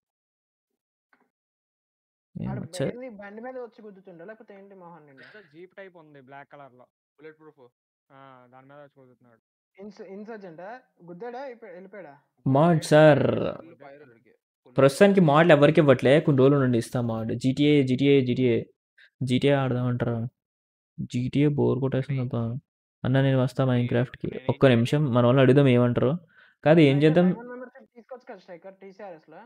ఆడ ఏమో చ- ఏంది బండి మీద వచ్చి గుద్దుతుండే లేకపోతే ఏంటి మోహన్ నిండు జీప్ టైప్ ఉంది బ్లాక్ కలర్ లో బుల్లెట్ ప్రూఫ్ దాని మీద వచ్చి కుదుతున్నాడు ఇన్స్ ఇన్సర్జెంట్ గుద్దాడా అయిపోయి- వెళ్ళిపోయాడా మాడ్ సార్ ఫుల్ ఫైర్ అడిగి ప్రస్తుతానికి మోడ్లు ఎవరికి ఇవ్వట్లే కొన్ని రోజులు ఉండండి ఇస్తా mod GTA GTA GTA GTA ఆడదామంటారా జీటీఏ బోర్ కొట్టేస్తుంది అబ్బా అన్న నేను వస్తా మైన్ క్రాఫ్ట్కి ఒక్క నిమిషం మన వాళ్ళు అడుగుదాం ఏమంటారు కాదు ఏం చేద్దాం మెంబర్షిప్ తీసుకోవచ్చు కదా స్ట్రైకర్ టీసీఆర్ఎస్ లో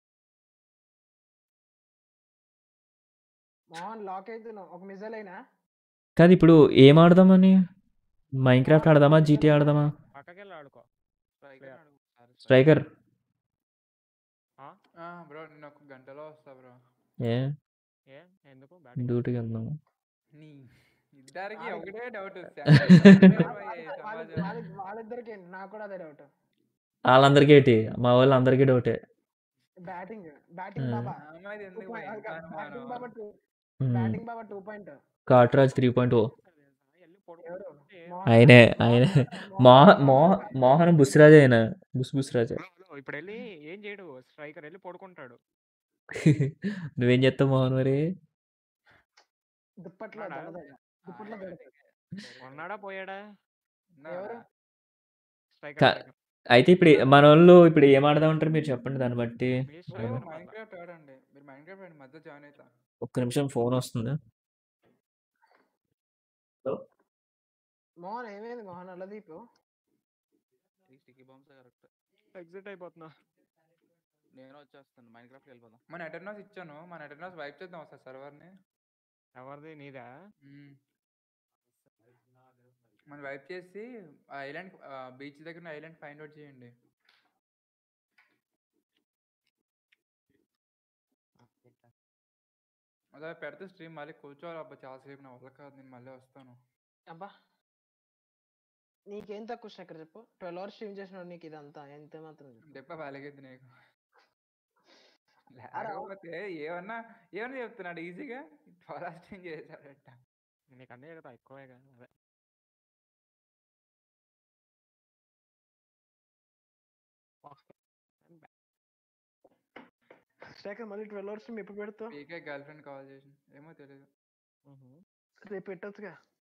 మోహన్ లాక్ అవుతున్నావు ఒక మిజైల్ అయినా కాదు ఇప్పుడు ఏం ఆడదామని మైన్ క్రాఫ్ట్ ఆడదామా జీటీఏ ఆడదామా పక్కకెళ్ళి ఆడుకో స్ట్రైకర్ అడుగు ఒకసారి. స్ట్రైకర్ బ్రో నేను ఒక గంటలో వస్తా బ్రో ఏ ఏ ఎందుకు బ్యాటింగ్ డ్యూటీకి వెళ్దాము నీ ఇద్దరికి ఒకటే డౌట్ వాళ్ళ- వాళ్ళ- వాళ్ళిద్దరికి ఏంటి నాకు కూడా అదే డౌట్ వాళ్ళందరికీ ఏంటి మా వాళ్ళు అందరికీ డౌటే బ్యాటింగ్ బ్యాటింగ్ Hmm. బాబా అమ్మాయిది ఎందుకు Two point- భయం? అది కాదు, అనుమానం. బ్యాటింగ్ బాబా two- బ్యాటింగ్ బాబా టూ పాయింట్ కాట్రాజ్ త్రీ పాయింట్ ఓ ఎవరు ఆయనే ఆయనే మోహన్ మోహన్ మోహన్ బుస్రాజ్ ఆయన బుస్ బుస్రాజ్ ఇప్పుడు వెళ్ళి ఏం చేయడు స్ట్రైకర్ వెళ్ళి పడుకుంటాడు నువ్వేం చేస్తావు మోహన్ మరి దుప్పట్లో ఉన్నాడా? దడదడ. దుప్పట్లో దడదడ. ఉన్నాడా పోయాడా ఎవరు స్ట్రైకర్ కా- అయితే ఇప్పుడు మన వాళ్ళు ఇప్పుడు ఏం ఆడదాం అంటారు మీరు చెప్పండి దాన్ని బట్టి మైండ్ క్రాఫ్ట్ ఆడండి మీరు మైండ్ క్రాఫ్ట్ ఆడండి మధ్య జాయిన్ అవుతా ఒక్క నిమిషం ఫోన్ వస్తుంది మోహన్ ఏమైంది మోహన్ అలా Deepu sticky bombs correct exit అయిపోతున్నా నేను వచ్చేస్తాను మైండ్ క్రాఫ్ట్ వెళ్ళిపోదాం మన ఎటర్నాస్ ఇచ్చాను మన ఎటర్నాస్ వైప్ చేద్దాం ఒకసారి సర్వర్ని ఎవరిది నీదా మనం వైప్ చేసి ఆ ఐలాండ్ బీచ్ దగ్గర ఐలాండ్ ఫైండ్ అవుట్ చేయండి అదే పెడితే స్ట్రీమ్ మళ్ళీ కూర్చోవాలి అబ్బా చాలాసేపు నా వల్ల కాదు నేను మళ్ళీ వస్తాను అబ్బా నీకేం తక్కువ శేఖర్ చెప్పు ట్వెల్వ్ అవర్స్ స్ట్రీమ్ చేసినాడు నీకు ఇదంతా ఎంత మాత్రం చెప్పు. దెబ్బ బాలేగద్ది నీకు అరే లేకపోతే ఏమన్నా ఏమన్నా చెప్తున్నాడు ఈజీగా ట్వెల్వ్ అవర్స్ స్ట్రీమ్ చేశాడట నీకు అన్నీ కదా ఎక్కువే కదా అదే శేఖర్ మళ్ళీ ట్వెల్వ్ అవర్స్ స్ట్రీమ్ ఎప్పుడు పెడతావు పీకే గర్ల్ ఫ్రెండ్ కాల్ చేసి ఏమో తెలియదు రేపు పెట్టొచ్చుగా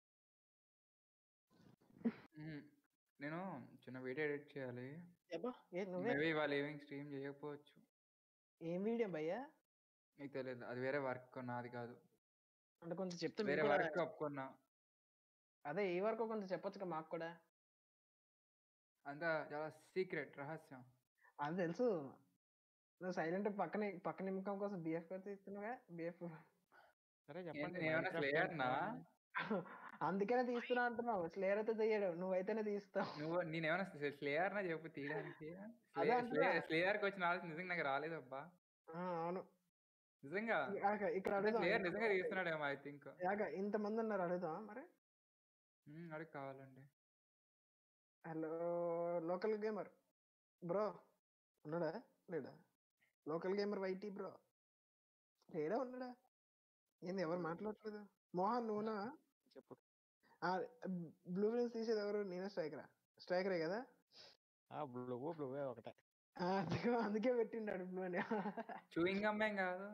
మ్మ్. నేను చిన్న వీడియో ఎడిట్ చేయాలి అబ్బా ఏ నువ్వే మేబీ వాళ్ళు ఈవినింగ్ స్ట్రీమ్ చేయకపోవచ్చు ఏం వీడియో భయ్యా మీకు తెలియదు అది వేరే వర్క్ నాది కాదు అంటే కొంచెం చెప్తే మేము వేరే కూడా వర్క్ ఒప్పుకున్నా అదే ఏ వరకు కొంచెం చెప్పొచ్చుగా మాకు కూడా అంతా చాలా సీక్రెట్ రహస్యం అది తెలుసు నువ్వు సైలెంట్ పక్కన పక్కన నిమ్మకం కోసం బిఎఫ్ అయితే ఇస్తున్నావుగా బిఎఫ్ సరే ఏంటి చెప్పండి నేను ఏమైనా స్లేయర్నా అందుకనే తీస్తున్నా అంటున్నావు స్లేయర్ అయితే తీయడు నువ్వైతేనే తీస్తావు నువ్వు నేనేమైనా స్లేయర్నా చెప్పు తీయడానికి అదే అంటున్నా. స్లేయర్కి వచ్చిన ఆలోచన నిజంగా నాకు రాలేదబ్బా ఆ, అవును నిజంగా యాక ఇక్కడ అడుగుదాం స్లేయర్ నిజంగా తీస్తున్నాడేమో ఐ థింక్ యాక ఇంతమంది ఉన్నారు అడుగుదాం మరి అడిగి కావాలండి హలో లోకల్ గేమర్ బ్రో ఉన్నాడా లేడా లోకల్ గేమర్ వైటీ బ్రో లేడా ఉన్నాడా ఏంది ఎవరు మాట్లాడట్లేదు మోహన్ నువ్వునా చెప్పు బ్లూ ఫిల్మ్స్ తీసేది ఎవరు నేనే స్ట్రైకరా స్ట్రైకరే కదా బ్లూ బ్లూవే ఒకటే ఆ, అందుకే అందుకే పెట్టిండాడు బ్లూ అని చూయింగ్ అమ్మేం కాదు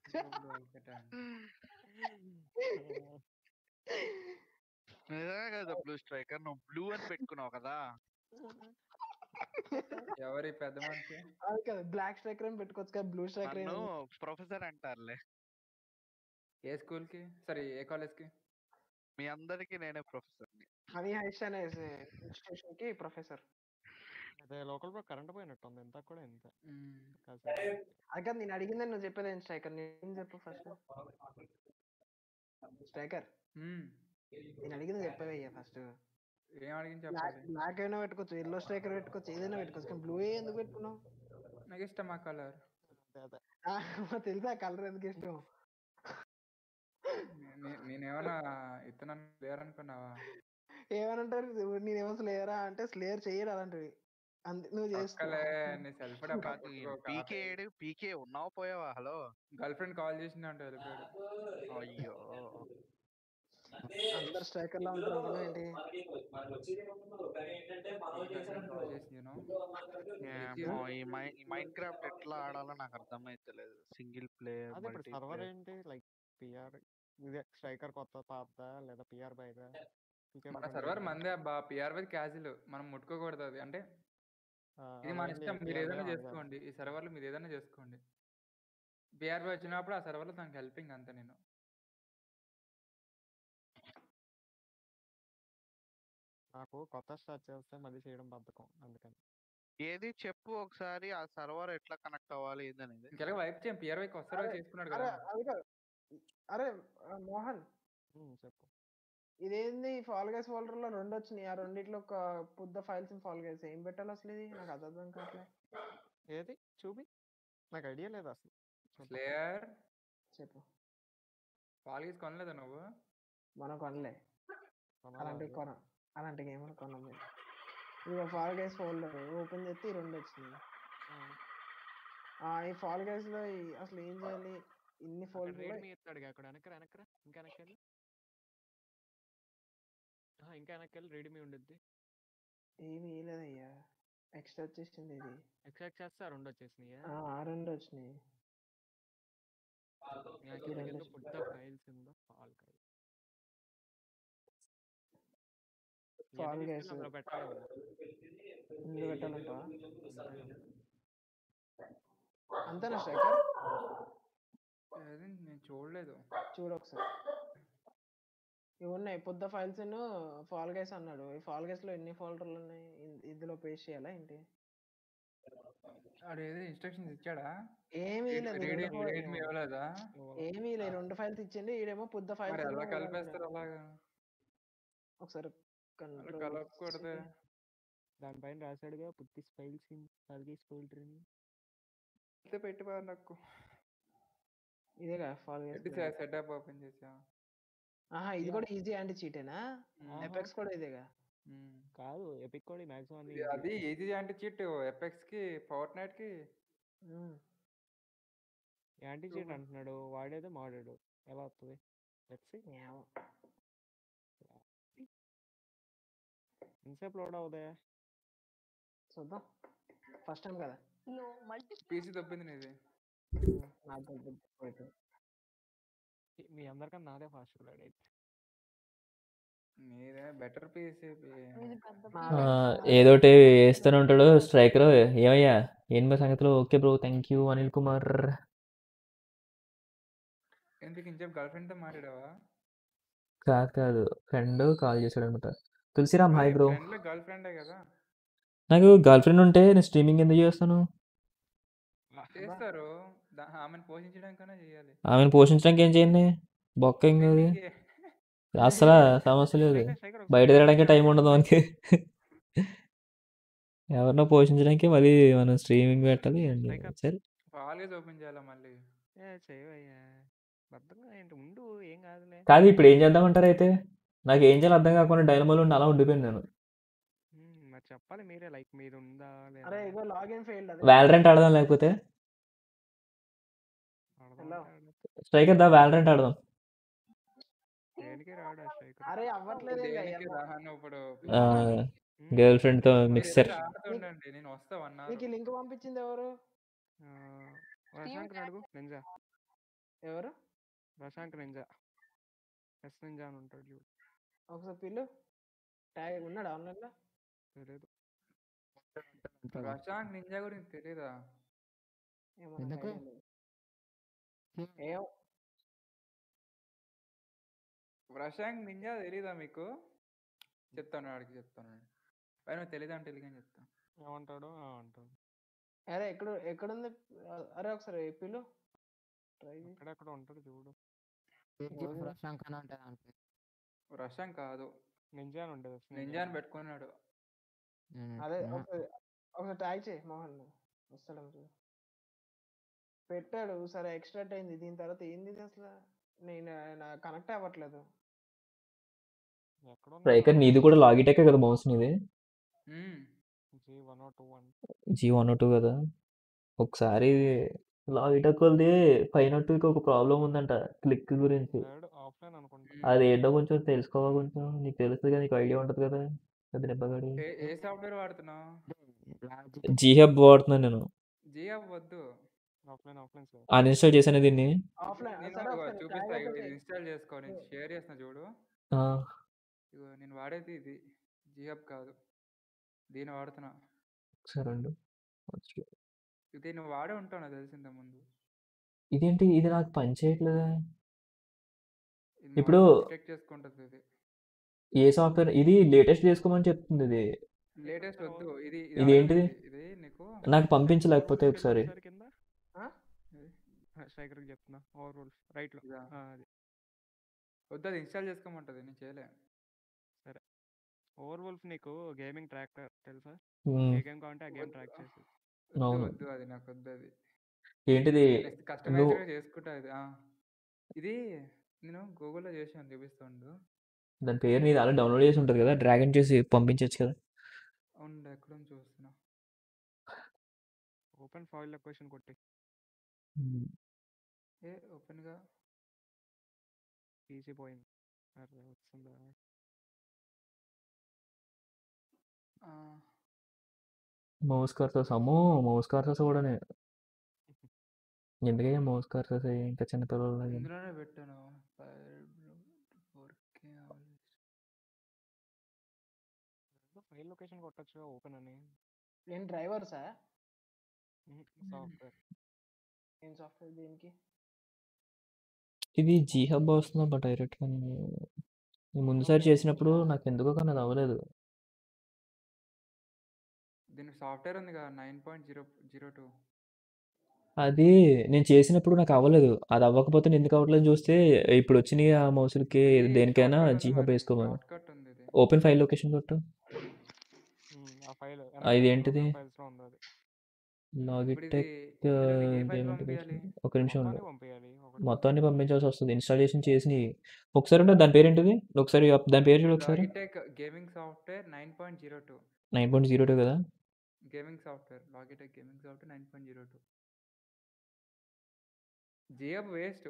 నిజంగా కదా బ్లూ స్ట్రైకర్ నువ్వు బ్లూ అని పెట్టుకున్నావు కదా ఎవరి పెద్ద మనిషి అది కదా బ్లాక్ స్ట్రైకర్ అని పెట్టుకోవచ్చు కదా బ్లూ స్ట్రైకర్ నన్ను ప్రొఫెసర్ అంటారులే ఏ స్కూల్ కి సారీ ఏ కాలేజ్ కి మీ అందరికి నేనే ప్రొఫెసర్ హనీ హైస్ట్ అనే ఇన్స్టిట్యూషన్ కి ప్రొఫెసర్ అదే లోకల్ బ్రో కరెంట్ పోయినట్టుంది ఎంత కూడా ఎంత అది కాదు నేను అడిగిందని నువ్వు చెప్పేది ఏంటి స్ట్రైకర్ నేను చెప్పు ఫస్ట్ స్ట్రైకర్ నేను అడిగింది చెప్పవయ్యా ఫస్ట్ ఏం అడిగింది బ్లాక్ చెప్పాలి బ్లాక్ అయినా పెట్టుకోవచ్చు ఎల్లో స్ట్రైకర్ పెట్టుకోవచ్చు ఏదైనా పెట్టుకోవచ్చు కానీ బ్లూ ఎందుకు పెట్టుకున్నావు నాకు ఇష్టం ఆ కలర్ ఆ, తెలుసా కలర్ ఎందుకు ఇష్టం నేనేమన్నా ఇతను ప్లేయర్ అనుకున్నావా ఏమనంటారు నేనేమో స్లేయరా అంటే స్లేయర్ చేయడు అలాంటివి అంతే నువ్వు చేస్తావు ఒక్కలే నీ సెల్ఫ్ పీకే ఏడు పీకే ఉన్నావా పోయావా హలో గర్ల్ ఫ్రెండ్ కాల్ చేసింది అంటే వెళ్ళిపోయాడు అయ్యో అందరు స్ట్రైకర్ లా ఉంటారు అనుకున్నావు ఏంటి కాల్ చేసింది you know. ఏమో ఈ మై ఈ మైండ్ క్రాఫ్ట్ ఎట్లా ఆడాలో నాకు అర్థమైతలేదు సింగిల్ ప్లేయర్ అదే ఇప్పుడు సర్వర్ ఏంటి లైక్ పిఆర్ ఇదే స్ట్రైకర్ కొత్త పాతదా లేదా పిఆర్ బైదా మన సర్వర్ మందే అబ్బా పిఆర్ బై క్యాజువల్ మనం ముట్టుకోకూడదు అది అంటే ఇది మన ఇష్టం మీరు ఏదైనా చేసుకోండి ఈ సర్వర్లో మీరు ఏదైనా చేసుకోండి పిఆర్ బై వచ్చినప్పుడు ఆ సర్వర్లో తనకి హెల్పింగ్ అంతే నేను నాకు కొత్త స్టార్ట్ చేస్తే మళ్ళీ చేయడం బద్ధకం అందుకని ఏది చెప్పు ఒకసారి ఆ సర్వర్ ఎట్లా కనెక్ట్ అవ్వాలి ఏందనేది ఇంకెలా వైప్ చేయం పిఆర్ వైకి వస్తారో అరే, చేసుకున్నాడు అరే కదా అది కాదు. అరే ఆ, మోహన్ చెప్పు ఇదేంది ఫాల్ గైస్ ఫోల్డర్ లో రెండు వచ్చినాయి ఆ రెండిట్లో ఒక పుద్ద ఫైల్స్ ఫాల్ గైస్ ఏం పెట్టాలి అసలు ఇది నాకు అది అర్థం కావట్లే ఏది చూపి నాకు ఐడియా లేదు అసలు చెప్పు. ప్లేయర్ చెప్పు పాలిగీస్ కొనలేదా నువ్వు మనం కొనలే కొనాలా అలాంటివి అది? కొనం అలాంటి గేమ్లు కొనం మేము ఇక ఫాల్ గైస్ ఫోల్డర్ ఓపెన్ చేస్తే ఈ రెండు వచ్చినాయి ఆ, ఈ ఫాల్ గైస్ లో ఈ- అసలు ఏం చేయాలి ఇన్ని అక్కడ ఫోల్డర్లో రేడ్ మీ ఎత్తాడు అక్కడ వెనకరా వెనకరా ఇంకా వెనకెళ్ళి ఇంకా వెనకెళ్ళి రెడీ మీ ఉండిద్ది ఏమి వేయలేదయ్యా ఎక్స్ట్రా వచ్చేసింది ఇది ఎక్స్ట్రాక్ట్ చేస్తే ఆ రెండు వచ్చేసినాయా ఆ, ఆ రెండు వచ్చినాయి నాకు ఈ రెండు కింద వచ్చినాయి. పుట్ట ఫైల్స్ ఉందో ఫాల్ కాయ ఫాల్ గైస్ అందులో పెట్టాలి ఇందులో పెట్టాలంటావా అంతేనా స్ట్రైకర్ అది నేను చూడలేదు చూడు ఒకసారి ఇవి ఉన్నాయి పొద్దు ఫైల్స్ ఫాల్ గైస్ అన్నాడు ఈ ఫాల్ గైస్ లో ఎన్ని ఫోల్డర్లు ఉన్నాయి ఇన్- ఇందులో పేస్ట్ చేయాలా ఏంటి ఆడు ఏదో ఇన్స్ట్రక్షన్స్ ఇచ్చాడా ఏమీ లేదు రీడ్ రెండు ఫైల్- రీడ్ మీ ఇవ్వలేదా ఏమీ లేదు రెండు ఫైల్స్ ఇచ్చింది ఈడేమో పొద్దు మరి ఎలా ఫైల్స్ కలిపేస్తారు అలాగా ఒకసారి అలా control కలపకూడదే దానిపైన రాశాడుగా పుత్తి ఫైల్స్ ఇన్ ఫాల్గేస్ ఫోల్డర్ అని అయితే పెట్టి బాగా నాకు ఇదేగా ఫాల్ పెట్టి గైస్ సెటప్ ఓపెన్ చేసా ఆహా ఇది కూడా ఈజీ యాంటీ చీటేనా మ్మ్. ఎఫెక్ట్స్ కూడా ఇదేగా కాదు ఎపిక్ కూడా మాక్సిమం అన్ని ఇది- అది ఈజీ అంటే చీట్ ఎపెక్స్ కి ఫోర్ట్ నైట్ కి యాంటీ చీట్ అంటున్నాడు వాడేదో మాడాడు ఎలా వస్తుంది లెట్స్ ఎంతసేపు లోడ్ అవుదా చూద్దాం ఫస్ట్ టైం కదా నువ్వు మల్టీ పీసీ దొబ్బింది నీది నాకు తెలియదు. మీ అందరికన్నా నాదే ఫాస్ట్ లోడ్ అయితే నీదే బెటర్ పీసీ ఇది పెద్ద ఆ, ఏదోటి వేస్తూనే ఉంటాడు స్ట్రైకర్ ఏమయ్యా ఏం మా సంగతిలో okay bro thank you Anil Kumar ఎందుకు ఇంచేపు గర్ల్ ఫ్రెండ్ తో మాట్లాడావా కాదు కాదు ఫ్రెండ్ కాల్ చేశాడు అనమాట తులసిరామ్ హాయ్ బ్రో ఫ్రెండ్ లో గర్ల్ ఫ్రెండే కదా నాకు గర్ల్ ఫ్రెండ్ ఉంటే నేను స్ట్రీమింగ్ ఎందుకు చేస్తాను చేస్తారు దా- ఆమెను పోషించడానికైనా చేయాలి ఆమెను పోషించడానికి ఏం చేయండి బొక్క ఏం కాదు నీకే. అసలు సమస్య లేదు బయట తిరగడానికి టైం ఉండదు మనకి ఎవరినో పోషించడానికి మళ్ళీ మనం స్ట్రీమింగ్ పెట్టాలి అండి సరే ఆల్వేస్ ఓపెన్ చేయాలా మళ్ళీ ఏ చేయవయ్యా బద్ధంగా ఏంటి ఉండు ఏం కాదులే కాదు ఇప్పుడు ఏం చేద్దామంటారు అయితే నాకు ఏం చేయాలి అర్థం కాకుండా డైనమోలో ఉండి అలా ఉండిపోయాను నేను మ్మ్, మరి చెప్పాలి మీరే లైక్ మీది ఉందా లేదా అరే ఇగో లాగిన్ ఫెయిల్డ్ అదే వ్యాలరెంట్ ఆడదాం లేకపోతే హలో స్ట్రైకర్ దా వ్యాలరెంట్ ఆడదాం దేనికి రాడు ఆ స్ట్రైకర్ అరే అవ్వట్లేదు దేనికి రాను ఇప్పుడు గర్ల్ ఫ్రెండ్తో మిక్సర్ మీరిద్దరు ఆడుతుండండి నేను వస్తా వన్ నీకు ఈ లింక్ పంపించింది ఎవరు ప్రశాంత్ అడుగు నింజా ఎవరు ప్రశాంత్ నింజా ఎస్ నింజా అని ఉంటాడు చూడు ఒకసారి పిల్లు ట్యాగ్ ఉన్నాడు ఆన్లైన్ లో తెలియదు ప్రశాంత్ నింజా గురించి తెలీదా ఏమో నాకు ఎందుకు? idea లేదు. ఏం ప్రశాంత్ నింజా తెలీదా మీకు చెప్తాను వాడికి చెప్తాను పైన తెలీదా అంటే తెలియని చెప్తాను ఏమంటాడు ఆ అంటాడు అరే ఎక్కడ ఎక్కడుంది అరే ఒకసారి పిల్లు ట్రై ఎక్కడెక్కడ ఉంటాడు చూడు ప్రశాంత్ అని ఉంటుంది దాంట్లో ప్రశాంత్ కాదు నింజా అని ఉంటుంది నింజా అని పెట్టుకున్నాడు అదే ఒకసారి ఒకసారి ట్యాగ్ చేయి మోహన్ వస్తాడు చూడు పెట్టాడు సరే ఎక్స్ట్రాక్ట్ అయింది దీని తర్వాత ఏంది ఇది అసలు నేను నా కనెక్ట్ అవ్వట్లేదు ఎక్కడ స్ట్రైకర్ నీది కూడా లాగిటెక్ కదా మౌస్ నీది G one two one G one two కదా ఒకసారి లాగిటెక్ వాళ్ళది పైన టూకి ఒక ప్రాబ్లం ఉందంట క్లిక్ గురించి థర్డ్ ఆఫ్లైన్ అనుకుంటా అది ఏంటో కొంచెం తెలుసుకోవా కొంచెం నీకు తెలుస్తుంది కదా నీకు ఐడియా ఉంటుంది కదా అది నిబ్బగాడి ఏ ఏ సాఫ్ట్వేర్ వాడుతున్నావు జీ హబ్ వాడుతున్నాను నేను జియో వద్దు ఆఫ్లైన్ ఆఫ్లైన్ సార్ అన్ఇన్స్టాల్ చేశాను దీన్ని ఆఫ్లైన్ నేను సరే ఇగో ఒకసారి చూపిస్తా ట్యాగ్ ఇగో ఒకటి ఇది ఇన్స్టాల్ చేసుకో నేను షేర్ చేస్తున్నా చూడు ఆ, ఇగో నేను వాడేది ఇది జిహబ్ కాదు దీన్ని వాడుతున్నా సరే అండి ఇది నువ్వు వాడే ఉంటావు నాకు తెలిసి ఇంతకు ముందు ఇదేంటి ఇది నాకు పని చేయట్లేదా ఇది ఇప్పుడు డిటెక్ట్ చేసుకుంటుంది ఇది ఏ సాఫ్ట్వేర్ ఇది లేటెస్ట్ చేసుకోమని చెప్తుంది ఇది లేటెస్ట్ వద్దు ఇది ఇది ఏంటిది ఇది నీకు నాకు పంపించలేకపోతే ఒకసారి కింద ఆ? స్ట్రైకర్కి చెప్తున్నా ఓవర్ రూల్ రైట్లో ఇదా? అది వద్దు అది ఇన్స్టాల్ చేసుకోమంటది నేను చేయలే సరే ఓవర్ వుల్ఫ్ నీకు గేమింగ్ ట్రాక్ తెలుసా మ్మ్. ఏ గేమ్ కావాలంటే ఆ గేమ్ ట్రాక్ చేసి వద్దు అవును వద్దు అది నాకు వద్దు అది ఏంటిది కస్టమైజ్ నువ్వు చేసుకుంటా ఇది ఆ. ఇది నేను గూగుల్లో చేసాను చూపిస్తుండు దాని పేరు నీది అలా డౌన్లోడ్ చేసి ఉంటుంది కదా డ్రాగన్ చేసి పంపించవచ్చు కదా అవును ఎక్కడ చూస్తున్నా ఓపెన్ ఫాయిల్ లొకేషన్ కొట్టి మ్మ్. ఏ ఓపెన్గా పీసీ పోయింది అరే వస్తుందా మౌస్ కర్సర్స్ అమ్మో మౌస్ కర్సర్స్ కూడానే ఎందుకయ్యా మౌస్ కర్సర్స్ ఇంకా చిన్నపిల్లలు ఇందులోనే పెట్టాను ఫోర్ కే ఫైల్ లొకేషన్ కొట్టచ్చు ఓపెన్ అని ఏం డ్రైవర్సా సాఫ్ట్వేర్ ఏం సాఫ్ట్వేర్ దీనికి ఇది జీ హబ్ వస్తుందబ్బా డైరెక్ట్గా నేను ముందుసారి చేసినప్పుడు నాకు ఎందుకో కానీ అది అవ్వలేదు దీనికి సాఫ్ట్వేర్ ఉంది కదా nine point zero zero two అది నేను చేసినప్పుడు నాకు అవ్వలేదు అది అవ్వకపోతే నేను ఎందుకు అవ్వట్లేదు చూస్తే ఇప్పుడు వచ్చినాయి ఆ మౌసులకి దేనికైనా జీ హబ్ వేసుకోమని ఓపెన్ ఫైల్ లొకేషన్ కొట్టు ఆ ఫైల్ ఆ, ఇది ఏంటిది ఫైల్స్ లో ఉంది అది లాగిటెక్ ఇందులో నీకు ఏ ఫైల్ పేమెంట్ పంపించాలి? ఒక నిమిషం ఉండు మొత్తాన్ని పంపించాలి ఒకటి మొత్తాన్ని పంపించాల్సి వస్తుంది ఇన్స్టాలేషన్ చేసి ఒకసారి ఉంటే దాని పేరు ఏంటిది ఒకసారి అప్- దాని పేరు చూడు ఒకసారి Logitech gaming software nine point zero two nine point zero two కదా gaming software Logitech gaming software nine point zero two జియబ్ వేస్ట్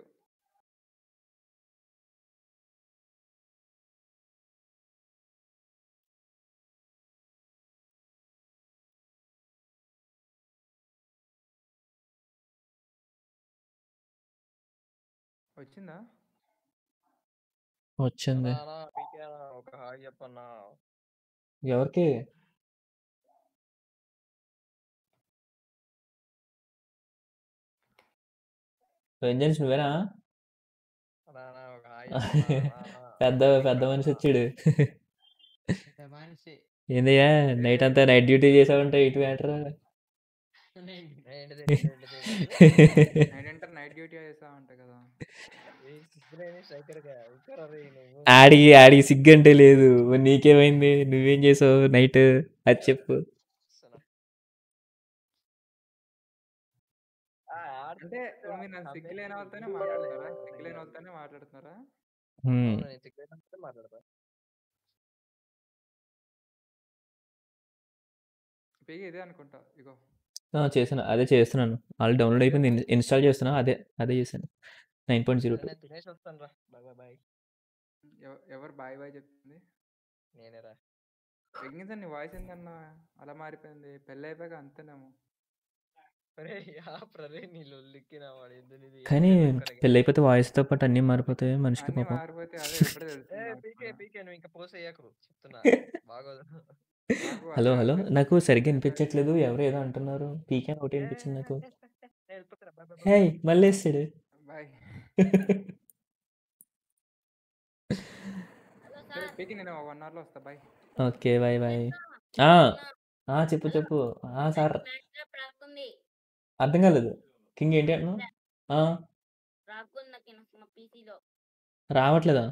వచ్చిందా వచ్చింది ఒక హాయ్ చెప్పన్నా ఎవరికి వెంజన్స్ నువ్వేనా రానా ఒక హాయ్ పెద్ద పెద్ద మనిషి వచ్చాడు మనిషి ఏందయ్యా నైట్ అంతా నైట్ డ్యూటీ చేసావంటే ఇటు మ్యాటర్ నైట్ అంటే నైట్ డ్యూటీ చేస్తా ఉంటా కదా ఆడికి ఆడికి సిగ్గు అంటే లేదు మరి నీకేమైంది నువ్వేం చేసావు నైట్ అది చెప్పు అంటే ఇప్పుడు మీరు నన్ను సిగ్గులేని వాళ్ళతోనే మాట్లాడతారా సిగ్గులేని వాళ్ళతోనే మాట్లాడుతున్నారా హ్మ్. మాట్లాడతా పేగి ఇదే అనుకుంటా ఇగో ఆ, చేశాను అదే చేస్తున్నాను ఆల్రెడీ డౌన్లోడ్ అయిపోయింది ఇన్- ఇన్స్టాల్ చేస్తున్నా అదే అదే చేశాను నైన్ పాయింట్ జీరో టూ నేను తినేసి వస్తాను రా బాయ్ బాయ్ బాయ్ ఎవ- ఎవరు బాయ్ బాయ్ చెప్తుంది నేనేరా విఘ్నేశ్ నీ వాయిస్ ఏందన్నా అలా మారిపోయింది పెళ్ళి అయిపోయాక అంతేనేమో అరే యా ప్రరే నీ లొల్లికి నా వాడు ఎందుకు ఇది కానీ ఏం పెట్టుకోలేక. పెళ్ళి అయిపోతే వాయిస్తో పాటు అన్నీ మారిపోతాయి మనిషికి అన్నీ పాపం మారిపోతే అదే ఇప్పుడే తెలుస్తుంది ఏ నాకు పీకే కూడా. పీకే నువ్వు ఇంకా పోస్ అయ్యాకు చెప్తున్నా బాగోదు నాకు హలో అదే హలో అనిపిస్తుంది నాకు సరిగ్గా వినిపించట్లేదు ఎవరు ఏదో అంటున్నారు పీకే ఒకటి వినిపించింది నాకు నేను వెళ్ళిపోతున్నా బాయ్ బాయ్ హే మళ్ళీ వేస్తాడు బాయ్ సరే పీకి నేను వన్ అవర్లో వస్తా బాయ్ ఓకే బాయ్ బాయ్ చెప్పు చెప్పు ఆ, సార్ రాకుంది అర్థం కాలేదు కింగ్ ఏంటి అంటున్నావు ఆ, రాకుంది నాకు నా పీసీలో రావట్లేదా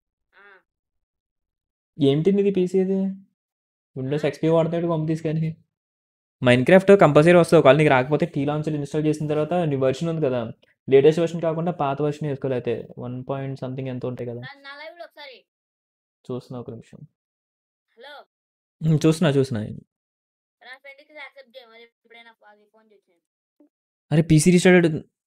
ఏంటిది ఇది పీసీ ఇది విండోస్ ఎక్స్పీ వాడుతాడు పంపు తీసుకొని మైన్ క్రాఫ్ట్ కంపల్సరీ వస్తుంది ఒకవేళ నీకు రాకపోతే టీ లాంచర్ ఇన్స్టాల్ చేసిన తర్వాత నీ వర్షన్ ఉంది కదా లేటెస్ట్ వర్షన్ కాకుండా పాత వర్షన్ వేసుకోవాలి అయితే వన్ పాయింట్ సంథింగ్ ఎంత ఉంటాయి కదా నా లైవ్ లో ఒకసారి చూస్తున్నా ఒక నిమిషం హలో ఉమ్, చూస్తున్నా చూస్తున్నా నా ఫ్రెండ్ కి యాక్సెప్ట్ చేయ మరి ఎప్పుడైనా ఫోన్ చేసి అరే పీసీ రీస్టార్ట్